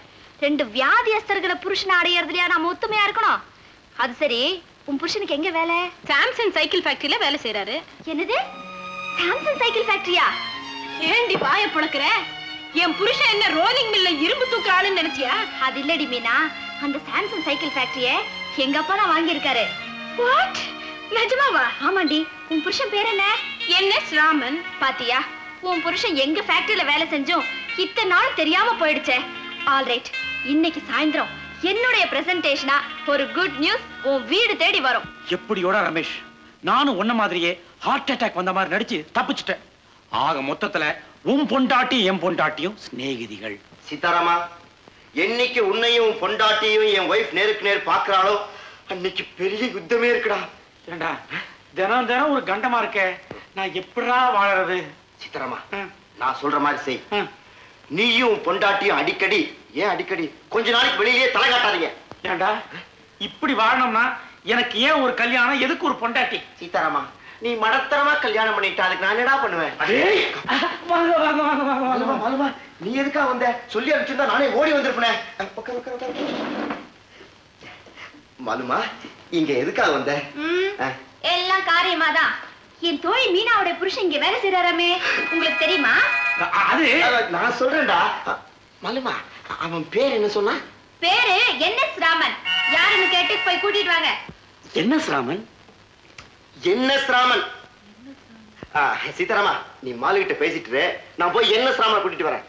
ரெண்டு வியாதியஸ்தர்களை புருஷனை அடையறதுலயா நாம ஒத்துமையா இருக்கணும் அது சரி உன் புருஷனுக்கு எங்க வேலை சாம்சங் சைக்கிள் ஃபேக்டரியில வேலை செய்யறாரு என்னது சாம்சங் சைக்கிள் ஃபேக்டரியா ஏண்டி வாய புழக்கிற என் புருஷன் என்ன ரோலிங் மில்ல இரும்பு தூக்குற ஆளுன்னு நினைச்சியா அது இல்லடி மீனா அந்த சாம்சங் சைக்கிள் ஃபேக்டரிய எங்க அப்பா தான் வாங்கியிருக்காரு வாட் நிஜமாவா ஆமாண்டி உன் புருஷன் பேர் என்ன என் ராமன் பாத்தியா உன் புருஷன் எங்க ஃபேக்டரியில வேலை செஞ்சும் இத்தனை நாள் தெரியாம போயிடுச்சே ஆல்ரைட் இன்னைக்கு சாயந்தரம் என்னுடைய பிரசன்டேஷனா ஒரு குட் நியூஸ் உன் வீடு தேடி வரும் எப்படியோட ரமேஷ் நானும் உன்ன மாதிரியே ஹார்ட் அட்டாக் வந்த மாதிரி நடிச்சு தப்பிச்சிட்டேன் ஆக மொத்தத்துல உன் பொண்டாட்டி என் பொண்டாட்டியும் சிநேகிதிகள் சீதாராமா என்னைக்கு உன்னையும் உன் பொண்டாட்டியும் என் ஒய்ஃப் நேருக்கு நேர் பாக்குறாளோ அன்னைக்கு பெரிய யுத்தமே இருக்குடா ஏண்டா தினம் தினம் ஒரு கண்டமா இருக்கே நான் எப்படா வாழறது சீதாராமா ம். நான் சொல்ற மாதிரி செய் ம். நீயும் உன் பொண்டாட்டியும் அடிக்கடி ஏன் அடிக்கடி கொஞ்ச நாளைக்கு வெளியிலேயே தலை காட்டாதீங்க ஏண்டா இப்படி வாழணும்னா எனக்கு ஏன் ஒரு கல்யாணம் எதுக்கு ஒரு பொண்டாட்டி சீதாராமா நீ மடத்தரமா கல்யாணம் பண்ணிட்டா அதுக்கு நான் என்னடா பண்ணுவேன் அடேய், வாங்க வாங்க வாங்க வாங்க மாலுமா, வாங்க மாலுமா, நீ எதுக்கா வந்த சொல்லி அனுப்பிச்சிருந்தா நானே ஓடி வந்திருப்பேனே அஹ், உட்காரு, உட்காரு, உட்காரு. மாலுமா இங்க எதுக்கா வந்த அஹ், எல்லாம் காரியமா தான் என் தோழி மீனாவோட புருஷன் இங்க வேலை செய்யறாராமே உங்களுக்கு தெரியுமா அது அஹ், நான் சொல்றேன்டா அஹ், மாலுமா அவன் பேர் என்ன சொன்னா பேரு என் எஸ் ராமன் யாருன்னு கேட்டு போய் கூட்டிட்டு வாங்க என்ன ராமன் என்ன ராமன் ஆ, சீதாராமா நீ மாலு கிட்ட பேசிட்டு இரு. நான் போய் என்ன ராமனை கூட்டிட்டு வரேன்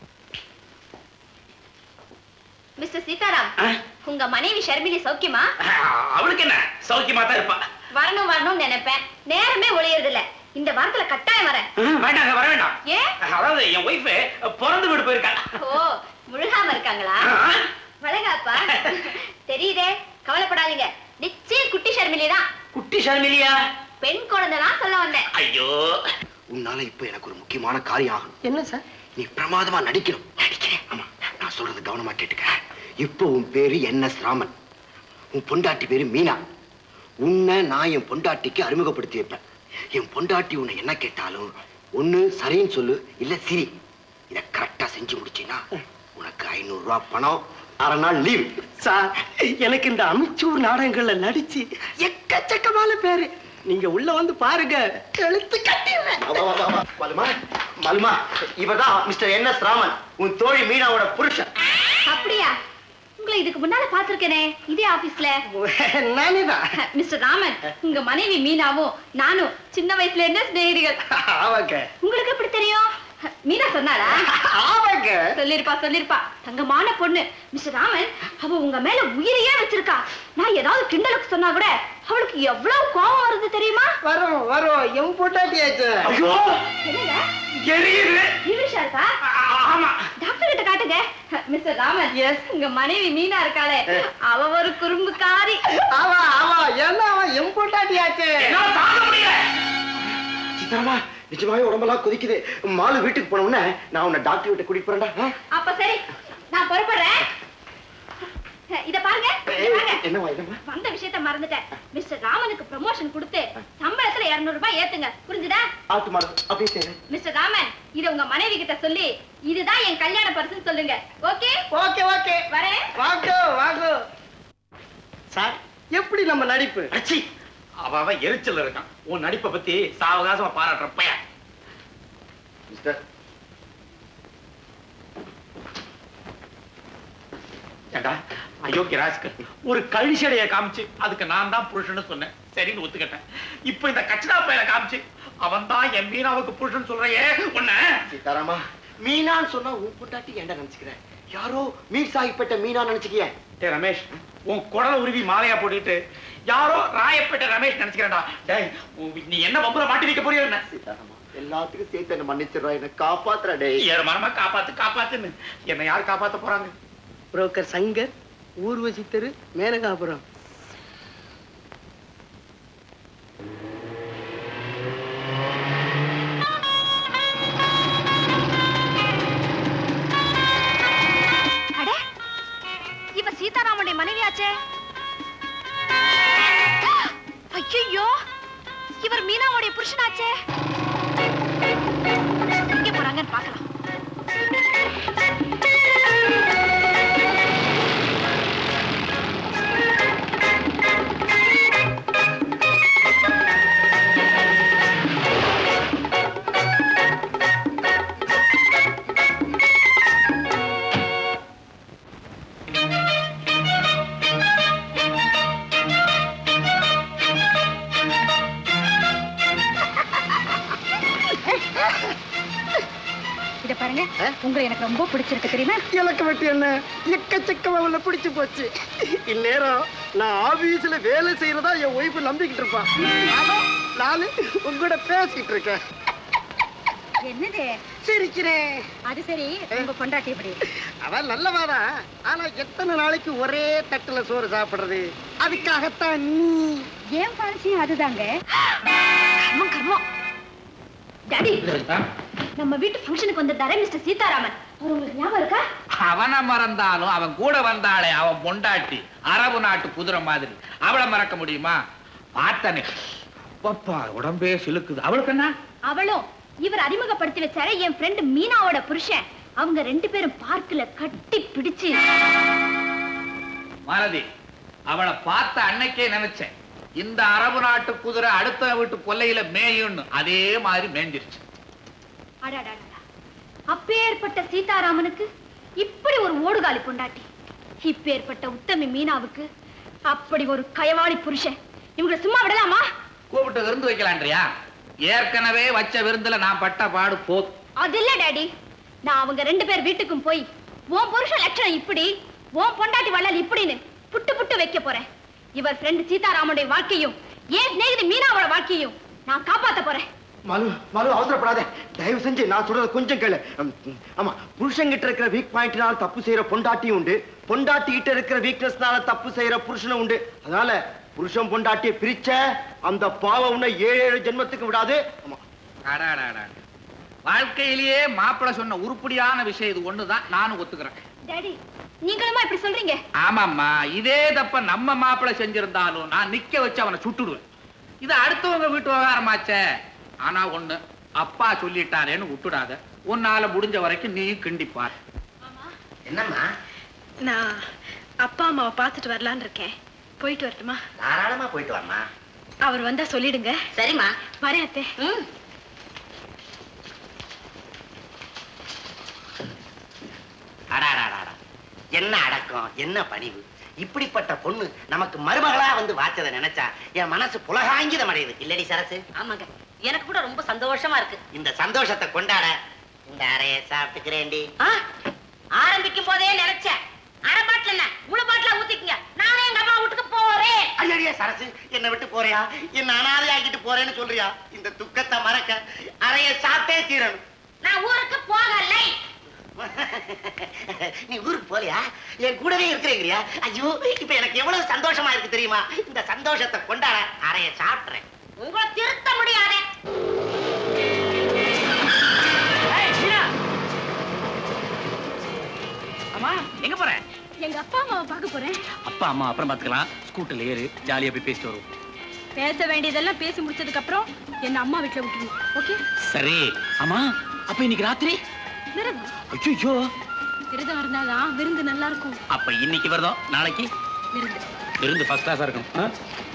மிஸ்டர் சீதாராம் ஆ? உங்க மனைவி ஷர்மிலி சௌக்கியமா அவளுக்கு என்ன சௌக்கியமா தான் இருப்பா வரணும் வரணும்னு நினைப்பேன் நேரமே ஒளியறது இல்ல இந்த வாரத்துல கட்டாயம் வரேன் வேண்டாங்க வர வேண்டாம் ஏன் அதாவது என் ஒய்ஃப் பிறந்து வீடு போயிருக்கா ஓ முழுகாம இருக்காங்களா வளகாப்பா தெரியுதே கவலைப்படாதீங்க நிச்சயம் குட்டி ஷர்மிலி தான் குட்டி ஷர்மிலியா பெண் குழந்தை தான் சொல்ல வந்தேன் ஐயோ உன்னால இப்ப எனக்கு ஒரு முக்கியமான காரியம் ஆகணும் என்ன சார் நீ பிரமாதமா நடிக்கணும் நடிக்கிறேன் ஆமா நான் சொல்றது கவனமா கேட்டுக்க இப்போ உன் பேரு என் எஸ் ராமன் உன் பொண்டாட்டி பேரு மீனா உன்னை நான் என் பொண்டாட்டிக்கு அறிமுகப்படுத்தி வைப்பேன் என் பொண்டாட்டி உன்னை என்ன கேட்டாலும் ஒண்ணு சரின்னு சொல்லு இல்ல சிரி இத கரெக்டா செஞ்சு முடிச்சீன்னா உனக்கு ஐநூறு ரூபாய் பணம் அரை நாள் லீவ் சார் எனக்கு இந்த அமைச்சூர் நாடகங்கள்ல நடிச்சு எக்கச்சக்கமான பேரு நீங்க உள்ள வந்து பாருங்க எழுத்து கட்டிடுறேன் மலுமா மலுமா இவர்தான் மிஸ்டர் என் எஸ் ராமன் உன் தோழி மீனாவோட புருஷன் அப்படியா உங்களை இதுக்கு முன்னால பாத்திருக்கேனே இதே ஆபீஸ்ல நானே தான் மிஸ்டர் ராமன் உங்க மனைவி மீனாவும் நானும் சின்ன வயசுல என்ன சிநேகிதிகள் ஆமாங்க உங்களுக்கு எப்படி தெரியும் மீனா சொன்னாளா ஆமாங்க சொல்லிருப்பா சொல்லிருப்பா தங்கமான பொண்ணு மிஸ்டர் ராமன் அவ உங்க மேல உயிரையே வச்சிருக்கா நான் ஏதாவது கிண்டலுக்கு சொன்னா கூட அவளுக்கு எவ்வளவு கோபம் வருது தெரியுமா வரும் வரும் என் பொட்டாட்டியாச்சு ஐயோ என்னங்க எரியுது நிமிஷா இருக்கா ஆ- ஆமா டாக்டர் கிட்ட காட்டுங்க மிஸ்டர் ராமன் எஸ் உங்க மனைவி மீனா இருக்காளே அவ ஒரு குறும்புக்காரி ஆமா ஆமா ஏன்னா அவன் என் பொட்டாட்டியாச்சு என்னால தாங்க முடியல சீதாராமா நிஜமாவே உடம்பெல்லாம் கொதிக்குது மாலு வீட்டுக்கு போன உடனே நான் உன்னை டாக்டர் கிட்ட கூட்டிட்டு போறேன்டா ஆ? அப்ப சரி நான் புறப்படுறேன் இத பாருங்க இத ஏய், பாருங்க என்னம்மா என்னம்மா வந்த விஷயத்த மறந்துட்டேன் மிஸ்டர் ராமனுக்கு ப்ரமோஷன் கொடுத்து சம்பளத்துல 200 ரூபாய் ஏத்துங்க புரிஞ்சுதா ஆட்டு மாடு அப்படியே செய்றேன். மிஸ்டர் ராமன் இத உங்க மனைவி கிட்ட சொல்லி இதுதான் என் கல்யாண பரிசுன்னு சொல்லுங்க ஓகே ஓகே ஓகே வரேன் வாங்கோ வாங்கோ சார் எப்படி நம்ம நடிப்பு அச்சி அவ அவன் எரிச்சல் இருக்கான் உன் நடிப்பை பத்தி சாவகாசமா பாராட்டுற பையன் மிஸ்டர் ஏண்டா அயோக்கிய ராஸ்கர் ஒரு கழிச்சடைய காமிச்சு அதுக்கு நான் தான் புருஷன்னு சொன்னேன் சரின்னு ஒத்துக்கிட்டேன் இப்போ இந்த கச்சடா பையனை காமிச்சு அவன் தான் என் மீனாவுக்கு புருஷன் சொல்றையே உன்ன சீதாராமா மீனான்னு சொன்னா உன் பொண்டாட்டி ஏன்டா நினைச்சுக்கிறேன் யாரோ மீர் சாஹிப்பட்ட மீனா நினைச்சுக்கிய டே ரமேஷ் உன் குடல உருவி மாலையா போட்டுட்டு யாரோ ராயப்பேட்ட ரமேஷ் நினைச்சுக்கிறேன்டா டேய் உன் நீ என்ன வம்புல மாட்டி வைக்க போறியோ என்ன சீதாராமா எல்லாத்துக்கும் சேர்த்து என்ன மன்னிச்சிடுறா என்ன காப்பாத்துறா டேய் ஏற மரமா காப்பாத்து காப்பாத்துன்னு என்னை யார் காப்பாத்த போறாங்க புரோக்கர் சங்கர் ஊர்வசி தெரு மேனகாபுரம் அட இவ சீதாராமனுடைய மனைவியாச்சே ஐயோ இவர் மீனாவுடைய புருஷனாச்சே எங்க போறாங்கன்னு பார்க்கலாம் உங்களை எனக்கு ரொம்ப பிடிச்சிருக்கு தெரியுமா எனக்கு மட்டும் என்ன எக்கச்சக்கமா உள்ள பிடிச்சு போச்சு இந்நேரம் நான் ஆபீஸ்ல வேலை செய்யறதா என் ஒய்ஃப் நம்பிக்கிட்டு இருப்பான் ஆனா, நானு உங்கூட பேசிட்டு இருக்கேன் என்னது சிரிக்கிறேன் அது சரி உங்க பொண்டாட்டி எப்படி அவன் நல்லவாதான் ஆனா எத்தனை நாளைக்கு ஒரே தட்டுல சோறு சாப்பிடுறது அதுக்காகத்தான் நீ ஏன் பாலிசியும் அதுதாங்க கர்மம் கர்மம் டாடி நம்ம வீட்டு ஃபங்க்ஷனுக்கு வந்திருந்தாரே மிஸ்டர் சீதாராமன் அவர் உங்களுக்கு ஞாபகம் இருக்கா அவனை மறந்தாலும் அவன் கூட வந்தாளே அவன் பொண்டாட்டி அரபு நாட்டு குதிரை மாதிரி அவளை மறக்க முடியுமா பார்த்தனே பப்பா உடம்பே சிலுக்குது அவளுக்கு என்ன அவளும் இவர் அறிமுகப்படுத்தி வச்சாரே என் ஃப்ரெண்ட் மீனாவோட புருஷன் அவங்க ரெண்டு பேரும் பார்க்ல கட்டி பிடிச்சு மாலதி அவளை பார்த்த அன்னைக்கே நினைச்சேன் இந்த அரபு நாட்டு குதிரை அடுத்த வீட்டு கொல்லையில மேயும்னு அதே மாதிரி மேஞ்சிருச்சு அடாடாடா அப்பேற்பட்ட சீதாராமனுக்கு இப்படி ஒரு ஓடுகாலி பொண்டாட்டி இப்பேற்பட்ட உத்தமி மீனாவுக்கு அப்படி ஒரு கயவாளி புருஷன் இவங்களை சும்மா விடலாமா கூப்பிட்டு விருந்து வைக்கலான்றியா ஏற்கனவே வச்ச விருந்துல நான் பட்ட பாடு போதும் அது இல்ல டாடி நான் அவங்க ரெண்டு பேர் வீட்டுக்கும் போய் உன் புருஷ லட்சணம் இப்படி உன் பொண்டாட்டி வள்ளல் இப்படின்னு புட்டு புட்டு வைக்க போறேன் இவர் ஃப்ரெண்ட் சீதாராமனுடைய வாழ்க்கையும் ஏன் சிநேகிதி மீனாவோட வாழ்க்கையும் நான் காப்பாத்த போறேன் மலு மலு அவசரப்படாத தயவு செஞ்சு நான் சொல்றது கொஞ்சம் கேளு ம், ம், ஆமா புருஷன்கிட்ட இருக்கிற வீக் பாயிண்ட்னால தப்பு செய்யற பொண்டாட்டியும் உண்டு பொண்டாட்டி கிட்ட இருக்கிற வீக்னஸ்னால தப்பு செய்யற புருஷனும் உண்டு அதனால புருஷன் பொண்டாட்டியை பிரிச்ச அந்த பாவம் உன்னை ஏழு ஏழு ஜென்மத்துக்கு விடாது ஆமா அடாடாடா. வாழ்க்கையிலேயே மாப்பிள்ளை சொன்ன உருப்படியான விஷயம் இது ஒண்ணுதான் நானும் ஒத்துக்கிறேன் டாடி நீங்களுமா இப்படி சொல்றீங்க ஆமாம்மா இதே தப்ப நம்ம மாப்பிள்ளை செஞ்சிருந்தாலும் நான் நிக்க வச்சு அவனை சுட்டுடுவேன் இது அடுத்தவங்க வீட்டு விவகாரமாச்சே ஆனா ஒண்ணு அப்பா சொல்லிட்டாரேன்னு விட்டுடாத உன்னால முடிஞ்ச வரைக்கும் நீயும் கிண்டிப்பார் என்னம்மா நான் அப்பா அம்மாவை பார்த்துட்டு வரலான்னு இருக்கேன் போயிட்டு வரட்டுமா தாராளமா போயிட்டு வாம்மா அவர் வந்தா சொல்லிடுங்க சரிம்மா வரேன் அத்தை ம் அடாடாடாடா என்ன அடக்கம் என்ன பணிவு இப்படிப்பட்ட பொண்ணு நமக்கு மருமகளா வந்து வாச்சதை நினைச்சா என் மனசு புலகாங்கிதம் அடையுது இல்லடி சரசு ஆமாங்க எனக்கு கூட ரொம்ப சந்தோஷமா இருக்கு இந்த சந்தோஷத்தை கொண்டாட இந்த அறைய சாப்பிட்டுக்கிறேன்டி ஆ, ஆரம்பிக்கும் போதே நினைச்சேன் அரை பாட்டில் என்ன முழு பாட்டில ஊத்திக்கங்க நானே எங்க அம்மா வீட்டுக்கு போறேன் ஐயா சரசு என்னை விட்டு போறியா என்ன அனாதை ஆக்கிட்டு போறேன்னு சொல்றியா இந்த துக்கத்தை மறக்க அறைய சாப்பிட்டே தீரணும் நான் ஊருக்கு போகலை நீ ஊருக்கு போலியா என் கூடவே இருக்கிறேங்கிறியா ஐயோ இப்ப எனக்கு எவ்வளவு சந்தோஷமா இருக்கு தெரியுமா இந்த சந்தோஷத்தை கொண்டாட அறைய சாப்பிடுறேன் உங்களை திருத்த முடியாதே அம்மா எங்க போற எங்க அப்பா அம்மாவை பார்க்க போறேன் அப்பா அம்மா அப்புறம் பாத்துக்கலாம் ஸ்கூட்டர்ல ஏறு ஜாலியா போய் பேசிட்டு வருவோம் பேச வேண்டியதெல்லாம் பேசி முடிச்சதுக்கு அப்புறம் என்ன அம்மா வீட்டுல விட்டுருங்க ஓகே சரி அம்மா அப்ப இன்னைக்கு ராத்திரி விரதம் ஐயோ விரதம் இருந்தாதான் விருந்து நல்லா இருக்கும் அப்ப இன்னைக்கு விரதம் நாளைக்கு விருந்து விருந்து ஃபர்ஸ்ட் கிளாஸா இருக்கும் ஆ?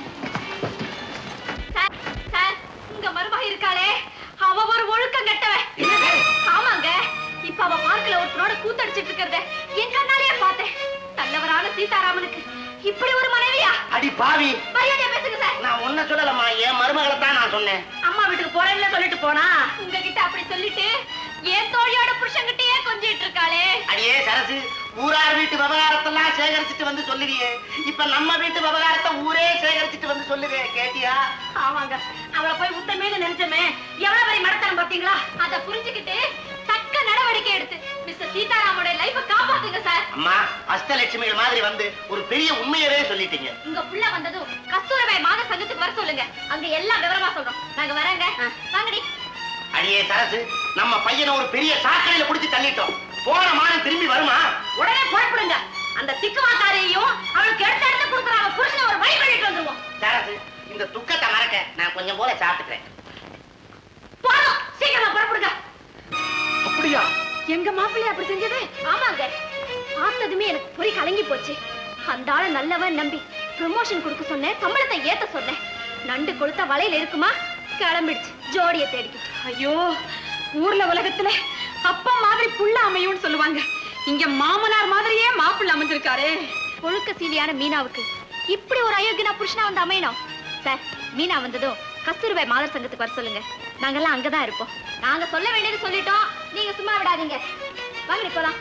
சார் சார் உங்க மருமக இருக்காளே அவ ஒரு ஒழுக்கம் கெட்டவன் ஆமாங்க இப்ப அவ பார்க்கல ஒருத்தனோட கூத்தடிச்சிட்டு இருக்கிறத என் கண்ணாலேயே பார்த்தேன் நல்லவரான சீதாராமனுக்கு இப்படி ஒரு மனைவியா அடி பாவி மரியாதையா பேசுங்க சார் நான் ஒன்ன சொல்லலம்மா என் மருமகளை தான் நான் சொன்னேன் அம்மா வீட்டுக்கு போறேன்னு சொல்லிட்டு போனா உங்ககிட்ட அப்படி சொல்லிட்டு என் தோழியோட புருஷன்கிட்டயே கொஞ்சிட்டு இருக்காளே அடியே சரசு ஊரார் வீட்டு விவகாரத்தெல்லாம் சேகரிச்சுட்டு வந்து சொல்லுறியே இப்ப நம்ம வீட்டு விவகாரத்தை ஊரே சேகரிச்சுட்டு வந்து சொல்லுவே கேட்டியா ஆமாங்க அவளை போய் உத்தமேன்னு நினைச்சமே எவ்வளவு பெரிய மடத்தனம் பாத்தீங்களா அத புரிஞ்சுக்கிட்டு தக்க நடவடிக்கை எடுத்து மிஸ்டர் சீதாராமோட லைஃப காப்பாத்துங்க சார் அம்மா அஷ்டலட்சுமிகள் மாதிரி வந்து ஒரு பெரிய உண்மையவே சொல்லிட்டீங்க உங்க புள்ள வந்ததும் கஸ்தூரவை மாக சங்கத்துக்கு வர சொல்லுங்க அங்க எல்லாம் விவரமா சொல்றோம் நாங்க வரேங்க வாங்கடி அடியே சரசு நம்ம பையனை ஒரு பெரிய சாக்கடையில புடிச்சு தள்ளிட்டோம் போன மானம் திரும்பி வருமா உடனே புறப்படுங்க அந்த திக்குவாக்காரையும் அவளுக்கு எடுத்து எடுத்து கொடுக்குற அவன் புருஷனை ஒரு வழி பண்ணிட்டு வந்துருவோம் சரசு இந்த துக்கத்தை மறக்க நான் கொஞ்சம் போல சாப்பிட்டுக்கிறேன் போதும் சீக்கிரமா புறப்படுங்க அப்படியா எங்க மாப்பிள்ளை அப்படி செஞ்சது ஆமாங்க பார்த்ததுமே எனக்கு பொறி கலங்கி போச்சு அந்த ஆள நல்லவன் நம்பி ப்ரமோஷன் கொடுக்க சொன்னேன் சம்பளத்தை ஏத்த சொன்னேன் நண்டு கொளுத்த வலையில இருக்குமா கிளம்பிடுச்சு ஜோடிய தேடிக்கிட்டு ஐயோ ஊர்ல உலகத்துல அப்பா மாதிரி புள்ள அமையும்னு சொல்லுவாங்க இங்க மாமனார் மாதிரியே மாப்பிள்ளை அமைஞ்சிருக்காரே ஒழுக்க சீலியான மீனாவுக்கு இப்படி ஒரு அயோக்கியனா புருஷனா வந்து அமையணும் சார் மீனா வந்ததும் கஸ்தூர்பாய் மாதர் சங்கத்துக்கு வர சொல்லுங்க நாங்கெல்லாம் அங்கதான் இருப்போம் நாங்க சொல்ல வேண்டியது சொல்லிட்டோம் நீங்க சும்மா விடாதீங்க வாங்கடி போலாம்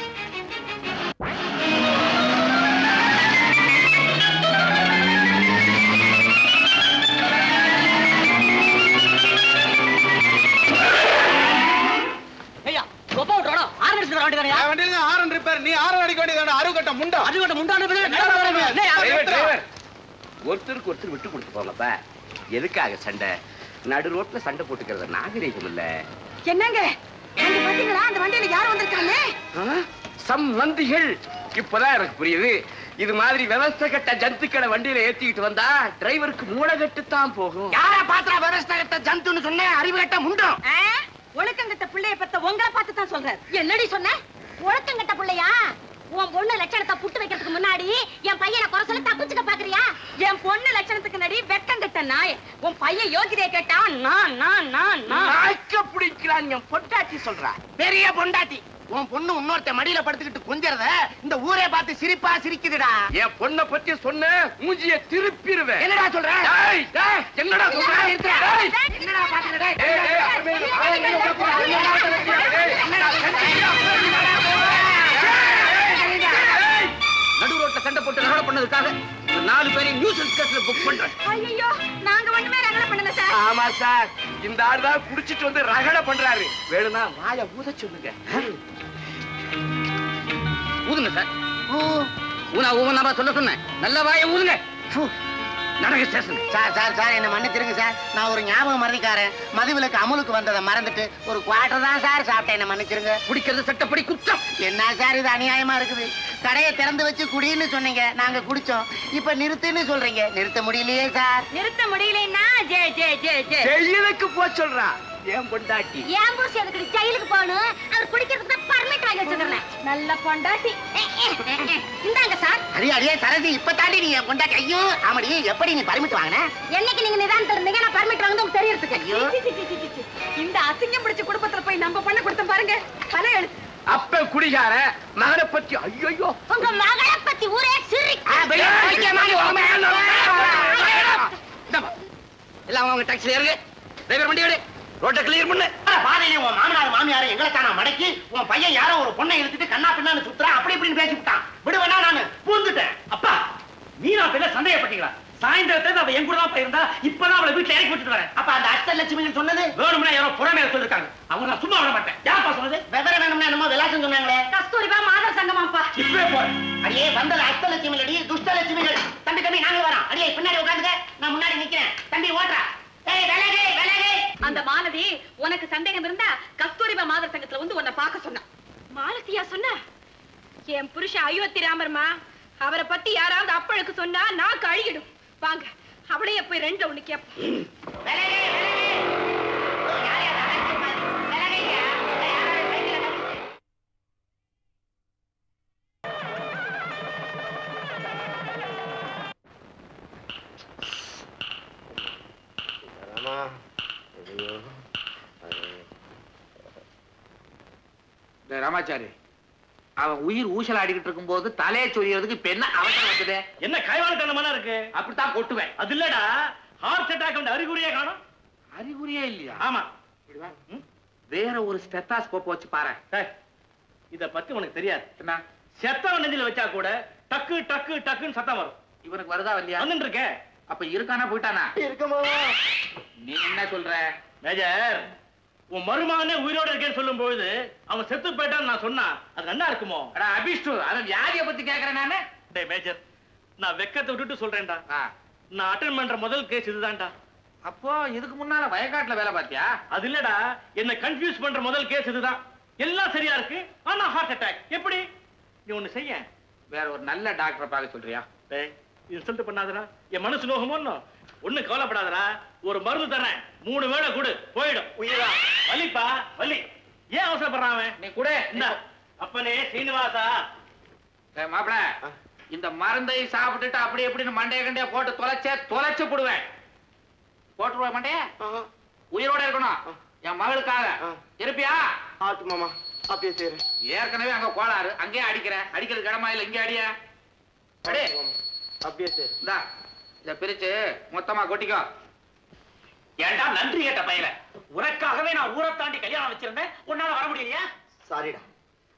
ஐயா கொப்பா விட்டோட ஆறு அடிச்சு வர வேண்டியதானே வண்டியில ஆரன் ரிப்பேர் நீ ஆரன் அடிக்க வேண்டியதான அறுவை கட்ட முண்டா அது விட்ட முண்டான டிரைவர் டிரைவர் ஒருத்தருக்கு ஒருத்தர் விட்டு கொடுத்து போகலப்ப எதுக்காக சண்டை நடு ரோட்ல சண்டை போட்டுக்கிறது நாகரீகம் இல்ல என்னங்க அங்க பாத்தீங்களா அந்த வண்டியில யார் வந்திருக்காங்க சம் மந்திகள் இப்பதான் எனக்கு புரியுது இது மாதிரி விவசாய கட்ட ஜந்துக்களை வண்டியில ஏத்திக்கிட்டு வந்தா டிரைவருக்கு மூளைகட்டு தான் போகும் யார பாத்திரா விவசாயத்தை ஜந்துன்னு சொன்னேன் அறிவு கட்ட முண்டம் ஒழுக்கங்கட்ட பிள்ளைய பத்த உங்களை பார்த்து தான் சொல்றாரு என்னடி சொன்ன ஒழுக்கங்கட்ட பிள்ளையா உன் பொண்ணு லட்சணத்தை புட்டு வைக்கிறதுக்கு முன்னாடி என் பையனை குறை சொல்லி தப்பிச்சுக்க பாக்குறியா என் பொண்ணு லட்சணத்துக்கு நடி வெக்கங்கட்ட நாய் உன் பையன் யோகிதைய கேட்டா நான் நான் நான் நான் நாய்க்க பிடிக்கிறான் என் பொண்டாட்டி சொல்றா பெரிய பொண்டாட்டி உன் பொண்ணு இன்னொருத்த மடியில படுத்துக்கிட்டு கொஞ்சறத இந்த ஊரே பார்த்து சிரிப்பா சிரிக்குதுடா என் பொண்ணை பத்தி சொன்ன மூஞ்சிய திருப்பிடுவேன் என்னடா சொல்ற டேய், டேய், என்னடா சொல்ற நிறுத்துடா. டேய், என்னடா பாக்குற டேய்? டேய், டேய், அப்புறமே இது வாயை நீங்க கேட்கக்கூடாது. டேய், என்னடா டேய், நடு ரோட்ல சண்டை போட்டு ரகலை பண்ணதுக்காக இந்த நாலு பேரையும் நியூஸ் கேஸ்ல புக் பண்றேன் ஐயோ நாங்க ஒண்ணுமே ரகலை பண்ணல சார் ஆமா சார் இந்த ஆள் தான் குடிச்சிட்டு வந்து ரகலை பண்றாரு வேணும்னா வாய ஊத சொல்லுங்க ஊதுங்க சார் ஊனா ஊனா சொல்ல சொன்னேன் நல்ல வாய ஊதுங்க நடக்க ஸ்டேஷன் சார் சார் சார் என்ன மன்னிச்சிருங்க சார் நான் ஒரு ஞாபகம் மறதிக்காரன் மதுவிலக்கு அமுலுக்கு வந்ததை மறந்துட்டு ஒரு குவார்டர் தான் சார் சாப்பிட்டேன் என்ன மன்னிச்சிருங்க குடிக்கிறது சட்டப்படி குற்றம் என்ன சார் இது அநியாயமா இருக்குது கடையை திறந்து வச்சு குடின்னு சொன்னீங்க நாங்க குடிச்சோம் இப்ப நிறுத்துன்னு சொல்றீங்க நிறுத்த முடியலையே சார் நிறுத்த முடியலன்னா ஜே ஜே ஜே ஜே ஜெயிலுக்கு போ சொல்றான் ஏன் பொண்டாட்டி ஏன் பூசி அதுக்கு ஜெயிலுக்கு போகணும் அவர் குடிக்கிறதுக்கு தான் பர்மிட் வாங்கி வச்சிருக்கேன் நல்ல பொண்டாட்டி இந்தாங்க சார் அடியே அடியே சரதி இப்ப தாண்டி நீ என் கொண்டாட்டி ஐயோ ஆமாடி எப்படி நீ பர்மிட் வாங்கின என்னைக்கு நீங்க நிதானத்துல இருந்தீங்க நான் பர்மிட் வாங்க உங்களுக்கு தெரியறதுக்கு ஐயோ. இந்த அசிங்கம் பிடிச்ச குடும்பத்துல போய் நம்ம பண்ண கொடுத்தோம் பாருங்க தலை எழுத்து அப்ப குடிகார மகனை பத்தி ஐயோ உங்க மகளை பத்தி ஊரே சிரி எல்லாம் அவங்க டாக்ஸில ஏறுங்க டிரைவர் வண்டி எடு ரோட்டை கிளியர் பண்ணு பாதையில உன் மாமனார் மாமியார் எங்களை தானா மடக்கி உன் பையன் யாரோ ஒரு பொண்ணை இழுத்துட்டு கண்ணா பின்னான்னு சுத்துறான் அப்படி இப்படின்னு பேசி விட்டான் விடுவேனா நானு பூந்துட்டேன் அப்பா மீனா பேர்ல சந்தேகப்பட்டீங்களா சாயந்தரத்துல அவ என் கூட தான் போயிருந்தா இப்பதான் அவளை வீட்டுல இறக்கி விட்டுட்டு வரேன் அப்ப அந்த அஷ்டலட்சுமிகள் சொன்னது வேணும்னா யாரோ புறமே சொல்லிருக்காங்க அவங்க நான் சும்மா விட மாட்டேன் யாருப்பா சொன்னது விவரம் வேணும்னா என்னமோ விலாசம் சொன்னாங்களே கஸ்தூரிபா மாதர் சங்கமாப்பா இப்பவே போறேன் அடியே வந்தது அஷ்டலட்சுமி அடி துஷ்டலட்சுமிகள் தம்பி தம்பி நாங்க வரோம் அடியே பின்னாடி உட்காந்துக்க நான் முன்னாடி நிக்கிறேன் தம்பி ஓட்டுறா ஏய் விலகு விலகு அந்த மாலதி உனக்கு சந்தேகம் இருந்தா கஸ்தூரிபா மாதர் சங்கத்துல வந்து உன்னை பார்க்க சொன்னா மாலதியா சொன்ன என் புருஷன் அயோத்தி ராமர்மா அவரை பத்தி யாராவது அப்பழுக்கு சொன்னா நான் கழுகிடும் வாங்க அவளையே போய் ரெண்டு ஒண்ணு கேப்போம் விலகு விலகு யார் யார் அழைச்சு பாரு. விலகுங்க. யாராவது சைக்கிள்ல கவிழ்த்து. டேய் ராமாச்சாரி அவன் உயிர் ஊசல் ஆடிக்கிட்டு இருக்கும்போது தலையை சொரியறதுக்கு இப்ப என்ன அவசரம் வந்தது என்ன கைவாழ்த்தனமான இருக்கு அப்படித்தான் கொட்டுவேன் அது இல்லடா ஹார்ட் அட்டாக் வந்து அறிகுறியே காணும் அறிகுறியே இல்லையா ஆமா இப்படி வா. ம்? வேற ஒரு ஸ்டெத்தாஸ்கோப் வச்சு பாரு டேய், இத பத்தி உனக்கு தெரியாது என்ன செத்தவன் நெஞ்சில வச்சா கூட டக்கு டக்கு டக்குன்னு சத்தம் வரும் இவனுக்கு வருதா இல்லையா வந்துட்டு இருக்க அப்ப இருக்கானா போயிட்டானா நீ என்ன சொல்ற மேஜர் உன் மருமகனே உயிரோட இருக்கேன்னு சொல்லும் பொழுது அவன் செத்து போயிட்டான்னு நான் சொன்னா அது நல்லா இருக்குமோ அடா அபிஷ்டு அவன் வியாதியை பத்தி கேக்குறேன் நானு டேய் மேஜர் நான் வெக்கத்தை விட்டுட்டு சொல்றேன்டா ஆ. நான் அட்டன் பண்ற முதல் கேஸ் இதுதான்டா அப்போ இதுக்கு முன்னால வயக்காட்டுல வேலை பார்த்தியா அது இல்லடா என்ன கன்ஃபியூஸ் பண்ற முதல் கேஸ் இதுதான் எல்லாம் சரியா இருக்கு ஆனா ஹார்ட் அட்டாக் எப்படி நீ ஒண்ணு செய்ய வேற ஒரு நல்ல டாக்டரை பார்க்க சொல்றியா டேய் இன்சல்ட் பண்ணாதடா என் மனசு நோகமோ ஒண்ணு கவலைப்படாதடா ஒரு மருந்து தரேன் மூணு வேளை கொடு போயிடும் உயிரா வலிப்பா வலி ஏன் அவசரப்படுறான் அவன் நீ கூட இந்த அப்பனே சீனிவாசா மாப்பிள இந்த மருந்தை சாப்பிட்டுட்டு அப்படி எப்படின்னு மண்டைய கண்டைய போட்டு தொலைச்சே தொலைச்சு போடுவேன் போட்டுருவா மண்டைய உயிரோட இருக்கணும் என் மகளுக்காக இருப்பியா ஆட்டு மாமா அப்படியே செய்யறேன் ஏற்கனவே அங்க கோளாறு அங்கேயே அடிக்கிறேன் அடிக்கிறது கடமா இல்ல இங்கே அடிய அடி அப்படியே செய்யறேன் இந்தா இத பிரிச்சு மொத்தமா கொட்டிக்கோ ஏன்டா நன்றி கேட்ட பையல உனக்காகவே நான் ஊரை தாண்டி கல்யாணம் வச்சிருந்தேன் உன்னால வர முடியலையா சாரிடா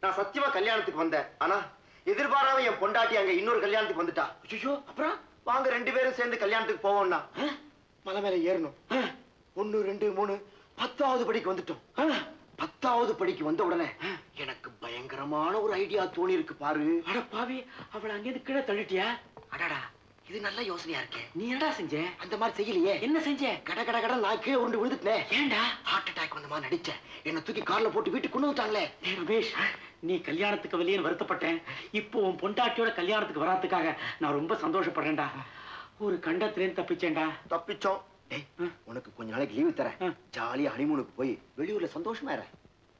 நான் சத்தியமா கல்யாணத்துக்கு வந்தேன் ஆனா எதிர்பாராம என் பொண்டாட்டி அங்க இன்னொரு கல்யாணத்துக்கு வந்துட்டா ஐயோ அப்புறம் வாங்க ரெண்டு பேரும் சேர்ந்து கல்யாணத்துக்கு போவோம்னா மலை மேல ஏறணும் ஒண்ணு ரெண்டு மூணு பத்தாவது படிக்கு வந்துட்டோம் பத்தாவது படிக்கு வந்த உடனே எனக்கு பயங்கரமான ஒரு ஐடியா தோணி இருக்கு பாரு அட பாவி அவளை அங்கேயிருந்து கீழே தள்ளிட்டியா அடடா இது நல்ல யோசனையா இருக்கே நீ என்னடா செஞ்ச அந்த மாதிரி செய்யலையே என்ன செஞ்ச கட கட கட நான் கீழே உருண்டு விழுந்துட்டேன் ஏன்டா ஹார்ட் அட்டாக் வந்த மாதிரி நடிச்சேன் என்ன தூக்கி கார்ல போட்டு வீட்டுக்கு கொண்டு வந்துட்டாங்களே ஏய் ரமேஷ் நீ கல்யாணத்துக்கு வெளியே வருத்தப்பட்டேன் இப்போ உன் பொண்டாட்டியோட கல்யாணத்துக்கு வராதுக்காக நான் ரொம்ப சந்தோஷப்படுறேன்டா ஒரு கண்டத்திலேருந்து தப்பிச்சேன்டா தப்பிச்சோம் டேய் உனக்கு கொஞ்ச நாளைக்கு லீவு தரேன் ஜாலியா ஹனிமூனுக்கு போய் வெளியூர்ல சந்தோஷமா இரு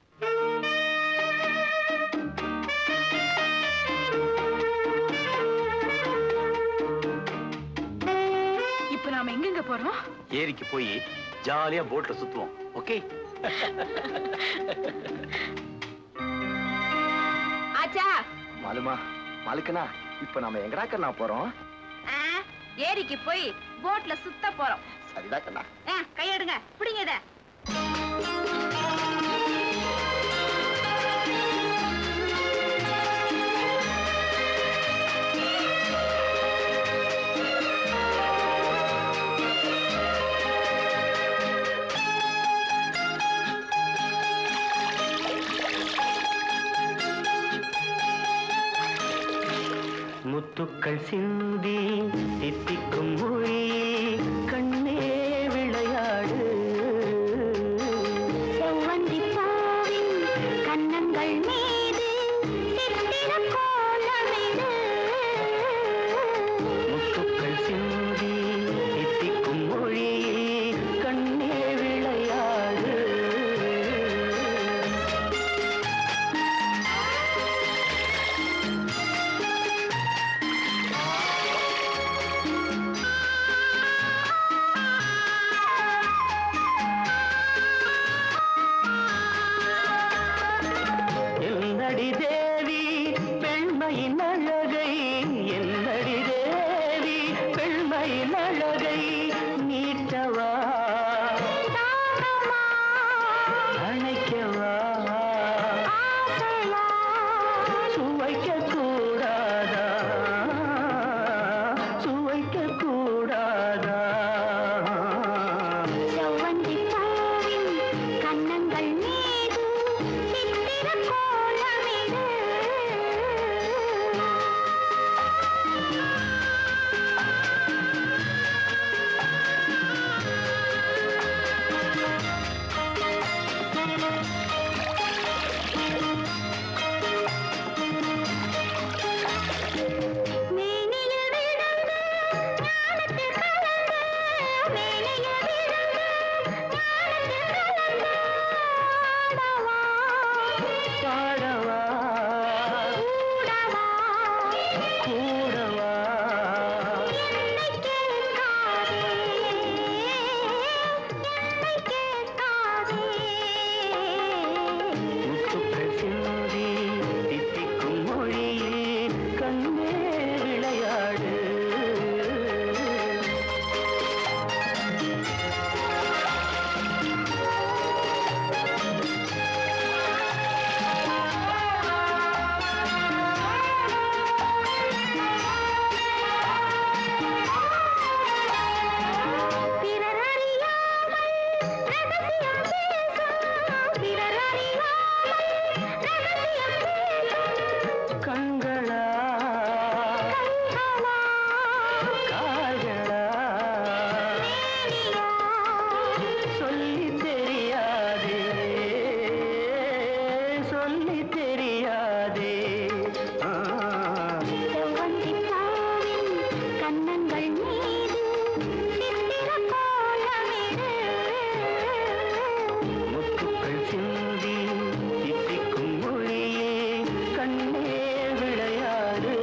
இப்ப நாம எங்கெங்க போறோம் ஏரிக்கு போய் ஜாலியா போட்ல சுத்துவோம் ஓகே ஆச்சா மாலுமா மாலுக்கனா இப்ப நாம எங்கடா கண்ணா போறோம் ஆ, ஏரிக்கு போய் போட்ல சுத்த போறோம் சரிடா கண்ணா ஆ, கையெடுங்க பிடிங்க இத முத்துக்கள் சிந்தி தித்திக்கும் மொழியில் கண்ணே விளையாடு செவ்வந்தி பூவின் கன்னங்கள் மீது சித்திர கோலமிடு முத்துக்கள் சிந்தி தித்திக்கும் மொழியில் கண்ணே விளையாடு என்னடி தேவி பெண்மையின் அழகை என்னடி தேவி பெண்மையின் அழகை நீட்டவா அணைக்கவா சுவைக்க கூடாதா சுவைக்க கூடாதா செவ்வந்தி பூவின் கன்னங்கள் மீது சித்திர கோலமிடு மேனியில் விழுந்து ஞானத்தில் கலந்து மேனியில் விழுந்து ஞானத்தில் கலந்து ஆடவா பாடவா கூடவா கூடவா என்னை கேட்காதே என்னை கேட்காதே முத்துக்கள் சிந்தி தித்திக்கும் மொழியில் கண்ணே விளையாடு பிறர் அறியாமல் ரகசியம் பேசும் பிறர் அறியாமல் ரகசியம் பேசும் கண்களா கண்களா கால்களா மேனியா சொல்லி தெரியாதே சொல்லி தெரியாதே ஆ செவ்வந்தி பூவின் கன்னங்கள் மீது சித்திர கோலமிடு முத்துக்கள் சிந்தி தித்திக்கும் மொழியே கண்ணே விளையாடு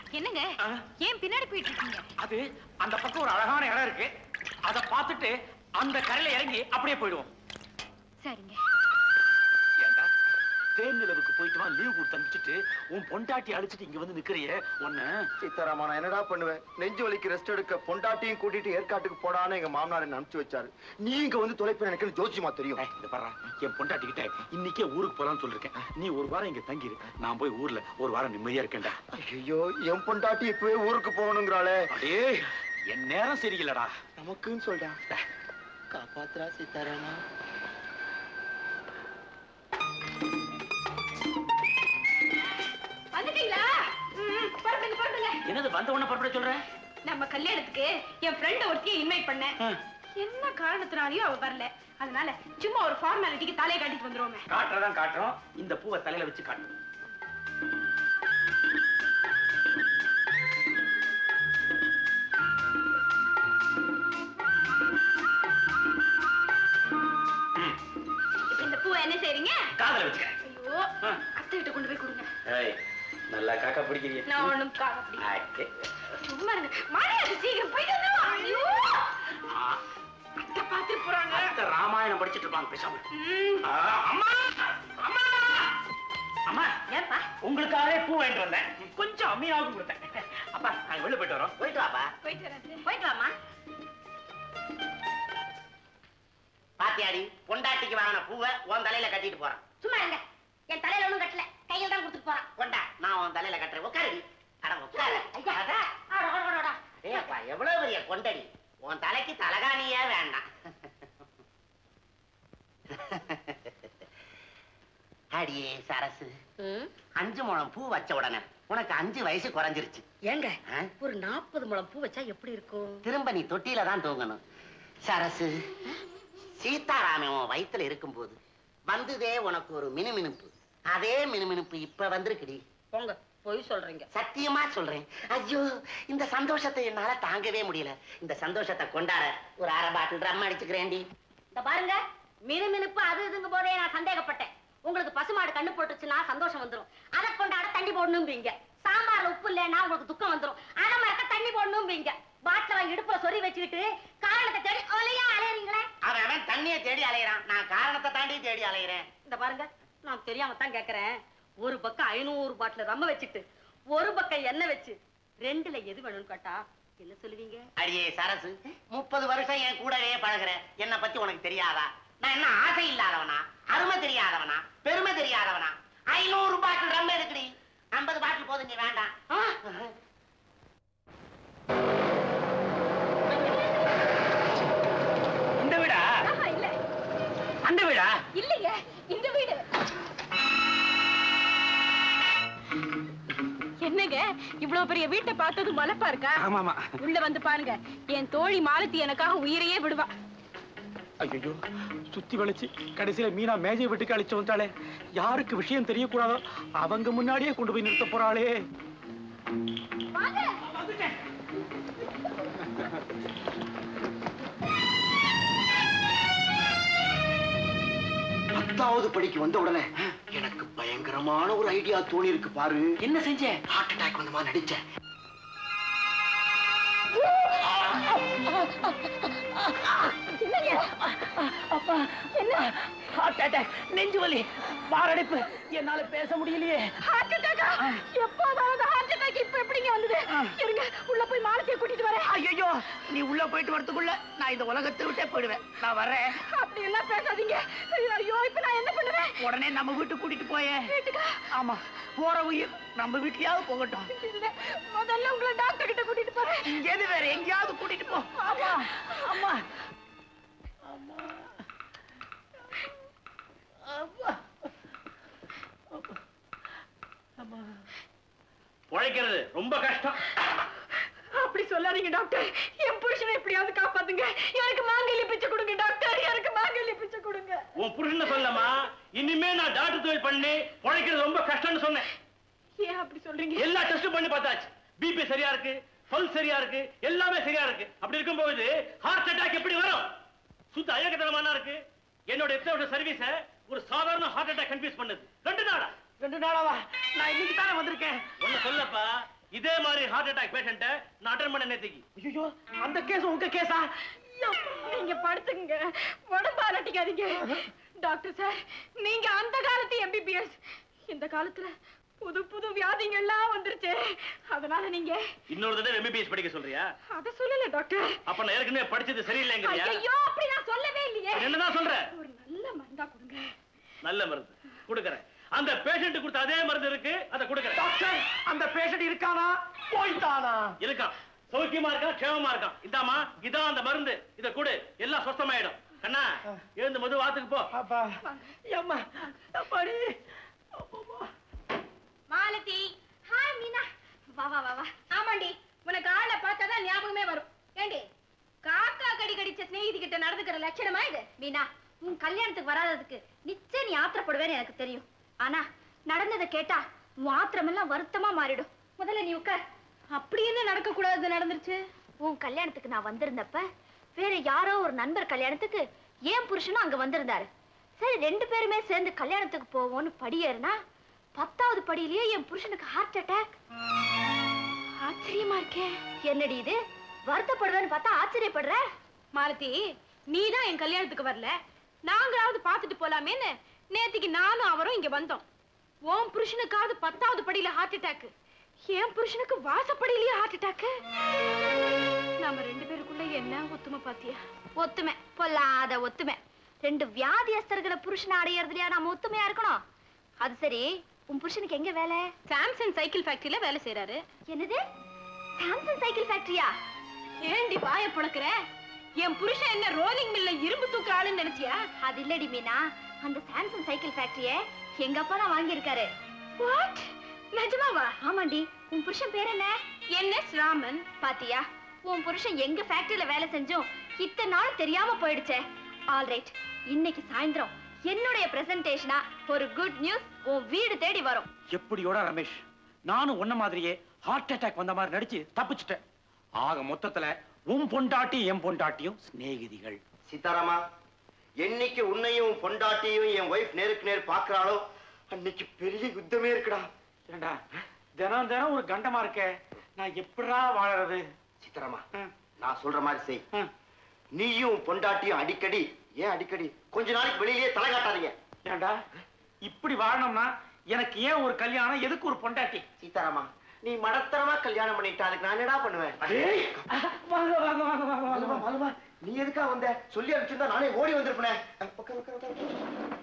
என்னங்க ஏன் பின்னாடி போயிட்டு இருக்கீங்க அது அந்த பக்கம் ஒரு அழகான இடம் இருக்கு அத பார்த்துட்டு அந்த கரையில இறங்கி அப்படியே போயிடுவோம் சரிங்க ஏண்டா தேன் நிலவுக்கு போயிட்டு வா லீவ் கொடுத்து அனுப்பிச்சிட்டு உன் பொண்டாட்டி அழிச்சிட்டு இங்க வந்து நிக்கிறியே உன்ன சீதாராமா நான் என்னடா பண்ணுவேன் நெஞ்சு வலிக்கு ரெஸ்ட் எடுக்க பொண்டாட்டியும் கூட்டிட்டு ஏற்காட்டுக்கு போடான்னு எங்க மாமனார் என்ன அனுப்பிச்சு வச்சாரு நீ இங்க வந்து தொலைப்பு எனக்கு ஜோசியமா தெரியும் ஏய், இந்த பாரு என் பொண்டாட்டி கிட்ட இன்னைக்கே ஊருக்கு போலாம்னு சொல்லிருக்கேன் நீ ஒரு வாரம் இங்க தங்கிரு நான் போய் ஊர்ல ஒரு வாரம் நிம்மதியா இருக்கேன்டா ஐயோ என் பொண்டாட்டி இப்பவே ஊருக்கு போகணுங்கிறாளே அடே என் நேரம் சரியில்லடா நமக்குன்னு சொல்றா காப்பாத்துறா சீதாராமா வந்துட்டீங்களா ம், புறப்படுங்க புறப்படுங்க என்னது வந்த உடனே புறப்பட சொல்ற நம்ம கல்யாணத்துக்கு என் ஃப்ரெண்ட் ஒருத்தியை இன்வைட் பண்ணேன் என்ன காரணத்தினாலயும் அவ வரல அதனால சும்மா ஒரு ஃபார்மாலிட்டிக்கு தலையை காட்டிட்டு வந்துருவோமே காட்டுறதான் காட்டுறோம் இந்த பூவை தலையில வச்சு காட்டுறோம் இப்ப இந்த பூவை என்ன செய்றீங்க காதல வச்சுக்கிறேன் ஐயோ அத்தை கிட்ட கொண்டு போய் கொடுங்க ஏய் நல்லா காக்கா பிடிக்கிறீங்க நான் ஒண்ணும் காக அப்படி ஆ, சும்மா இருங்க மாரியாச்சு சீக்கிரம் போயிட்டு வந்துருவா ஐயோ ஆ, அத்தை பார்த்துட்டு போறாங்க அத்தை ராமாயணம் படிச்சிட்டு இருப்பாங்க பேசாம ம், ஆ, அம்மா அம்மா அம்மா ஏன்பா உங்களுக்காகவே பூ வாங்கிட்டு வந்தேன் கொஞ்சம் அம்மியாவுக்கு கொடுத்தேன் அப்பா நாங்க வெளில போயிட்டு வரோம் போயிட்டு வாப்பா போயிட்டு வரேன் போயிட்டு வாமா பாத்தியாடி பொண்டாட்டிக்கு வாங்கின பூவை உன் தலையில கட்டிட்டு போறான் சும்மா இருங்க என் தலையில ஒண்ணும் கட்டல கையில தான் கொடுத்துட்டு போறான் கொண்டா நான் உன் தலையில கட்டுறேன் உட்காருடி அட உட்காரு ஐயா அதான். ஆடா, ஆடா, ஆடா, ஆடா. ஏப்பா எவ்வளவு பெரிய கொண்டடி உன் தலைக்கு தலகாணியே வேண்டாம் அடியே சரசு ம், அஞ்சு முழம் பூ வச்ச உடனே உனக்கு அஞ்சு வயசு குறைஞ்சிருச்சு ஏங்க ஆ? ஒரு நாற்பது முழம் பூ வச்சா எப்படி இருக்கும் திரும்ப நீ தொட்டியில தான் தூங்கணும் சரசு சீதாராமன் உன் வயித்துல இருக்கும்போது வந்ததே உனக்கு ஒரு மினுமினுப்பு அதே மினுமினுப்பு இப்ப வந்திருக்குடி போங்க பொய் சொல்றீங்க சத்தியமா சொல்றேன் ஐயோ இந்த சந்தோஷத்தை என்னால தாங்கவே முடியல இந்த சந்தோஷத்தை கொண்டாட ஒரு அரை பாட்டில் ரம் அடிச்சுக்கிறேன்டி இந்த பாருங்க மினுமினுப்பு அது இதுங்க போதே நான் சந்தேகப்பட்டேன் உங்களுக்கு பசுமாடு கண்ணு போட்டுச்சுன்னா சந்தோஷம் வந்துரும் அதை கொண்டாட தண்ணி போடணும்பீங்க சாம்பார்ல உப்பு இல்லைன்னா உங்களுக்கு துக்கம் வந்துரும் அதை மறக்க தண்ணி போடணும்பீங்க பாட்டில வாங்கி இடுப்புல சொறி வச்சுக்கிட்டு காரணத்தை தேடி ஒலையா அலையறீங்களே அவன் அவன் தண்ணியை தேடி அலையிறான் நான் காரணத்தை தாண்டி தேடி அலையிறேன் இந்த பாருங்க நான் தெரியாம தான் கேக்குறேன் ஒரு பக்கம் ஐநூறு பாட்டில் ரம்ம வச்சுட்டு ஒரு பக்கம் எண்ணெய் வச்சு ரெண்டுல எது வேணும்னு கேட்டா என்ன சொல்லுவீங்க அடியே சரசு முப்பது வருஷம் என் கூடவே பழகுற என்ன பத்தி உனக்கு தெரியாதா நான் என்ன ஆசை இல்லாதவனா அருமை தெரியாதவனா பெருமை தெரியாதவனா ஐநூறு பாட்டில் ரம் இருக்குடி ஐம்பது பாட்டில் போதும் நீ வேண்டாம் ஆ? இந்த வீடா ஆஹா, இல்ல அந்த வீடா இல்லைங்க இந்த வீடு என்னங்க இவ்வளவு பெரிய வீட்டை பார்த்தது மலைப்பா இருக்கா ஆமாமா உள்ள வந்து பாருங்க என் தோழி மாலத்தி எனக்காக உயிரையே விடுவா ஐயோ சுத்தி வளைச்சு கடைசியில மீனா மேஜை விட்டுக்கு அழிச்சு வந்தாளே யாருக்கு விஷயம் தெரியக்கூடாதோ அவங்க முன்னாடியே கொண்டு போய் நிறுத்த போறாளே பத்தாவது படிக்கு வந்த உடனே எனக்கு பயங்கரமான ஒரு ஐடியா தோணி இருக்கு பாரு என்ன செஞ்ச ஹார்ட் அட்டாக் வந்த மாதிரி நடிச்சேன் அப்பா என்ன ஹார்ட் அட்டாக் நெஞ்சு வலி மாரடைப்பு என்னால பேச முடியலையே ஹார்ட் அட்டாக்கா எப்போ வராத ஹார்ட் அட்டாக் இப்ப எப்படிங்க வந்தது இருங்க உள்ள போய் மாலத்தியை கூட்டிட்டு வரேன் ஐயோ நீ உள்ள போயிட்டு வரதுக்குள்ள நான் இந்த உலகத்தை விட்டே போயிடுவேன் நான் வரேன் அப்படி எல்லாம் பேசாதீங்க ஐயோ இப்ப நான் என்ன பண்ணுவேன் உடனே நம்ம வீட்டுக்கு கூட்டிட்டு போயே வீட்டுக்கா ஆமா போற உயிர் நம்ம வீட்லயாவது போகட்டும் இல்ல முதல்ல உங்களை டாக்டர் கிட்ட கூட்டிட்டு போறேன் எது வேற எங்கேயாவது கூட்டிட்டு போ ஆமா ஆமா உழைக்கிறது ரொம்ப கஷ்டம் அப்படி சொல்லாதீங்க டாக்டர் என் புருஷனை எப்படியாவது காப்பாத்துங்க எனக்கு மாங்கல்ய பிச்சை கொடுங்க டாக்டர் எனக்கு மாங்கல்ய பிச்சை கொடுங்க உன் புருஷனை சொல்லமா இனிமே நான் டாக்டர் தொழில் பண்ணி உழைக்கிறது ரொம்ப கஷ்டம்னு சொன்னேன் ஏன் அப்படி சொல்றீங்க எல்லா டெஸ்டும் பண்ணி பார்த்தாச்சு பிபி சரியா இருக்கு பல் சரியா இருக்கு எல்லாமே சரியா இருக்கு அப்படி இருக்கும்போது ஹார்ட் அட்டாக் எப்படி வரும் சுத்த அயக்கத்தனமான இருக்கு என்னோட எத்தனை சர்வீஸ ஒரு சாதாரண ஹார்ட் அட்டாக் கன்ஃபியூஸ் பண்ணுது ரெண்டு நாளா ரெண்டு நாளாவா நான் இன்னைக்கு தானே வந்திருக்கேன் ஒண்ணு சொல்லப்பா இதே மாதிரி ஹார்ட் அட்டாக் பேஷண்ட்ட நான் அட்டன் பண்ண நேத்திக்கு ஐயோ அந்த கேஸ் உங்க கேஸா நீங்க படுத்துங்க உடம்பு அலட்டிக்காதீங்க டாக்டர் சார் நீங்க அந்த காலத்து எம்பிபிஎஸ் இந்த காலத்துல புது புது வியாதிங்கள்லாம் வந்துருச்சு அதனால நீங்க இன்னொரு தடவை எம்பிபிஎஸ் படிக்க சொல்றியா அத சொல்லல டாக்டர் அப்ப நான் ஏற்கனவே படிச்சது சரியில்லைங்கிறியா ஐயோ அப்படி நான் சொல்லவே இல்லையே என்னதான் சொல்ற ஒரு நல்ல மருந்தா கொடுங்க நல்ல மருந்து கொடுக்கறேன் அந்த பேஷண்ட் கொடுத்த அதே மருந்து இருக்கு அதை கொடுக்கறேன் டாக்டர் அந்த பேஷண்ட் இருக்கானா போயிட்டானா இருக்கான் சௌக்கியமா இருக்கான் க்ஷேமமா இருக்கான் இதாமா இதான் அந்த மருந்து இத கொடு எல்லாம் சொஸ்தமாயிடும் கண்ணா எழுந்து மது வாத்துக்கு போ அப்பா அம்மா அப்பாடி மாலதி ஹாய் மீனா வா வா வா வா ஆமாண்டி உனக்கு ஆளை பார்த்தாதான் ஞாபகமே வரும் ஏண்டி காக்கா கடி கடிச்ச சிநேகிதி கிட்ட நடந்துக்கிற லட்சணமா இது மீனா உன் கல்யாணத்துக்கு வராததுக்கு நிச்சயம் நீ ஆத்திரப்படுவேன்னு எனக்கு தெரியும் ஆனா நடந்ததை கேட்டா உன் ஆத்திரமெல்லாம் வருத்தமா மாறிடும் முதல்ல நீ உட்கார் அப்படி என்ன நடக்க கூடாது நடந்துருச்சு உன் கல்யாணத்துக்கு நான் வந்திருந்தப்ப வேற யாரோ ஒரு நண்பர் கல்யாணத்துக்கு ஏன் புருஷனும் அங்க வந்திருந்தாரு சரி ரெண்டு பேருமே சேர்ந்து கல்யாணத்துக்கு போவோம்னு படியேறினா பத்தாவது படியிலேயே என் புருஷனுக்கு ஹார்ட் அட்டாக் ஆச்சரியமா இருக்கே என்னடி இது வருத்தப்படுவேன்னு பார்த்தா ஆச்சரியப்படுற மாலதி நீ தான் என் கல்யாணத்துக்கு வரல நாங்களாவது பார்த்துட்டு போலாமேன்னு நேத்திக்கு நானும் அவரும் இங்க வந்தோம் உன் புருஷனுக்காவது பத்தாவது படியில ஹார்ட் அட்டாக் என் புருஷனுக்கு வாசப்படியிலேயே ஹார்ட் அட்டாக் நாம ரெண்டு பேருக்குள்ள என்ன ஒத்துமை பாத்தியா ஒத்துமை பொல்லாத ஒத்துமை ரெண்டு வியாதியஸ்தர்களை புருஷனை அடையறதுலயா நாம ஒத்துமையா இருக்கணும் அது சரி உன் புருஷனுக்கு எங்க வேலை சாம்சங் சைக்கிள் ஃபேக்டரியில வேலை செய்யறாரு என்னது சாம்சங் சைக்கிள் ஃபேக்டரியா ஏண்டி வாய புழக்கிற என் புருஷன் என்ன ரோலிங் மில்ல இரும்பு தூக்குற ஆளுன்னு நினைச்சியா அது இல்லடி மீனா அந்த சாம்சங் சைக்கிள் ஃபேக்டரிய எங்க அப்பா தான் வாங்கியிருக்காரு வாட் நிஜமாவா ஆமாண்டி உன் புருஷன் பேர் என்ன என் எஸ் ராமன் பாத்தியா உன் புருஷன் எங்க ஃபேக்டரியில வேலை செஞ்சும் இத்தனை நாள் தெரியாம போயிடுச்சே ஆல்ரைட் இன்னைக்கு சாயந்தரம் என்னுடைய பிரசன்டேஷனா ஒரு குட் நியூஸ் உன் வீடு தேடி வரும் எப்படியோட ரமேஷ் நானும் உன்ன மாதிரியே ஹார்ட் அட்டாக் வந்த மாதிரி நடிச்சு தப்பிச்சிட்டேன் ஆக மொத்தத்துல உன் பொண்டாட்டி என் பொண்டாட்டியும் சிநேகிதிகள் சீதாராமா என்னைக்கு உன்னையும் உன் பொண்டாட்டியும் என் ஒய்ஃப் நேருக்கு நேர் பாக்குறாளோ அன்னைக்கு பெரிய யுத்தமே இருக்குடா ஏண்டா தினம் தினம் ஒரு கண்டமா இருக்கே நான் எப்படா வாழறது சீதாராமா நான் சொல்ற மாதிரி செய் நீயும் உன் பொண்டாட்டியும் அடிக்கடி ஏன் அடிக்கடி கொஞ்ச நாளைக்கு வெளியிலேயே தலை காட்டாதீங்க ஏண்டா இப்படி வாழணும்னா எனக்கு ஏன் ஒரு கல்யாணம் எதுக்கு ஒரு பொண்டாட்டி சீதாராமா நீ மடத்தரமா கல்யாணம் பண்ணிட்டா அதுக்கு நான் என்னடா பண்ணுவேன் வாங்க வாங்க வாங்க வாங்க மாலுமா, மாலுமா, நீ எதுக்கா வந்த சொல்லி அனுப்பிச்சிருந்தா நானே ஓடி வந்திருப்பேன் உட்கார், உட்கார், உட்கார்.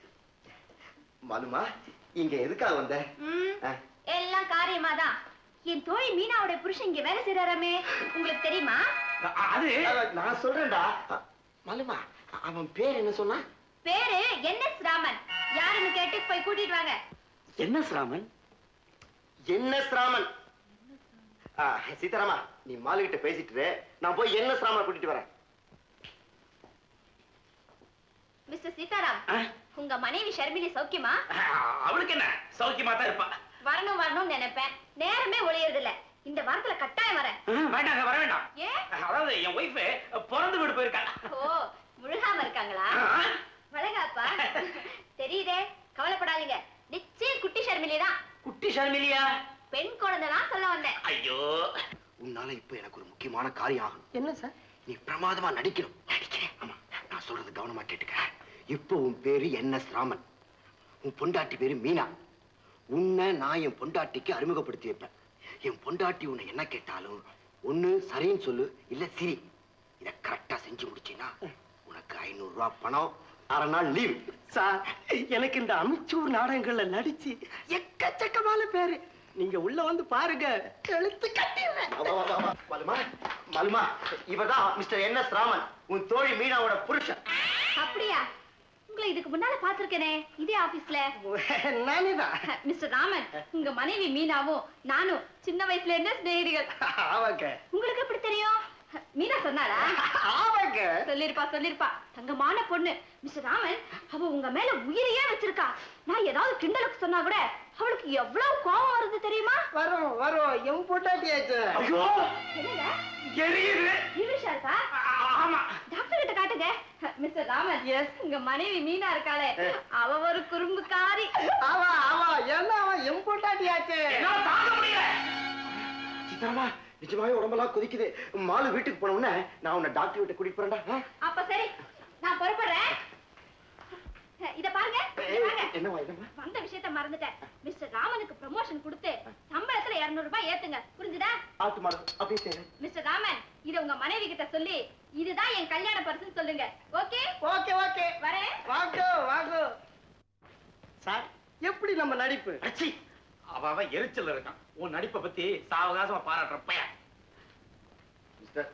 மாலுமா இங்க எதுக்கா வந்த ஆ, எல்லாம் காரியமா தான் என் தோழி மீனாவுடைய புருஷன் இங்க வேலை செய்யறாராமே உங்களுக்கு தெரியுமா அது அஹ், நான் சொல்றேன்டா அ, மாலுமா அவன் பேர் என்ன சொன்னா பேரு என் எஸ் ராமன் யாருன்னு கேட்டு போய் கூட்டிட்டு வாங்க என்ன ராமன் என்ன ராமன் ஆ, சீதாராமா நீ மாலு கிட்ட பேசிட்டு இரு. நான் போய் என்ன ராமனை கூட்டிட்டு வரேன் மிஸ்டர் சீதாராம் உங்க மனைவி ஷர்மிலி சௌக்கியமா அவளுக்கு என்ன சௌக்கியமா தான் இருப்பா வரணும் வரணும்னு நினைப்பேன் நேரமே ஒளியறது இல்ல இந்த வாரத்துல கட்டாயம் வரேன் வேண்டாங்க வர வேண்டாம் ஏன் அதாவது என் ஒய்ஃப் பிறந்து வீடு போயிருக்கா ஓ முழுகாம இருக்காங்களா வளகாப்பா தெரியுதே கவலைப்படாதீங்க நிச்சயம் குட்டி ஷர்மிலி தான் குட்டி ஷர்மிலியா பெண் குழந்தை தான் சொல்ல வந்தேன் ஐயோ உன்னால இப்ப எனக்கு ஒரு முக்கியமான காரியம் ஆகணும் என்ன சார் நீ பிரமாதமா நடிக்கணும் நடிக்கிறேன் ஆமா நான் சொல்றது கவனமா கேட்டுக்க இப்போ உன் பேரு என் எஸ் ராமன் உன் பொண்டாட்டி பேரு மீனா உன்னை நான் என் பொண்டாட்டிக்கு அறிமுகப்படுத்தி வைப்பேன் என் பொண்டாட்டி உன்னை என்ன கேட்டாலும் ஒண்ணு சரின்னு சொல்லு இல்ல சிரி இத கரெக்டா செஞ்சு முடிச்சீன்னா உனக்கு ஐநூறு ரூபாய் பணம் அரை நாள் லீவ் சார் எனக்கு இந்த அமைச்சூர் நாடகங்கள்ல நடிச்சு எக்கச்சக்கமான பேரு நீங்க உள்ள வந்து பாருங்க எழுத்து கட்டிடுறேன் மலுமா மலுமா இவதான் மிஸ்டர் என் எஸ் ராமன் உன் தோழி மீனாவோட புருஷன் அப்படியா உங்களை இதுக்கு முன்னால பாத்திருக்கேனே இதே ஆபீஸ்ல நானே தான் மிஸ்டர் ராமன் உங்க மனைவி மீனாவும் நானும் சின்ன வயசுல இருந்தே சிநேகிதிகள் ஆமாங்க உங்களுக்கு எப்படி தெரியும் மீனா சொன்னாளா ஆமாங்க சொல்லிருப்பா சொல்லிருப்பா தங்கமான பொண்ணு மிஸ்டர் ராமன் அவ உங்க மேல உயிரையே வச்சிருக்கா நான் ஏதாவது கிண்டலுக்கு சொன்னா கூட அவளுக்கு எவ்வளவு கோபம் வருது தெரியுமா வரும் வரும் என் பொண்டாட்டியாச்சு ஐயோ என்னங்க எரியுது நிமிஷா இருக்கா ஆமா டாக்டர் கிட்ட காட்டுங்க மிஸ்டர் ராமன் எஸ் உங்க மனைவி மீனா இருக்காளே அவ ஒரு குறும்புக்காரி ஆமா ஆமா என்ன அவன் என் பொண்டாட்டியாச்சு என்னால தாங்க முடியல சீதாராமா நிஜமாவே உடம்பெல்லாம் கொதிக்குது மாலு வீட்டுக்கு போன உடனே நான் உன்னை டாக்டர் வீட்டை கூட்டிட்டு போறேன்டா ஆ? அப்ப சரி நான் புறப்படுறேன் இத பாருங்க இத ஏய், பாருங்க என்னம்மா என்னம்மா வந்த விஷயத்த மறந்துட்டேன் மிஸ்டர் ராமனுக்கு ப்ரமோஷன் கொடுத்து சம்பளத்துல 200 ரூபாய் ஏத்துங்க புரிஞ்சுதா ஆட்டு மாடு அப்படியே செய்றேன் மிஸ்டர் ராமன் இத உங்க மனைவி கிட்ட சொல்லி இதுதான் என் கல்யாண பரிசுன்னு சொல்லுங்க ஓகே ஓகே ஓகே வரேன் வாங்கோ வாங்கோ சார் எப்படி நம்ம நடிப்பு அச்சி அவ அவன் எரிச்சல் இருக்கான் உன் நடிப்பை பத்தி சாவகாசமா பாராட்டுற பையன் மிஸ்டர்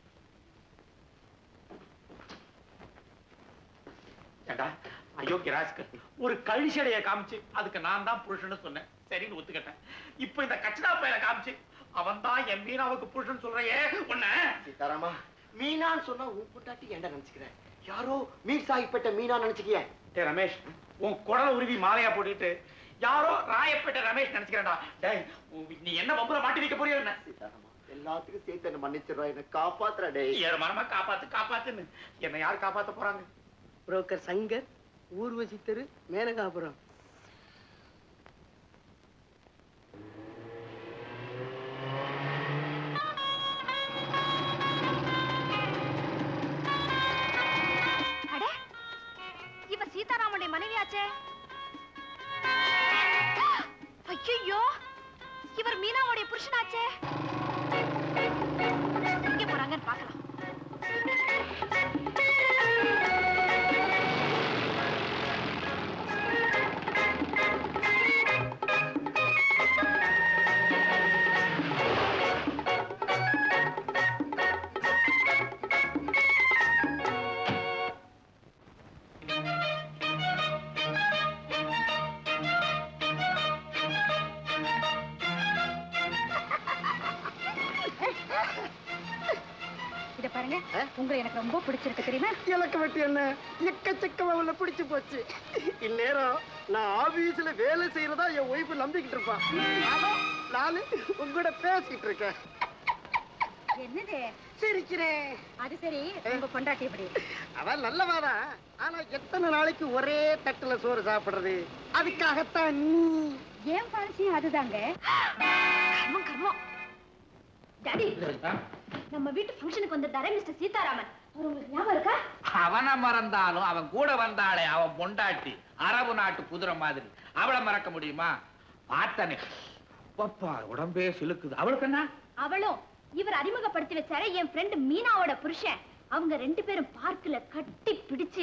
ஏண்டா அயோக்கிய ராஸ்கர் ஒரு கழிச்சடைய காமிச்சு அதுக்கு நான் தான் புருஷன்னு சொன்னேன் சரின்னு ஒத்துக்கிட்டேன் இப்போ இந்த கச்சடா பையனை காமிச்சு அவன் தான் என் மீனாவுக்கு புருஷன் சொல்றையே உன்ன சீதாராமா மீனான்னு சொன்னா உன் பொட்டாட்டி ஏன்டா நினைச்சுக்கிறேன் யாரோ மீன் சாகிப்பட்ட மீனா நினைச்சுக்கிய டே ரமேஷ் உன் குடல உருவி மாலையா போட்டுட்டு யாரோ ராயப்பேட்டை ரமேஷ் நினைச்சுக்கிறேன்டா டேய் உன் நீ என்ன வம்புல மாட்டி வைக்க போறியோ என்ன சீதாராமா எல்லாத்துக்கும் சேர்த்து என்ன மன்னிச்சிடுறா என்ன காப்பாத்துறா டேய் ஏற மரமா காப்பாத்து காப்பாத்துன்னு என்ன யார் காப்பாத்த போறாங்க புரோக்கர் சங்கர் ஊர்வசி தெரு மேனகாபுரம் அட இவ சீதாராமனுடைய மனைவியாச்சே ஐயோ இவர் மீனாவுடைய புருஷனாச்சே எங்க போறாங்கன்னு பார்க்கலாம் இத பாருங்க உங்களை எனக்கு ரொம்ப பிடிச்சிருக்கு தெரியுமா எனக்கு மட்டும் என்ன எக்கச்சக்கமா உள்ள பிடிச்சு போச்சு இந்நேரம் நான் ஆபீஸ்ல வேலை செய்யறதா என் ஒய்ஃப் நம்பிக்கிட்டு இருப்பான் ஆனா, நானு உங்கூட பேசிட்டு இருக்கேன் என்னது சிரிக்கிறேன் அது சரி உங்க பொண்டாட்டி எப்படி அவன் நல்லவாதான் ஆனா எத்தனை நாளைக்கு ஒரே தட்டுல சோறு சாப்பிடுறது அதுக்காகத்தான் நீ ஏன் பாலிசியும் அதுதாங்க கர்மம் கர்மம் டாடி நம்ம வீட்டு ஃபங்க்ஷனுக்கு வந்திருந்தாரே மிஸ்டர் சீதாராமன் அவர் உங்களுக்கு ஞாபகம் இருக்கா அவனை மறந்தாலும் அவன் கூட வந்தாளே அவன் பொண்டாட்டி அரபு நாட்டு குதிரை மாதிரி அவளை மறக்க முடியுமா பார்த்தனே பப்பா உடம்பே சிலுக்குது அவளுக்கு என்ன அவளும் இவர் அறிமுகப்படுத்தி வச்சாரே என் ஃப்ரெண்ட் மீனாவோட புருஷன் அவங்க ரெண்டு பேரும் பார்க்ல கட்டி பிடிச்சு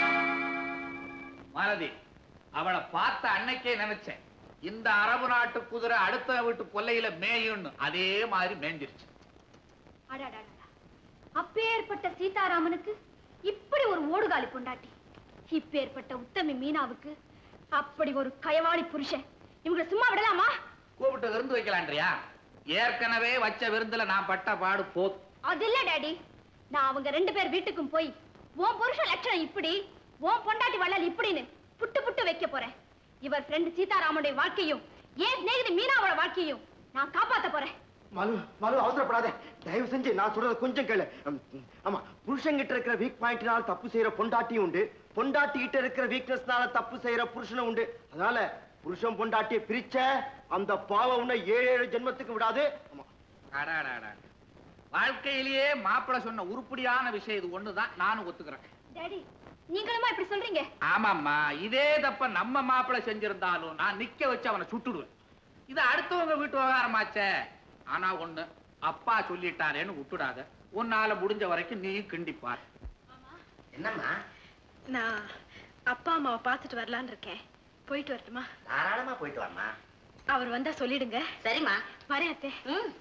மாலதி அவளை பார்த்த அன்னைக்கே நினைச்சேன் இந்த அரபு நாட்டு குதிரை அடுத்த வீட்டு கொல்லையில மேயும்னு அதே மாதிரி மேஞ்சிருச்சு அடாடாடா அப்பேற்பட்ட சீதாராமனுக்கு இப்படி ஒரு ஓடுகாலி பொண்டாட்டி இப்பேற்பட்ட உத்தமி மீனாவுக்கு அப்படி ஒரு கயவாளி புருஷன் இவங்களை சும்மா விடலாமா கூப்பிட்டு விருந்து வைக்கலான்றியா ஏற்கனவே வச்ச விருந்துல நான் பட்ட பாடு போதும் அது இல்ல டாடி நான் அவங்க ரெண்டு பேர் வீட்டுக்கும் போய் உன் புருஷன் லட்சணம் இப்படி உன் பொண்டாட்டி வள்ளல் இப்படின்னு புட்டு புட்டு வைக்க போறேன் இவர் ஃப்ரெண்ட் சீதாராமனுடைய வாழ்க்கையும் ஏன் சிநேகிதி மீனாவோட வாழ்க்கையும் நான் காப்பாத்த போறேன் மலு மலு அவசரப்படாத தயவு செஞ்சு நான் சொல்றத கொஞ்சம் கேளு ம், ம், ஆமா புருஷன்கிட்ட இருக்கிற வீக் பாயிண்ட்னால தப்பு செய்யற பொண்டாட்டியும் உண்டு பொண்டாட்டி கிட்ட இருக்கிற வீக்னஸ்னால தப்பு செய்யற புருஷனும் உண்டு அதனால புருஷன் பொண்டாட்டியை பிரிச்ச அந்த பாவம் உன்னை ஏழு ஏழு ஜென்மத்துக்கு விடாது ஆமா அடாடாடா வாழ்க்கையிலேயே மாப்பிள்ளை சொன்ன உருப்படியான விஷயம் இது ஒண்ணுதான் நானும் ஒத்துக்கிறேன் டாடி நீங்களுமா இப்படி சொல்றீங்க ஆமாம்மா இதே தப்ப நம்ம மாப்பிள்ளை செஞ்சிருந்தாலும் நான் நிக்க வச்சு அவனை சுட்டுடுவேன் இது அடுத்தவங்க வீட்டு விவகாரமாச்சே ஆனா ஒண்ணு அப்பா சொல்லிட்டாரேன்னு விட்டுடாத உன்னால முடிஞ்ச வரைக்கும் நீயும் கிண்டிப்பார் என்னம்மா நான் அப்பா அம்மாவை பார்த்துட்டு வரலான்னு இருக்கேன் போயிட்டு வரட்டுமா தாராளமா போயிட்டு வாம்மா அவர் வந்தா சொல்லிடுங்க சரிம்மா வரேன் அத்தை ம்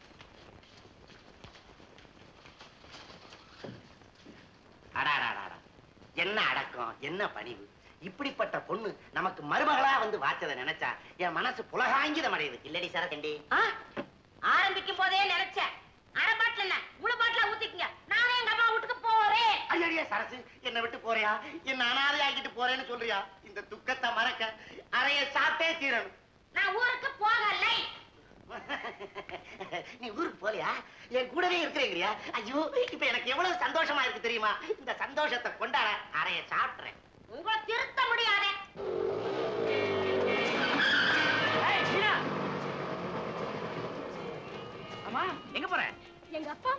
அடாடாடாடா என்ன அடக்கம் என்ன பணிவு இப்படிப்பட்ட பொண்ணு நமக்கு மருமகளா வந்து வாச்சதை நினைச்சா என் மனசு புலகாங்கிதம் அடையுது இல்லடி சரகண்டி ஆ, ஆரம்பிக்கும் போதே நினைச்சேன் அரை பாட்டில் என்ன முழு பாட்டில ஊத்திக்கங்க நானே எங்க அம்மா வீட்டுக்கு போறேன் ஐயா சரசு என்னை விட்டு போறியா என்ன அனாதை ஆக்கிட்டு போறேன்னு சொல்றியா இந்த துக்கத்தை மறக்க அறைய சாப்பிட்டே தீரணும் நான் ஊருக்கு போகலை நீ ஊருக்கு போலியா என் கூடவே இருக்கிறேங்கிறியா ஐயோ இப்ப எனக்கு எவ்வளவு சந்தோஷமா இருக்கு தெரியுமா இந்த சந்தோஷத்தை கொண்டாட அறைய சாப்பிடுறேன் உங்களை திருத்த முடியாதே அம்மா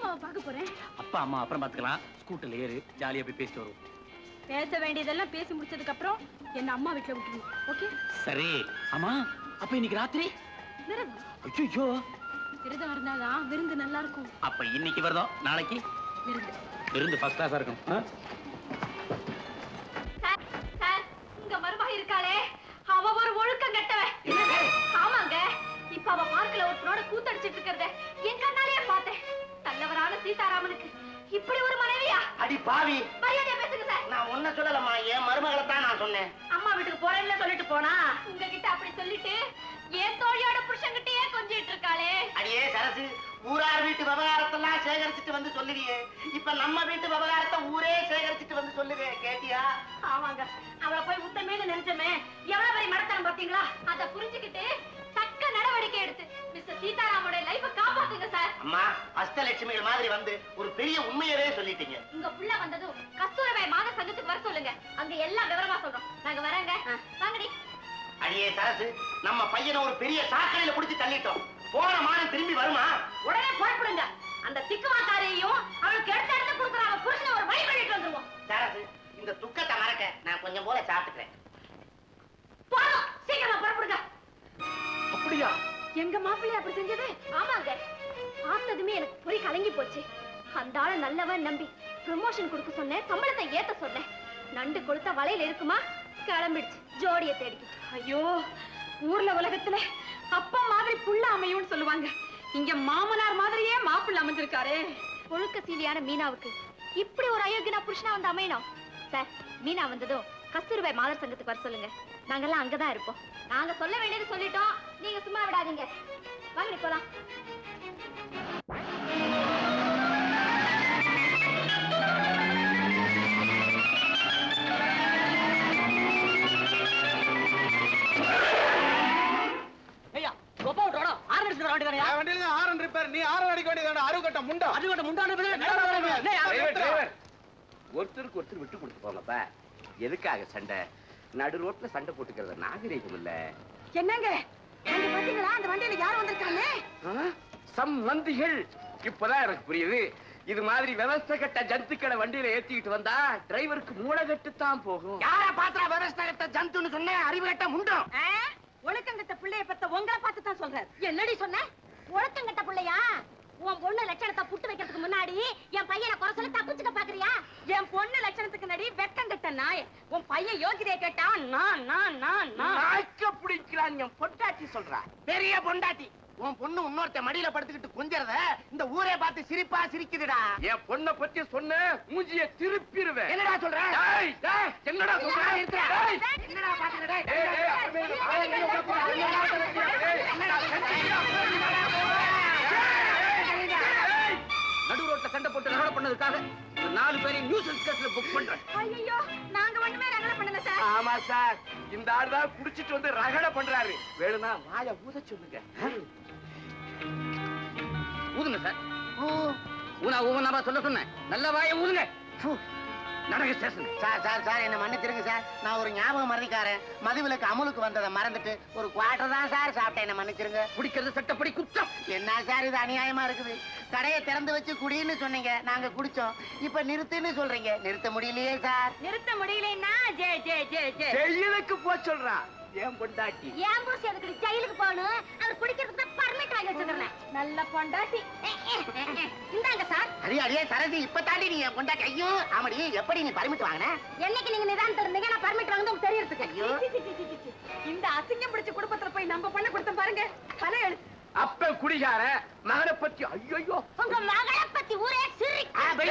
அம்மாவை பார்க்க போறேன் அப்பா அம்மா அப்புறம் பாத்துக்கலாம் ஸ்கூட்டர்ல ஏறு ஜாலியா போய் பேசிட்டு வருவோம் பேச வேண்டியதெல்லாம் பேசி முடிச்சதுக்கு அப்புறம் என்ன அம்மா வீட்டுல விட்டுருங்க ஓகே சரி ஆமா அப்ப இன்னைக்கு ராத்திரி விரதம் ஐயோ விரதம் இருந்தாதான் விருந்து நல்லா இருக்கும் அப்ப இன்னைக்கு வருதோம் நாளைக்கு விருந்து விருந்து ஃபர்ஸ்ட் கிளாஸா இருக்கும் ஆ? சார் சார் உங்க மருமக இருக்காளே அவ ஒரு ஒழுக்கம் கெட்டவன் ஆமாங்க இப்ப அவ பார்க்கல ஒருத்தனோட கூத்தடிச்சிட்டு இருக்கிறத என் கண்ணாலேயே பார்த்தேன் நல்லவரான சீதாராமனுக்கு இப்படி ஒரு மனைவியா அடி பாவி மரியாதையா பேசுங்க சார் நான் ஒன்ன சொல்லலம்மா என் மருமகளை தான் நான் சொன்னேன் அம்மா வீட்டுக்கு போறேன்னு சொல்லிட்டு போனா உங்ககிட்ட அப்படி சொல்லிட்டு என் தோழியோட புருஷன்கிட்டயே கொஞ்சிட்டு இருக்காளே அடியே சரசு ஊரார் வீட்டு விவகாரத்தெல்லாம் சேகரிச்சுட்டு வந்து சொல்லுறியே இப்ப நம்ம வீட்டு விவகாரத்தை ஊரே சேகரிச்சுட்டு வந்து சொல்லுவே கேட்டியா ஆமாங்க அவளை போய் உத்தமேன்னு நினைச்சமே எவ்வளவு பெரிய மடத்தனம் பாத்தீங்களா அத புரிஞ்சுக்கிட்டு தக்க நடவடிக்கை எடுத்து மிஸ்டர் சீதாராமோட லைஃப காப்பாத்துங்க சார் அம்மா அஷ்டலட்சுமிகள் மாதிரி வந்து ஒரு பெரிய உண்மையவே சொல்லிட்டீங்க உங்க புள்ள வந்ததும் கஸ்தூரபாய் மாக சங்கத்துக்கு வர சொல்லுங்க அங்க எல்லாம் விவரமா சொல்றோம் நாங்க வரேங்க வாங்கடி அடியே சரசு நம்ம பையனை ஒரு பெரிய சாக்கடையில புடிச்சு தள்ளிட்டோம் போன மானம் திரும்பி வருமா உடனே புறப்படுங்க அந்த திக்குவாக்காரையும் அவளுக்கு எடுத்த இடத்த கொடுக்குற அவன் புருஷனை ஒரு வழி பண்ணிட்டு வந்துருவோம் சரசு இந்த துக்கத்தை மறக்க நான் கொஞ்சம் போல சாப்பிட்டுக்கிறேன் போதும் சீக்கிரமா புறப்படுங்க அப்படியா எங்க மாப்பிள்ளை அப்படி செஞ்சது ஆமாங்க பார்த்ததுமே எனக்கு பொறி கலங்கி போச்சு அந்த ஆள நல்லவன் நம்பி ப்ரமோஷன் கொடுக்க சொன்னேன் சம்பளத்தை ஏத்த சொன்னேன் நண்டு கொளுத்த வலையில இருக்குமா கிளம்பிடுச்சு ஜோடிய தேடிக்கிட்டு ஐயோ ஊர்ல உலகத்துல அப்பா மாதிரி புள்ள அமையும்னு சொல்லுவாங்க இங்க மாமனார் மாதிரியே மாப்பிள்ள அமைஞ்சிருக்காரே ஒழுக்க சீலியான மீனாவுக்கு இப்படி ஒரு அயோக்கியனா புருஷனா வந்து அமையணும் சார் மீனா வந்ததும் கஸ்தூரிபாய் மாதர் சங்கத்துக்கு வர சொல்லுங்க நாங்கெல்லாம் அங்கதான் இருப்போம் நாங்க சொல்ல வேண்டியது சொல்லிட்டோம் நீங்க சும்மா விடாதீங்க வாங்க போலாம் ஐயா கொப்பா விட்டோட ஆறு அடிச்சு வர வேண்டியதானயா வண்டியில ஆரன் ரிப்பேர் நீ ஆரன் அடிக்க வேண்டியது அறுகட்ட முண்டா அது கொண்ட முண்டான ஒருத்தருக்கு ஒருத்தர் விட்டு கொடுத்து போங்கப்பா எதுக்காக சண்டை நடு ரோட்ல சண்டை போட்டுக்கிறத நாகரீகம் இல்ல என்னங்க அங்க பாத்தீங்களா அந்த வண்டியில யார் வந்திருக்காங்க சம் மந்திகள் இப்பதான் எனக்கு புரியுது இது மாதிரி விவசாய கட்ட ஜந்துக்களை வண்டியில ஏத்திக்கிட்டு வந்தா டிரைவருக்கு மூளைகட்டு தான் போகும் யார பாத்திரா விவசாயத்தை ஜந்துன்னு சொன்னேன் அறிவு கட்ட முண்டம் ஒழுக்கங்கட்ட பிள்ளைய பத்த உங்களை பார்த்து தான் சொல்றாரு என்னடி சொன்ன ஒழுக்கங்கட்ட புள்ளையா உன் பொண்ணு லட்சணத்தை புட்டு வைக்கிறதுக்கு முன்னாடி என் பையனை குறை சொல்லி தப்பிச்சுக்க பாக்குறியா என் பொண்ணு லட்சணத்துக்கு நடி வெக்கங்கட்ட நாய் உன் பையன் யோகிதைய கேட்டா நான் நான் நான் நான் நாய்க்க பிடிக்கிறான் என் பொட்டாட்டி சொல்றா பெரிய பொண்டாட்டி உன் பொண்ணு இன்னொருத்த மடியில படுத்துக்கிட்டு கொஞ்சறத இந்த ஊரே பார்த்து சிரிப்பா சிரிக்குதுடா என் பொண்ணை பத்தி சொன்ன மூஞ்சிய திருப்பிடுவேன் என்னடா சொல்ற டேய், டேய், என்னடா சொல்ற நிறுத்துடா. டேய், என்னடா பாக்குற டேய்? டேய், டேய், அப்புறமே இரு. ஆளை இங்க உட்காரு. டேய், என்னடா டேய், நடு ரோட்ல சண்டை போட்டு ரகலை பண்ணதுக்காக ஒரு நாலு பேரையும் நியூஸ் கேஸ்ல புக் பண்றேன் ஐயோ நாங்க ஒண்ணுமே ரகலை பண்ணல சார் ஆமா சார் இந்த ஆள் தான் குடிச்சிட்டு வந்து ரகலை பண்றாரு வேணும்னா வாய ஊத சொல்லுங்க ஊதுங்க சார் ஊனா ஊனா சொல்ல சொன்னேன் நல்ல வாயை ஊதுங்க ஃபு, நடங்க ஸ்டேஷன் சார் சார் சார் என்ன மன்னிச்சிருங்க சார் நான் ஒரு ஞாபகம் மறதிக்காரன் மதுவிலக்கு அமுலுக்கு வந்ததை மறந்துட்டு ஒரு குவார்டர் தான் சார் சாப்பிட்டேன் என்ன மன்னிச்சிருங்க குடிக்கிறது சட்டப்படி குற்றம் என்ன சார் இது அநியாயமா இருக்குது கடையை திறந்து வச்சு குடின்னு சொன்னீங்க நாங்க குடிச்சோம் இப்ப நிறுத்துன்னு சொல்றீங்க நிறுத்த முடியலையே சார் நிறுத்த முடியலன்னா ஜே ஜே ஜே ஜே ஜெயிலுக்கு போ சொல்றான் ஏன் பொண்டாட்டி என் புருஷன் எதுக்கு ஜெயிலுக்கு போகணும் அவர் குடிக்கிறதுக்கு தான் பர்மிட் வாங்கி வச்சிருக்கிறேன் நல்ல பொண்டாட்டி இந்தாங்க சார் அடியே அடியே சரதி இப்ப தாண்டி நீ என் கொண்டாட்டி ஐயோ ஆமாடி எப்படி நீ பர்மிட் வாங்கின என்னைக்கு நீங்க நிதானத்துல இருந்தீங்க நான் பர்மிட் வாங்க உங்களுக்கு தெரியறதுக்கு ஐயோ இந்த அசிங்கம் பிடிச்ச குடும்பத்துல போய் நம்ம பண்ண கொடுத்தோம் பாருங்க தலை எழுத்து அப்ப குடிகார மகனை பத்தி ஐயோ உங்க மகளை பத்தி ஊரே சிரி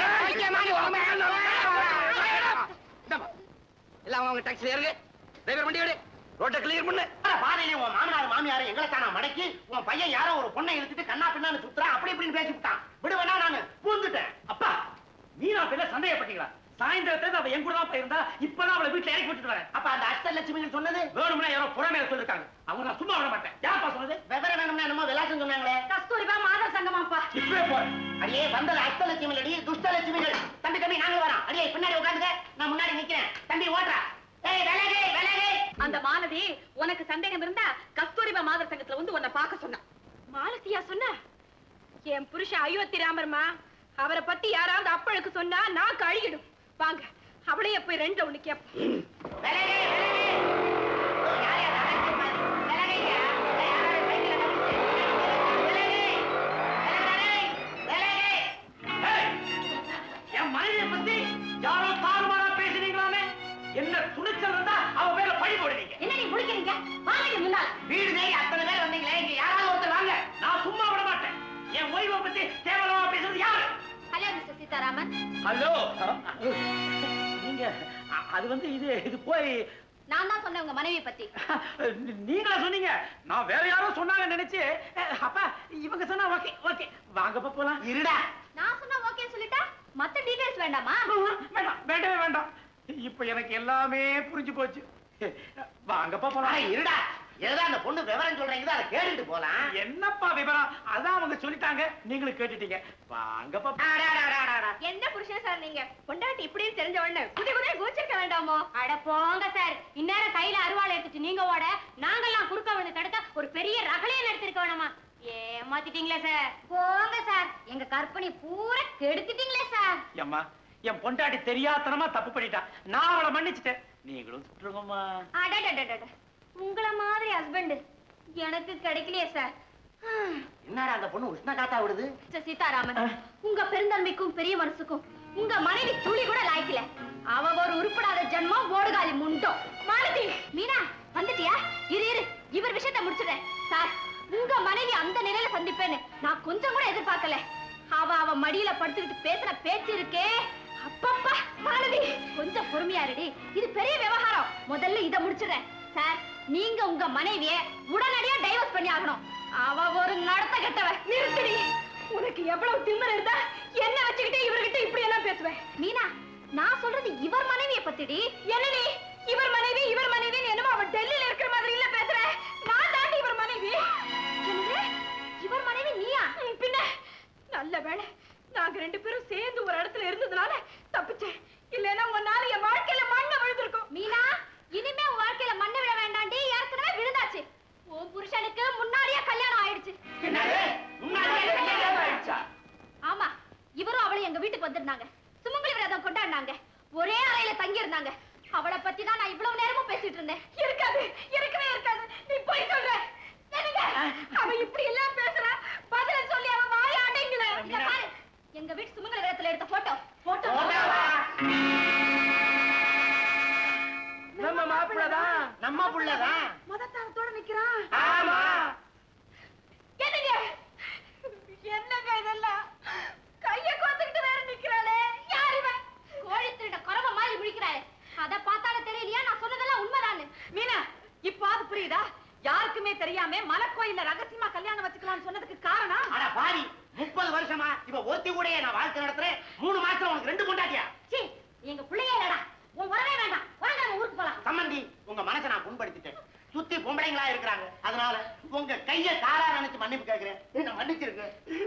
எல்லாம் அவங்க டாக்ஸில ஏறுங்க டிரைவர் வண்டி விடு ரோட்டை கிளியர் பண்ணு பாதையில உன் மாமனார் மாமியார் எங்களை தானா மடக்கி உன் பையன் யாரோ ஒரு பொண்ணை இழுத்துட்டு கண்ணா பின்னான்னு சுத்துறான் அப்படி இப்படின்னு பேசி விட்டான் விடுவேனா நானு பூந்துட்டேன் அப்பா மீனா பேர்ல சந்தேகப்பட்டீங்களா சாயந்தரத்துல அவ என் கூட தான் போயிருந்தா இப்பதான் அவளை வீட்டுல இறக்கி விட்டுட்டு வரேன் அப்ப அந்த அஷ்டலட்சுமிகள் சொன்னது வேணும்னா யாரோ புறமேல சொல்லிருக்காங்க அவங்க நான் சும்மா விட மாட்டேன் யார்ப்பா சொன்னது விவரம் வேணும்னா என்னமோ விலாசம் சொன்னாங்களே கஸ்தூரிபா மாதர் சங்கமாப்பா இப்பவே போறேன் அடியே வந்தது அஷ்டலட்சுமிகள் அடி துஷ்டலட்சுமிகள் தம்பி தம்பி நாங்க வரோம் அடியே பின்னாடி உட்காந்துக்க நான் முன்னாடி நிக்கிறேன் தம்பி ஓட்டுறா ஏய் விலகு விலகு அந்த மாலதி உனக்கு சந்தேகம் இருந்தா கஸ்தூரிபா மாதர் சங்கத்துல வந்து உன்னை பார்க்க சொன்னான் மாலதியா சொன்ன என் புருஷன் அயோத்தி ராமர்மா அவரை பத்தி யாராவது அப்பழுக்கு சொன்னா நான் கழுகிடும் வாங்க அவளையே போய் ரெண்டு ஒண்ணு கேப்போம் என் மனைவியை பத்தி யாரோ தாறுமாறா பேசுனீங்களாமே என்ன துணிச்சல் இருந்தா அவ மேல பழி போடுவீங்க என்ன நீ முடிக்கிறீங்க வாங்க முன்னால் வீடு தேடி அத்தனை பேர் வந்தீங்களே இங்க யாராவது ஒருத்தர் வாங்க நான் சும்மா விட மாட்டேன் என் ஓய்வை பத்தி கேவலமா பேசுறது யாரு ஹலோ மிஸ்டர் சீதாராமன் ஹலோ நீங்க அ- அது வந்து இது இது போய் நான் தான் சொன்னேன் உங்க மனைவி பத்தி நீங்களா சொன்னீங்க நான் வேற யாரோ சொன்னாங்க நினைச்சு அஹ், அப்பா இவங்க சொன்னா ஓகே ஓகே வாங்கப்பா போலாம் இருடா நான் சொன்னா ஓகே சொல்லிட்டா மத்த டீடைல்ஸ் வேண்டாமா வேண்டாம் வேண்டவே வேண்டாம் இப்ப எனக்கு எல்லாமே புரிஞ்சு போச்சு வாங்கப்பா போலாம் இருடா ஏதோ அந்த பொண்ணு விவரம் சொல்றீங்க அதை கேட்டுட்டு போலாம் என்னப்பா விவரம் அதான் அவங்க சொல்லிட்டாங்க நீங்களும் கேட்டுட்டீங்க வாங்கப்பா என்ன புருஷன் சார் நீங்க பொண்டாட்டி இப்படின்னு தெரிஞ்ச உடனே குதி குதிரை கூச்சிருக்க வேண்டாமோ அட போங்க சார் இந்நேரம் கையில அருவாள் எடுத்துட்டு நீங்க ஓட நாங்கெல்லாம் குறுக்க வந்து தடுக்க ஒரு பெரிய ரகலையை நடத்திருக்க வேணாமா ஏமாத்திட்டீங்களே சார் போங்க சார் எங்க கற்பனை பூரா கெடுத்துட்டீங்களே சார் அம்மா என் பொண்டாட்டி தெரியாதனமா தப்பு பண்ணிட்டா நான் அவளை மன்னிச்சிட்டேன் நீங்களும் சுட்டுருங்கம்மா அடடடடட உங்கள மாதிரி ஹஸ்பண்ட் எனக்கு கிடைக்கலையே சார் என்னடா அந்த பொண்ணு உஷ்ண காத்தா விடுது மிஸ்டர் சீதாராமன் உங்க பெருந்தன்மைக்கும் பெரிய மனசுக்கும் உங்க மனைவி துளி கூட லாய்க்கல அவ ஒரு உருப்படாத ஜென்மம் ஓடுகாலி முண்டோம் மாலதி மீனா வந்துட்டியா இரு இரு இவர் விஷயத்தை முடிச்சிடுறேன் சார் உங்க மனைவி அந்த நிலையில சந்திப்பேன்னு நான் கொஞ்சம் கூட எதிர்பார்க்கல அவ அவ மடியில படுத்துக்கிட்டு பேசுற பேச்சு இருக்கே அப்பப்பா மாலதி கொஞ்சம் பொறுமையா இருடி இது பெரிய விவகாரம் முதல்ல இத முடிச்சிடுறேன் சார் நீங்க உங்க மனைவிய உடனடியா டைவர்ஸ் பண்ணி ஆகணும் அவ ஒரு நடத்த கெட்டவ நிறுத்தடி உனக்கு எவ்வளவு திமிர் இருந்தா என்ன வச்சுக்கிட்டே இவர்கிட்ட இப்படி எல்லாம் பேசுவேன் மீனா நான் சொல்றது இவர் மனைவிய பத்திடி என்ன நீ இவர் மனைவி இவர் மனைவின்னு என்னமோ அவன் டெல்லியில இருக்கிற மாதிரி இல்ல பேசுற நான் தாண்டி இவர் மனைவி என்னது? இவர் மனைவி நீயா ம், பின்ன நல்ல வேளை நாங்க ரெண்டு பேரும் சேர்ந்து ஒரு இடத்துல இருந்ததுனால தப்பிச்சேன் இல்லைன்னா உன்னால என் வாழ்க்கையில மண்ணை விழுந்திருக்கும் மீனா இனிமே உன் வாழ்க்கையில மண்ணு விழ வேண்டாண்டி ஏற்கனவே விழுந்தாச்சு உன் புருஷனுக்கு முன்னாடியே கல்யாணம் ஆயிடுச்சு ஆமா இவரும் அவளும் எங்க வீட்டுக்கு வந்திருந்தாங்க சுமங்கலி விரதம் கொண்டாடினாங்க ஒரே அறையில தங்கி இருந்தாங்க அவளை பத்தி தான் நான் இவ்வளவு நேரமும் பேசிட்டு இருந்தேன் இருக்காது இருக்கவே இருக்காது நீ போய் சொல்ற என்னங்க அவன் இப்படி எல்லாம் பேசுறா பதில சொல்லி அவன் வாய அடைங்கல இத பாரு எங்க வீட்டு சுமங்கலி விரதத்துல எடுத்த போட்டோ போட்டோ நம்ம மாப்பிள்ளதான் நம்ம புள்ளதான் மதத்தாரத்தோட நிக்கிறான் ஆமா என்னங்க என்னங்க இதெல்லாம் கைய கோத்துக்கிட்டு வேற நிக்கிறாளே யார் இவன் கோழி திருட குறவ மாதிரி முடிக்கிறாரு அத பார்த்தாலே தெரியலையா நான் சொன்னதெல்லாம் உண்மைதானு மீனா இப்பாவது புரியுதா யாருக்குமே தெரியாம மலக்கோயில்ல ரகசியமா கல்யாணம் வச்சுக்கலாம்னு சொன்னதுக்கு காரணம் அட பாவி முப்பது வருஷமா இவ ஒத்தி கூடயே நான் வாழ்க்கை நடத்துறேன் மூணு மாசத்துல உனக்கு ரெண்டு கொண்டாட்டியா சீ எங்க பிள்ளையே இல்லடா உன் வரவே வேண்டாம் வாங்க நம்ம ஊருக்கு போலாம் சம்மந்தி உங்க மனசை நான் புண்படுத்திட்டேன் சுத்தி பொம்பளைங்களா இருக்கிறாங்க அதனால உங்க கைய காரா நினைச்சு மன்னிப்பு கேக்குறேன் என்ன மன்னிச்சிருங்க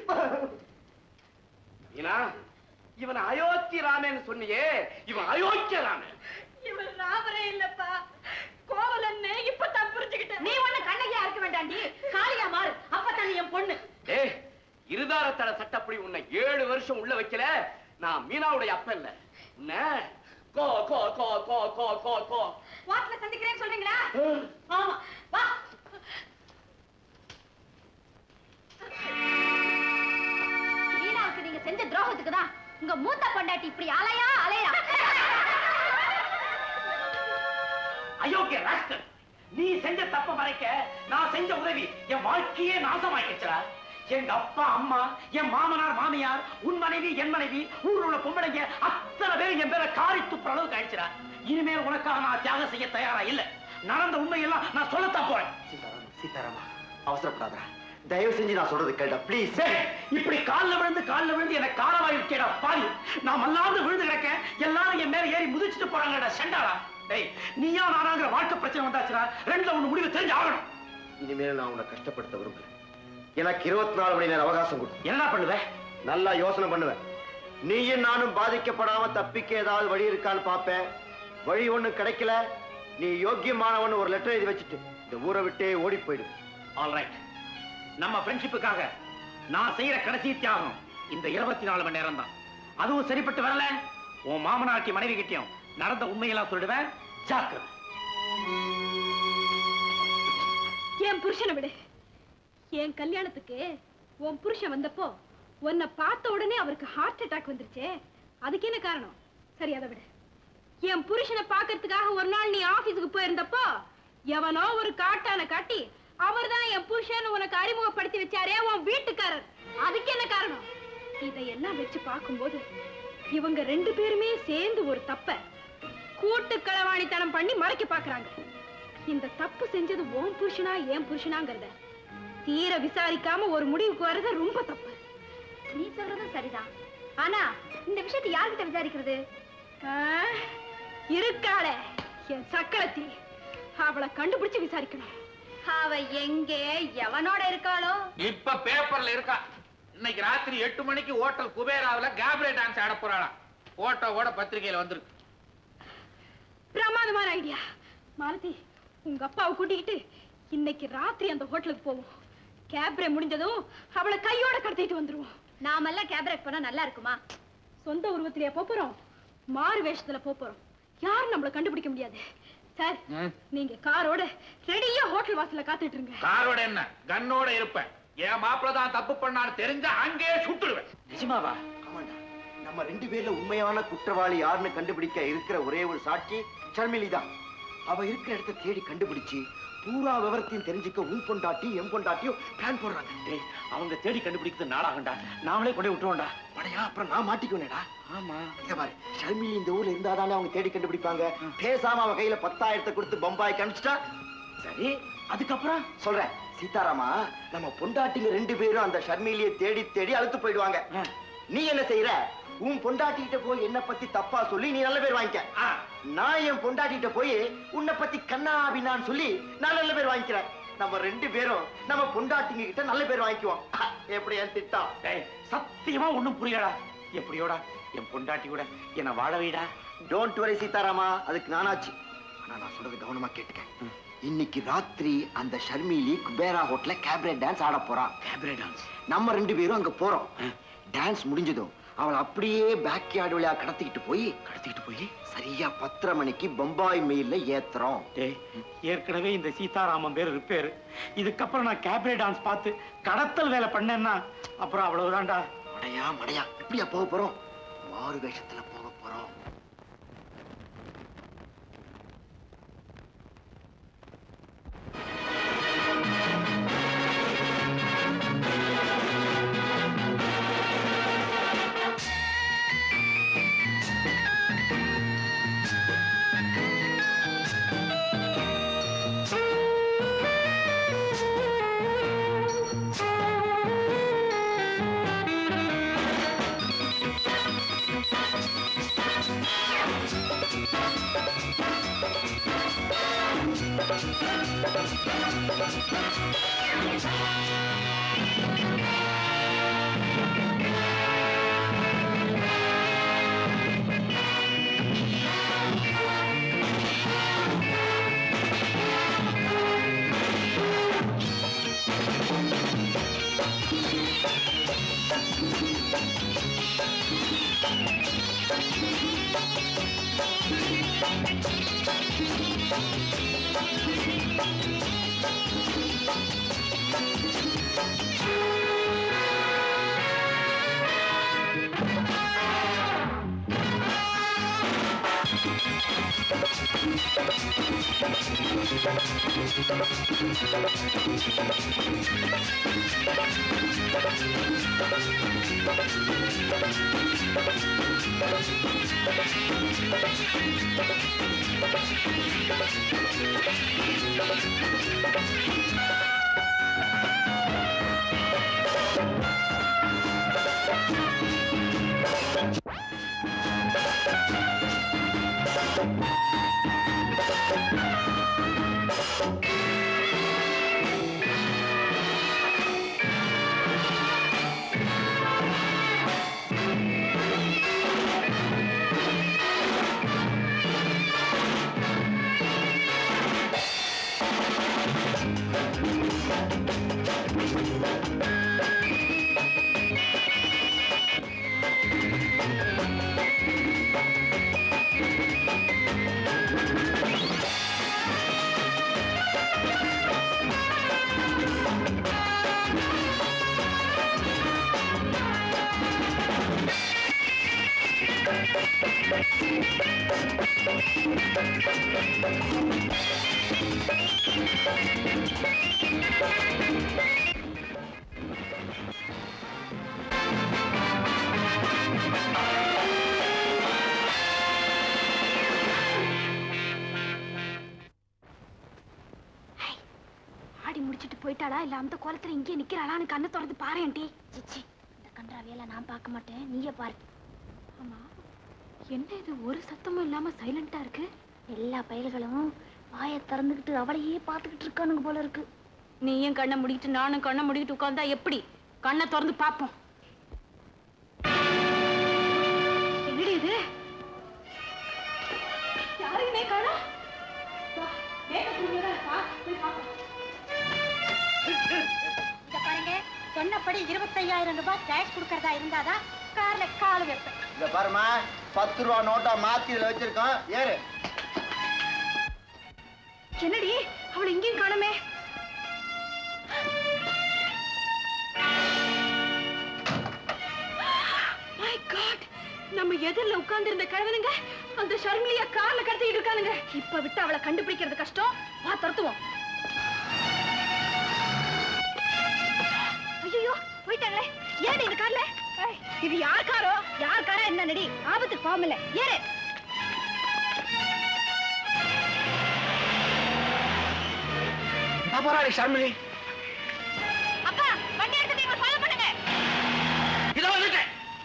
ஏன்னா இவன் அயோத்தி ராமன் சொன்னியே இவன் அயோக்கிய ராமன் இவர் ராமரே இல்லப்பா கோவலன்னு இப்பதான் புரிஞ்சுக்கிட்டேன் நீ ஒண்ணு கண்ணகியா இருக்க வேண்டாண்டி காளியா மாறு அப்பதான் நீ என் பொண்ணு ஏய் இருதாரத்தட சட்டப்படி உன்னை ஏழு வருஷம் உள்ள வைக்கல நான் மீனாவுடைய அப்ப இல்ல உன்ன கோ கோ கோ கோ கோ கோ கோ வாட்ல சந்திக்கிறேன்னு சொல்றீங்களா ஆமா வா மீனாவுக்கு நீங்க செஞ்ச துரோகத்துக்கு தான் உங்க மூத்த பொண்டாட்டி இப்படி அலையா அலையா அயோக்கிய ராஸ்கல் நீ செஞ்ச தப்ப மறைக்க நான் செஞ்ச உதவி என் வாழ்க்கையே நாசமாக்கிச்சா எங்க அப்பா அம்மா என் மாமனார் மாமியார் உன் மனைவி என் மனைவி ஊர்ல உள்ள பொம்பளைங்க அத்தனை பேரும் என் பேர காரி துப்புற அளவுக்கு ஆயிடுச்சுடா இனிமேல் உனக்காக நான் தியாகம் செய்ய தயாரா இல்ல நடந்த உண்மையெல்லாம் நான் சொல்லத்தான் போறேன் சீதாராமா சீதாராமா அவசரப்படாதடா தயவு செஞ்சு நான் சொல்றது கேட்டா ப்ளீஸ் சரி, இப்படி கால்ல விழுந்து கால்ல விழுந்து எனக்கு காலவாய் இருக்கேடா பாவி நான் மல்லாந்து விழுந்து கிடக்க எல்லாரும் என் மேல ஏறி முதிச்சுட்டு போறாங்கடா செண்டாடா டேய் நீயா நானாங்கிற வாழ்க்கை பிரச்சனை வந்தாச்சுடா ரெண்டுல ஒண்ணு முடிவு தெரிஞ்சு ஆகணும் இனிமேல் நான் உன்னை கஷ்டப்படுத்த விரும்பல எனக்கு இருபத்தி நாலு மணி நேரம் அவகாசம் கொடு என்ன பண்ணுவ நல்லா யோசனை பண்ணுவேன் நீயும் நானும் பாதிக்கப்படாம தப்பிக்க ஏதாவது வழி இருக்கான்னு பார்ப்பேன் வழி ஒண்ணு கிடைக்கல நீ யோக்கியமானவன் ஒரு லெட்டர் எழுதி வச்சுட்டு இந்த ஊரை விட்டே ஓடி போயிடு ஆல் ரைட் நம்ம ஃப்ரெண்ட்ஷிப்புக்காக நான் செய்யற கடைசி தியாகம் இந்த இருபத்தி நாலு மணி நேரம் தான் அதுவும் சரிப்பட்டு வரல உன் மாமனாட்டி மனைவி கிட்டயும் நடந்த உண்மையெல்லாம் சொல்லிடுவேன் ஜாக்கிரதை என் புருஷனை விடு என் கல்யாணத்துக்கு உன் புருஷன் வந்தப்போ உன்னை பார்த்த உடனே அவருக்கு ஹார்ட் அட்டாக் வந்துருச்சே அதுக்கு என்ன காரணம் சரி அதை விடு என் புருஷனை பார்க்கறதுக்காக ஒரு நாள் நீ ஆபீஸுக்கு போயிருந்தப்போ எவனோ ஒரு காட்டான காட்டி அவர்தான் என் புருஷன் உனக்கு அறிமுகப்படுத்தி வச்சாரே உன் வீட்டுக்காரர் அதுக்கு என்ன காரணம் இதையெல்லாம் வச்சு பார்க்கும்போது இவங்க ரெண்டு பேருமே சேர்ந்து ஒரு தப்ப கூட்டு களவாணித்தனம் பண்ணி மறைக்க பாக்குறாங்க இந்த தப்பு செஞ்சது உன் புருஷனா என் புருஷனாங்கிறத தீர விசாரிக்காம ஒரு முடிவுக்கு வர்றது ரொம்ப தப்பு நீ சொல்றதும் சரிதான் ஆனா இந்த விஷயத்தை யார்கிட்ட விசாரிக்கிறது ஆ, இருக்காளே என் சக்கரத்தி அவளை கண்டுபிடிச்சு விசாரிக்கணும் அவ எங்கே எவனோட இருக்காளோ இப்ப பேப்பர்ல இருக்கா இன்னைக்கு ராத்திரி எட்டு மணிக்கு ஹோட்டல் குபேராவுல கேப்ரே டான்ஸ் ஆட போறாளாம் போட்டோவோட பத்திரிகையில வந்திருக்கு பிரமாதமான ஐடியா மாலதி உங்க அப்பாவை கூட்டிக்கிட்டு இன்னைக்கு ராத்திரி அந்த ஹோட்டலுக்கு போவோம் கேப்ரே முடிஞ்சதும் அவளை கையோட கடத்திட்டு வந்துருவோம் நாமெல்லாம் கேபரேட் பண்ணா நல்லா இருக்குமா சொந்த உருவத்திலேயே போப் போறோம் மாறு வேஷத்துல போப் போறோம் யாரும் நம்மள கண்டுபிடிக்க முடியாது சார் நீங்க காரோட ரெடியா ஹோட்டல் வாசல்ல காத்துட்டு இருங்க காரோட என்ன கன்னோட இருப்பேன் என் மாப்பிள்ள தான் தப்பு பண்ணான்னு தெரிஞ்சா அங்கேயே சுட்டுடுவேன் நிஜமாவா ஆமாண்டா நம்ம ரெண்டு பேர்ல உண்மையான குற்றவாளி யாருன்னு கண்டுபிடிக்க இருக்கிற ஒரே ஒரு சாட்சி ஷர்மிலி தான் அவ இருக்கிற இடத்த தேடி கண்டுபிடிச்சு பூரா விவரத்தையும் தெரிஞ்சுக்க உன் பொண்டாட்டி எம் பொண்டாட்டியும் பிளான் போடுறாங்க டேய் அவங்க தேடி கண்டுபிடிக்கிறது நாளாகண்டா நாமளே கொண்டு விட்டுருவோம்டா படையா அப்புறம் நான் மாட்டிக்குவேனடா ஆமா இங்க பாரு ஷர்மிலி இந்த ஊர்ல இருந்தாதானே அவங்க தேடி கண்டுபிடிப்பாங்க பேசாம அவ கையில பத்தாயிரத்தை கொடுத்து பம்பாய்க்கு அனுப்பிச்சிட்டா சரி அதுக்கப்புறம் சொல்றேன் சீதாராமா நம்ம பொண்டாட்டிங்க ரெண்டு பேரும் அந்த ஷர்மிலியை தேடி தேடி அழுத்து போயிடுவாங்க ஆ. நீ என்ன செய்யற உன் பொண்டாட்டிகிட்ட போய் என்ன பத்தி தப்பா சொல்லி நீ நல்ல பேர் வாங்கிக்க ஆ, நான் என் பொண்டாட்டிகிட்ட போய் உன்னை பத்தி கண்ணாபின்னான்னு சொல்லி நான் நல்ல பேர் வாங்கிக்கிறேன் நம்ம ரெண்டு பேரும் நம்ம பொண்டாட்டிங்க கிட்ட நல்ல பேர் வாங்கிக்குவோம் ஆ, எப்படி என் திட்டம் டேய் சத்தியமா ஒண்ணும் புரியலடா எப்படியோடா என் பொண்டாட்டி கூட என்ன வாழ வைடா டோன்ட் வரி சீதாராமா அதுக்கு நானாச்சு ஆனா நான் சொல்றது கவனமா கேட்டுக்க இன்னைக்கு ராத்திரி அந்த ஷர்மிலி குபேரா ஹோட்டல்ல கேப்ரே டான்ஸ் ஆட போறான் கேபரே டான்ஸ் நம்ம ரெண்டு பேரும் அங்க போறோம் டான்ஸ் முடிஞ்சதும் அவளை அப்படியே பேக் யார்டு வழியா கடத்திக்கிட்டு போய் கடத்திக்கிட்டு போய் சரியா பத்தரை மணிக்கு பம்பாய் மெயில்ல ஏத்துறோம் டேய் ஏற்கனவே இந்த சீதாராமன் பேர் ரிப்பேர் இதுக்கப்புறம் நான் கேபரே டான்ஸ் பார்த்து கடத்தல் வேலை பண்ணேன்னா அப்புறம் அவ்வளவுதான்டா மடையா மடையா இப்படியா போக போறோம் மாறு வேஷத்துல போக போறோம் ஆடி முடிச்சிட்டு போயிட்டாளா இல்ல அந்த கோலத்துல இங்கே நிக்கிறாளான்னு கண்ணை திறந்து பாருடி சிச்சி இந்த கன்றாவியெல்லாம் நான் பார்க்க மாட்டேன் நீயே பாரு ஆமா என்ன இது ஒரு சத்தமும் இல்லாம சைலண்டா இருக்கு எல்லா பயல்களும் வாயை திறந்துகிட்டு அவளையே பார்த்துக்கிட்டு இருக்கானுங்க போல இருக்கு நீயும் கண்ணை முடிக்கிட்டு நானும் கண்ணை முடிக்கிட்டு உட்கார்ந்தா எப்படி கண்ணை திறந்து பாப்போம் என்னடி இது யாரையுமே காணோம் வா, மேக்கப் ரூம்ல தான் இருக்கா. போய் பாப்போம். இத பாருங்க சொன்னபடி இருபத்தையாயிரம் ரூபாய் கேஷ் கொடுக்கறதா இருந்தாதான் கார்ல கால் வைப்பேன் இந்த பாருமா பத்து ரூபா நோட்டா மாத்தி இதுல வச்சிருக்கோம் ஏறு என்னடி அவளை இங்கேயும் காணுமே மை காட் நம்ம எதிரில் உட்கார்ந்து இருந்த கிழவனுங்க அந்த ஷர்மிலியா கார்ல கடத்திட்டு இருக்கானுங்க இப்ப விட்டு அவளை கண்டுபிடிக்கிறது கஷ்டம் வா துரத்துவோம் ஐயோ போயிட்டாங்களே ஏன் இந்த கார்ல ஏய், இது யார் காரோ யார் காரா என்ன நடி ஆபத்துக்கு போகமில்ல ஏறு போராடி ஷர்மிலி அப்பா வண்டி எடுத்துட்டு எங்களை ஃபாலோ பண்ணுங்க இதோ வந்துட்டேன்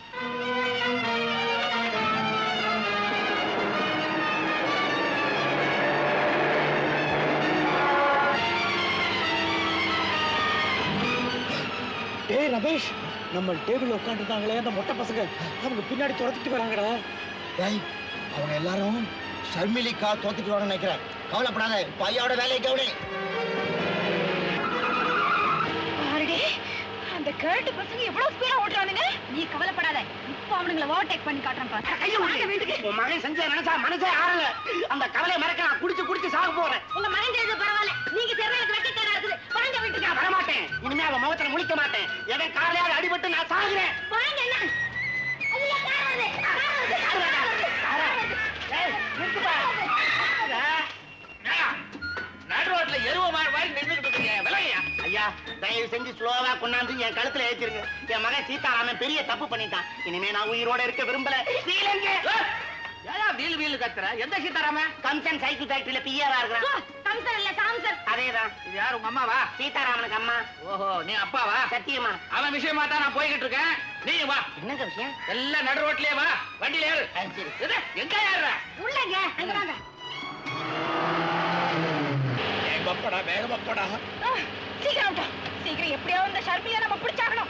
டேய் ரமேஷ் நம்ம டேபிள் உட்காந்துருந்தாங்களே அந்த மொட்டை பசங்க அவங்க பின்னாடி துரத்திட்டு வராங்கடா டேய் அவங்க எல்லாரும் ஷர்மிலி கார் தோத்துட்டு வரணும்னு நினைக்கிறேன் கவலைப்படாத பையோட வேலையை கவனி ஆல்ரெடி அந்த கேட்டு பசங்க எவ்வளவு ஸ்பீடா ஓட்டுறானுங்க நீ கவலைப்படாத இப்போ அவனுங்களை ஓவர்டேக் பண்ணி காட்டுறேன் பாரு ஐயோ உன் மகன் செஞ்ச நினைச்சா மனசே ஆறல அந்த கவலையை மறக்க நான் குடிச்சு குடிச்சு சாக போறேன் உங்க மகன் செய்தது பரவாயில்ல நீங்க செய்றது வெட்டி தர இருக்குது குழந்தை வீட்டுக்கு நான் வரமாட்டேன் இனிமே அவன் முகத்துல முழிக்க மாட்டேன் எவன் காலையாவது அடிபட்டு நான் சாகுறேன் குழந்தை என்ன ஐயா, கார் வருது, கார் வருது, கார் வருது, கார் வருது. ஏய், நிறுத்துப்பா. நடு ரோட்ல எருவ மாடு மாதிரி நின்றுட்டு இருக்கீங்க விலகையா ஐயா தயவு செஞ்சு ஸ்லோவா கொண்டாந்து என் கழுத்துல ஏத்திருங்க என் மகன் சீதாராமன் பெரிய தப்பு பண்ணிட்டான் இனிமே நான் உயிரோட இருக்க விரும்பல ஸ்ரீலங்க ஏயா வீல் வீல் கத்துற எந்த சீதாராம கம்சன் சைக்கிள் ஃபேக்டரியில பிஏவா இருக்கிறான் கம்சர் இல்ல சாம்சர் அதேதான் இது யார் உங்க அம்மாவா சீதாராமனுக்கு அம்மா ஓஹோ நீ அப்பாவா சத்தியமா அவன் விஷயமா தான் நான் போய்கிட்டு இருக்கேன் நீ வா என்னங்க விஷயம் எல்லாம் நடு ரோட்லயே வா வண்டியில ஏறு ஆ, சரி. இது, எங்க ஏறுற உள்ளங்க அங்க வாங்க பப்படா வேக பப்படா ஆ, சீக்கிரம் போ. சீக்கிரம் எப்படியாவது இந்த ஷர்மிலியா நம்ம பிடிச்சாகணும்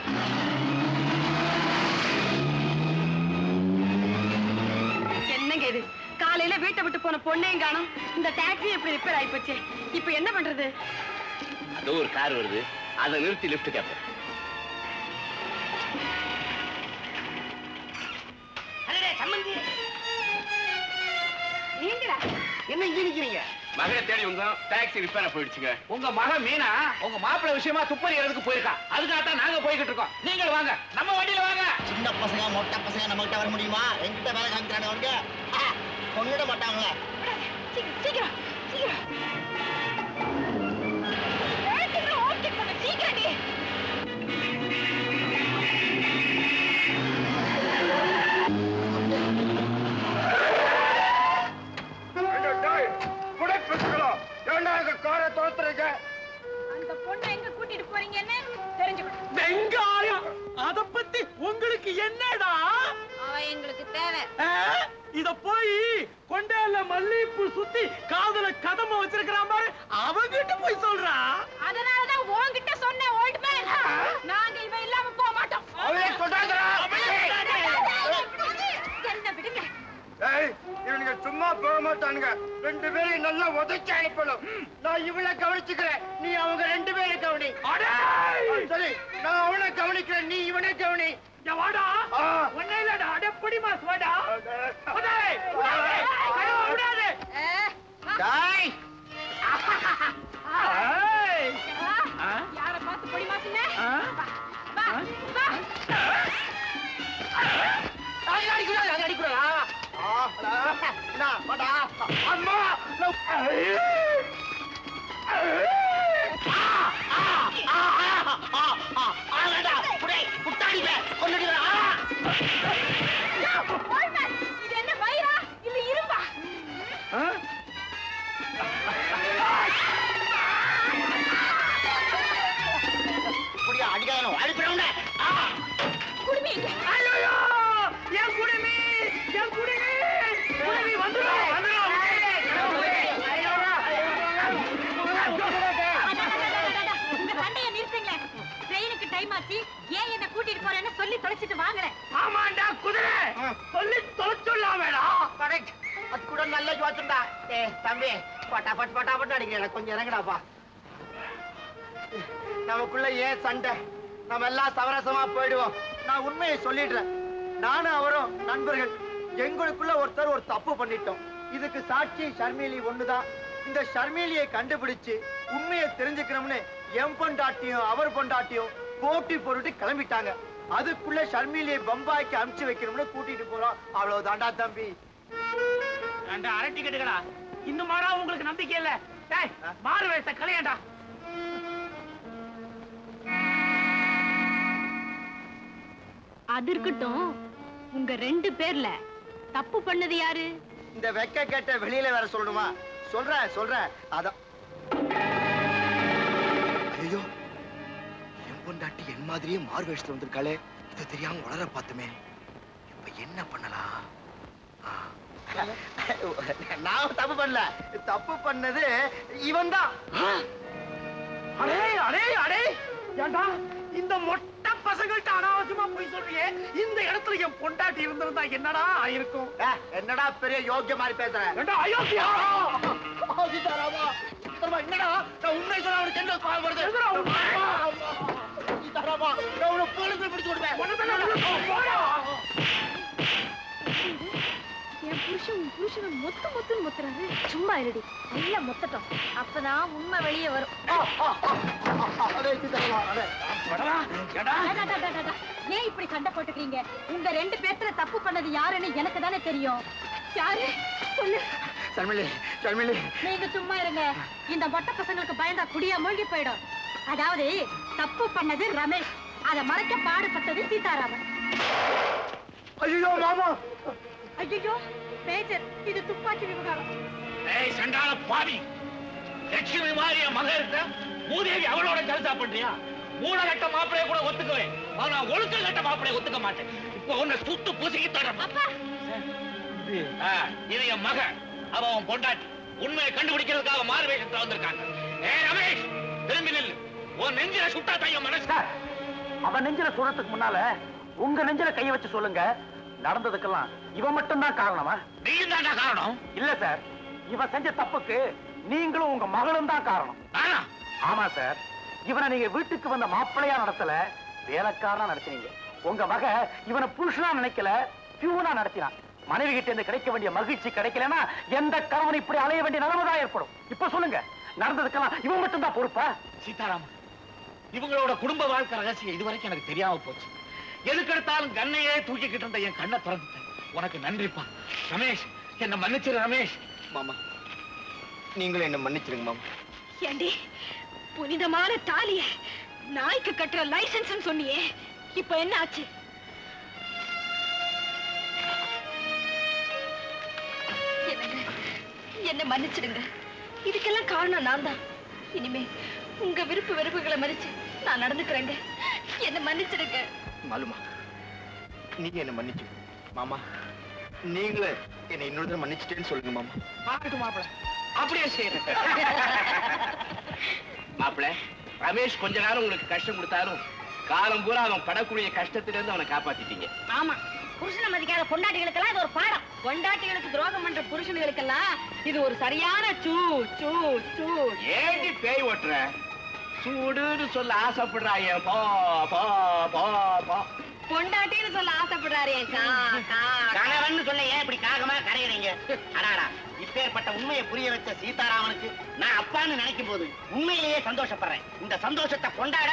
என்னங்க இது காலையில வீட்டை விட்டு போன பொண்ணையும் காணும் இந்த டாக்ஸி எப்படி ரிப்பேர் ஆயிப்போச்சு இப்போ என்ன பண்றது அது ஒரு கார் வருது அதை நிறுத்தி லிஃப்ட் கேட்பேன் அடடே சம்மந்தி நீங்களா என்ன இங்க நிக்கிறீங்க மகளை தேடி வந்தோம் டாக்ஸி ரிப்பேர் போயிடுச்சுங்க உங்க மகன் மீனா உங்க மாப்பிள்ளை விஷயமா துப்பறியறதுக்கு போயிருக்கா அதுக்காக தான் நாங்க போய்கிட்டு இருக்கோம் நீங்கள் வாங்க நம்ம வண்டியில வாங்க சின்ன பசங்க மொட்டை பசங்க நம்ம கிட்ட வர முடியுமா என்கிட்ட வேலை காமிக்கிறாங்க அவங்க ஆ, கொன்னுட மாட்டாங்களே சீக்கிரம் சீக்கிரம் சீக்கிரம் ஏய், சீக்கிரம் ஓவர்டேக் பண்ணு சீக்கிரம் நீ காரை தோத்துறீங்க அந்த பொண்ணை எங்க கூட்டிட்டு போறீங்கன்னு தெரிஞ்சுக்கணும் வெங்காயம் அத பத்தி உங்களுக்கு என்னடா அவ எங்களுக்கு தேவை ஆ? இத போய் கொண்டையில மல்லிகைப்பூ சுத்தி காதுல கதம்ப வச்சிருக்கிறான் பாரு அவங்கிட்ட போய் சொல்றா அதனாலதான் உன்கிட்ட சொன்ன ஓல்ட் மேன் நாங்க இவன் இல்லாம போக மாட்டோம் அவளே சொல்றாங்கடா என்ன விடுங்க ஏய் இவனுங்க சும்மா போக மாட்டானுங்க ரெண்டு பேரையும் நல்லா உதைச்சு அனுப்பணும் நான் இவளை கவனிச்சுக்கிறேன் நீ அவங்க ரெண்டு பேரும் கவனி சரி நான் அவனை கவனிக்கிறேன் நீ இவனை கவனி வாடா ஆ. ஒன்னே இல்லடா அடப்படி மாஸ் வாடா விடாதே, விடாதே, கையை விடாதே. டாய் ஏய். யார பார்த்து பொடி மாசுங்க ஆ? வா வா அடிக்கூடாது அடிக்கூடாது வச்சுட்டு வாங்குறேன் ஆமாண்டா குதிரை சொல்லி தொலைச்சுள்ளாமேடா கரெக்ட் அது கூட நல்ல ஜோச்சுடா ஏ தம்பி பட்டாபட் பட்டாபட் அடிக்கிறேன் கொஞ்சம் இறங்குடாப்பா நமக்குள்ள ஏன் சண்டை நம்ம எல்லாம் சமரசமா போயிடுவோம் நான் உண்மையை சொல்லிடுறேன் நானும் அவரும் நண்பர்கள் எங்களுக்குள்ள ஒருத்தர் ஒரு தப்பு பண்ணிட்டோம் இதுக்கு சாட்சி ஷர்மிலி ஒண்ணுதான் இந்த ஷர்மிலியை கண்டுபிடிச்சு உண்மையை தெரிஞ்சுக்கணும்னு எம் பொண்டாட்டியும் அவர் பொண்டாட்டியும் போட்டி போட்டுட்டு கிளம்பிட்டாங்க அதுக்குள்ள ஷர்மிலியை பம்பாய்க்கு அனுப்பிச்சு வைக்கணும்னு கூட்டிட்டு போறோம் அவ்வளவுதான்டா தம்பி ஏண்டா அரட்டி கட்டுகளா இன்னும் மாறா உங்களுக்கு நம்பிக்கை இல்ல டேய் மாறு வேஷத்தை கலையாண்டா அது இருக்கட்டும் உங்க ரெண்டு பேர்ல தப்பு பண்ணது யாரு இந்த வெக்க கேட்ட வெளியில வேற சொல்லணுமா சொல்றேன் சொல்றேன் அதான் ஐயோ என் பொண்டாட்டி என் மாதிரியே மாறு வேஷத்துல வந்திருக்காளே இது தெரியாம வளர பார்த்துமே இப்ப என்ன பண்ணலாம் ஆ. நான் தப்பு பண்ணல தப்பு பண்ணது இவன் தான் அடே அடே அடே ஏண்டா இந்த மொட்டை பசங்கள்ட்ட அனாவசியமா போய் சொல்றியே இந்த இடத்துல என் பொண்டாட்டி இருந்திருந்தா என்னடா ஆயிருக்கும் என்னடா பெரிய யோக்கிய மாதிரி பேசுறேன் ஏண்டா அயோக்கியா சீதாராமா சீதாராமா என்னடா நான் உண்மை சொல்ல அவனுக்கு என்ன கோவம் வருது சீதாராமா நான் உன்னை போலீஸ்ல பிடிச்சு என் புருஷன் உன் புருஷனை மொத்த மொத்தம் மொத்துறாரு சும்மா இருடி நல்லா மொத்தட்டும் அப்பதான் உண்மை வெளியே வரும் அடா, அடா, அடா, அடா. ஏன் இப்படி சண்டை போட்டுக்கிறீங்க உங்க ரெண்டு பேர்த்துல தப்பு பண்ணது யாருன்னு எனக்கு தானே தெரியும் யாரு சொல்லு சர்மிலி சர்மிலி நீங்க சும்மா இருங்க இந்த மொட்டை பசங்களுக்கு பயந்தா குடியா மூழ்கி போயிடும் அதாவது தப்பு பண்ணது ரமேஷ் அதை மறைக்க பாடுபட்டது சீதாராமன் ஐயோ மாமா ஐயோ மேஜர் இது துப்பாக்கி விவகாரம் ஏய் சண்டால பாவி லட்சுமி மாதிரி என் மகன் இருக்க மூதேவி அவளோட ஜல்சா பண்றியா மூலகட்ட மாப்பிளைய கூட ஒத்துக்குவேன் ஆனா ஒழுக்க கட்ட மாப்பிளைய ஒத்துக்க மாட்டேன் இப்போ உன்னை சுத்து பூசிக்கி தொடரும் இது என் மகன் அவ அவன் பொண்டாட்டி உண்மையை கண்டுபிடிக்கிறதுக்காக மாறு வேஷத்துல வந்திருக்காங்க ஏ ரமேஷ் திரும்பி நில்லு உன் நெஞ்சில சுட்டா தையம் மனசு அவன் நெஞ்சில சுடுறதுக்கு முன்னால உங்க நெஞ்சில கைய வச்சு சொல்லுங்க நடந்ததுக்கெல்லாம் இவன் மட்டும் தான் காரணமா நீயும் தாண்டா காரணம் இல்ல சார் இவன் செஞ்ச தப்புக்கு நீங்களும் உங்க மகளும் தான் காரணம் ஆனா ஆமா சார் இவனை நீங்க வீட்டுக்கு வந்த மாப்பிள்ளையா நடத்தல வேலைக்காரனா நடத்தினீங்க உங்க மக இவனை புருஷனா நினைக்கல பியூனா நடத்தினான் மனைவி கிட்ட இருந்து கிடைக்க வேண்டிய மகிழ்ச்சி கிடைக்கலன்னா எந்த கணவன் இப்படி அலைய வேண்டிய நிலைமை தான் ஏற்படும் இப்ப சொல்லுங்க நடந்ததுக்கெல்லாம் இவன் மட்டும் தான் பொறுப்பா சீதாராமன் இவங்களோட குடும்ப வாழ்க்கை ரகசியம் இதுவரைக்கும் எனக்கு தெரியாம போச்சு எதுக்கெடுத்தாலும் கண்ணையே தூக்கிக்கிட்டு இருந்த என் கண்ணை திறந்துட்டேன் உனக்கு நன்றிப்பா ரமேஷ் என்ன மன்னிச்சிரு ரமேஷ் மாமா நீங்களும் என்ன மன்னிச்சிருங்க மாமா ஏண்டி புனிதமான தாலிய நாய்க்கு கட்டுற லைசன்ஸ் சொன்னியே இப்ப என்ன ஆச்சு என்னங்க என்ன மன்னிச்சிடுங்க இதுக்கெல்லாம் காரணம் நான் தான் இனிமே உங்க விருப்பு வெறுப்புகளை மதிச்சு நான் நடந்துக்கிறேங்க என்ன மன்னிச்சிடுங்க மாலுமா நீங்க என்ன மன்னிச்சு மாமா நீங்களும் என்னை இன்னொரு தடவை மன்னிச்சிட்டேன்னு சொல்லுங்க மாமா பாக்கட்டும் மாப்பிள அப்படியே செய்யறேன் மாப்பிள ரமேஷ் கொஞ்ச நேரம் உங்களுக்கு கஷ்டம் கொடுத்தாலும் காலம் பூரா அவன் படக்கூடிய கஷ்டத்துல இருந்து அவனை காப்பாத்திட்டீங்க ஆமா புருஷனை மதிக்காத பொண்டாட்டிகளுக்கெல்லாம் இது ஒரு பாடம் பொண்டாட்டிகளுக்கு துரோகம் பண்ற புருஷனுங்களுக்கெல்லாம் இது ஒரு சரியான சூ சூ சூ ஏண்டி பேய் ஓட்டுற சூடுன்னு சொல்ல ஆசைப்படுறாயே போ போ போ போ பொண்டாட்டின்னு சொல்ல ஆசைப்படுறாரே கா கா கணவன் சொல்ல ஏன் இப்படி காகமா கரையறீங்க அடாடா இப்பேற்பட்ட உண்மையை புரிய வச்ச சீதாராமனுக்கு நான் அப்பான்னு நினைக்கும் போது உண்மையிலேயே சந்தோஷப்படுறேன் இந்த சந்தோஷத்தை கொண்டாட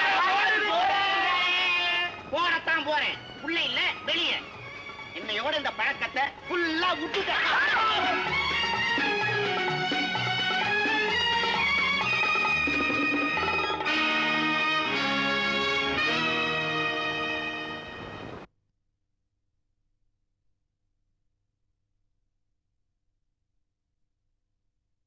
போடத்தான் போறேன் உள்ள இல்ல வெளியே என்னையோட இந்த பழக்கத்தை ஃபுல்லா விட்டுட்டேன்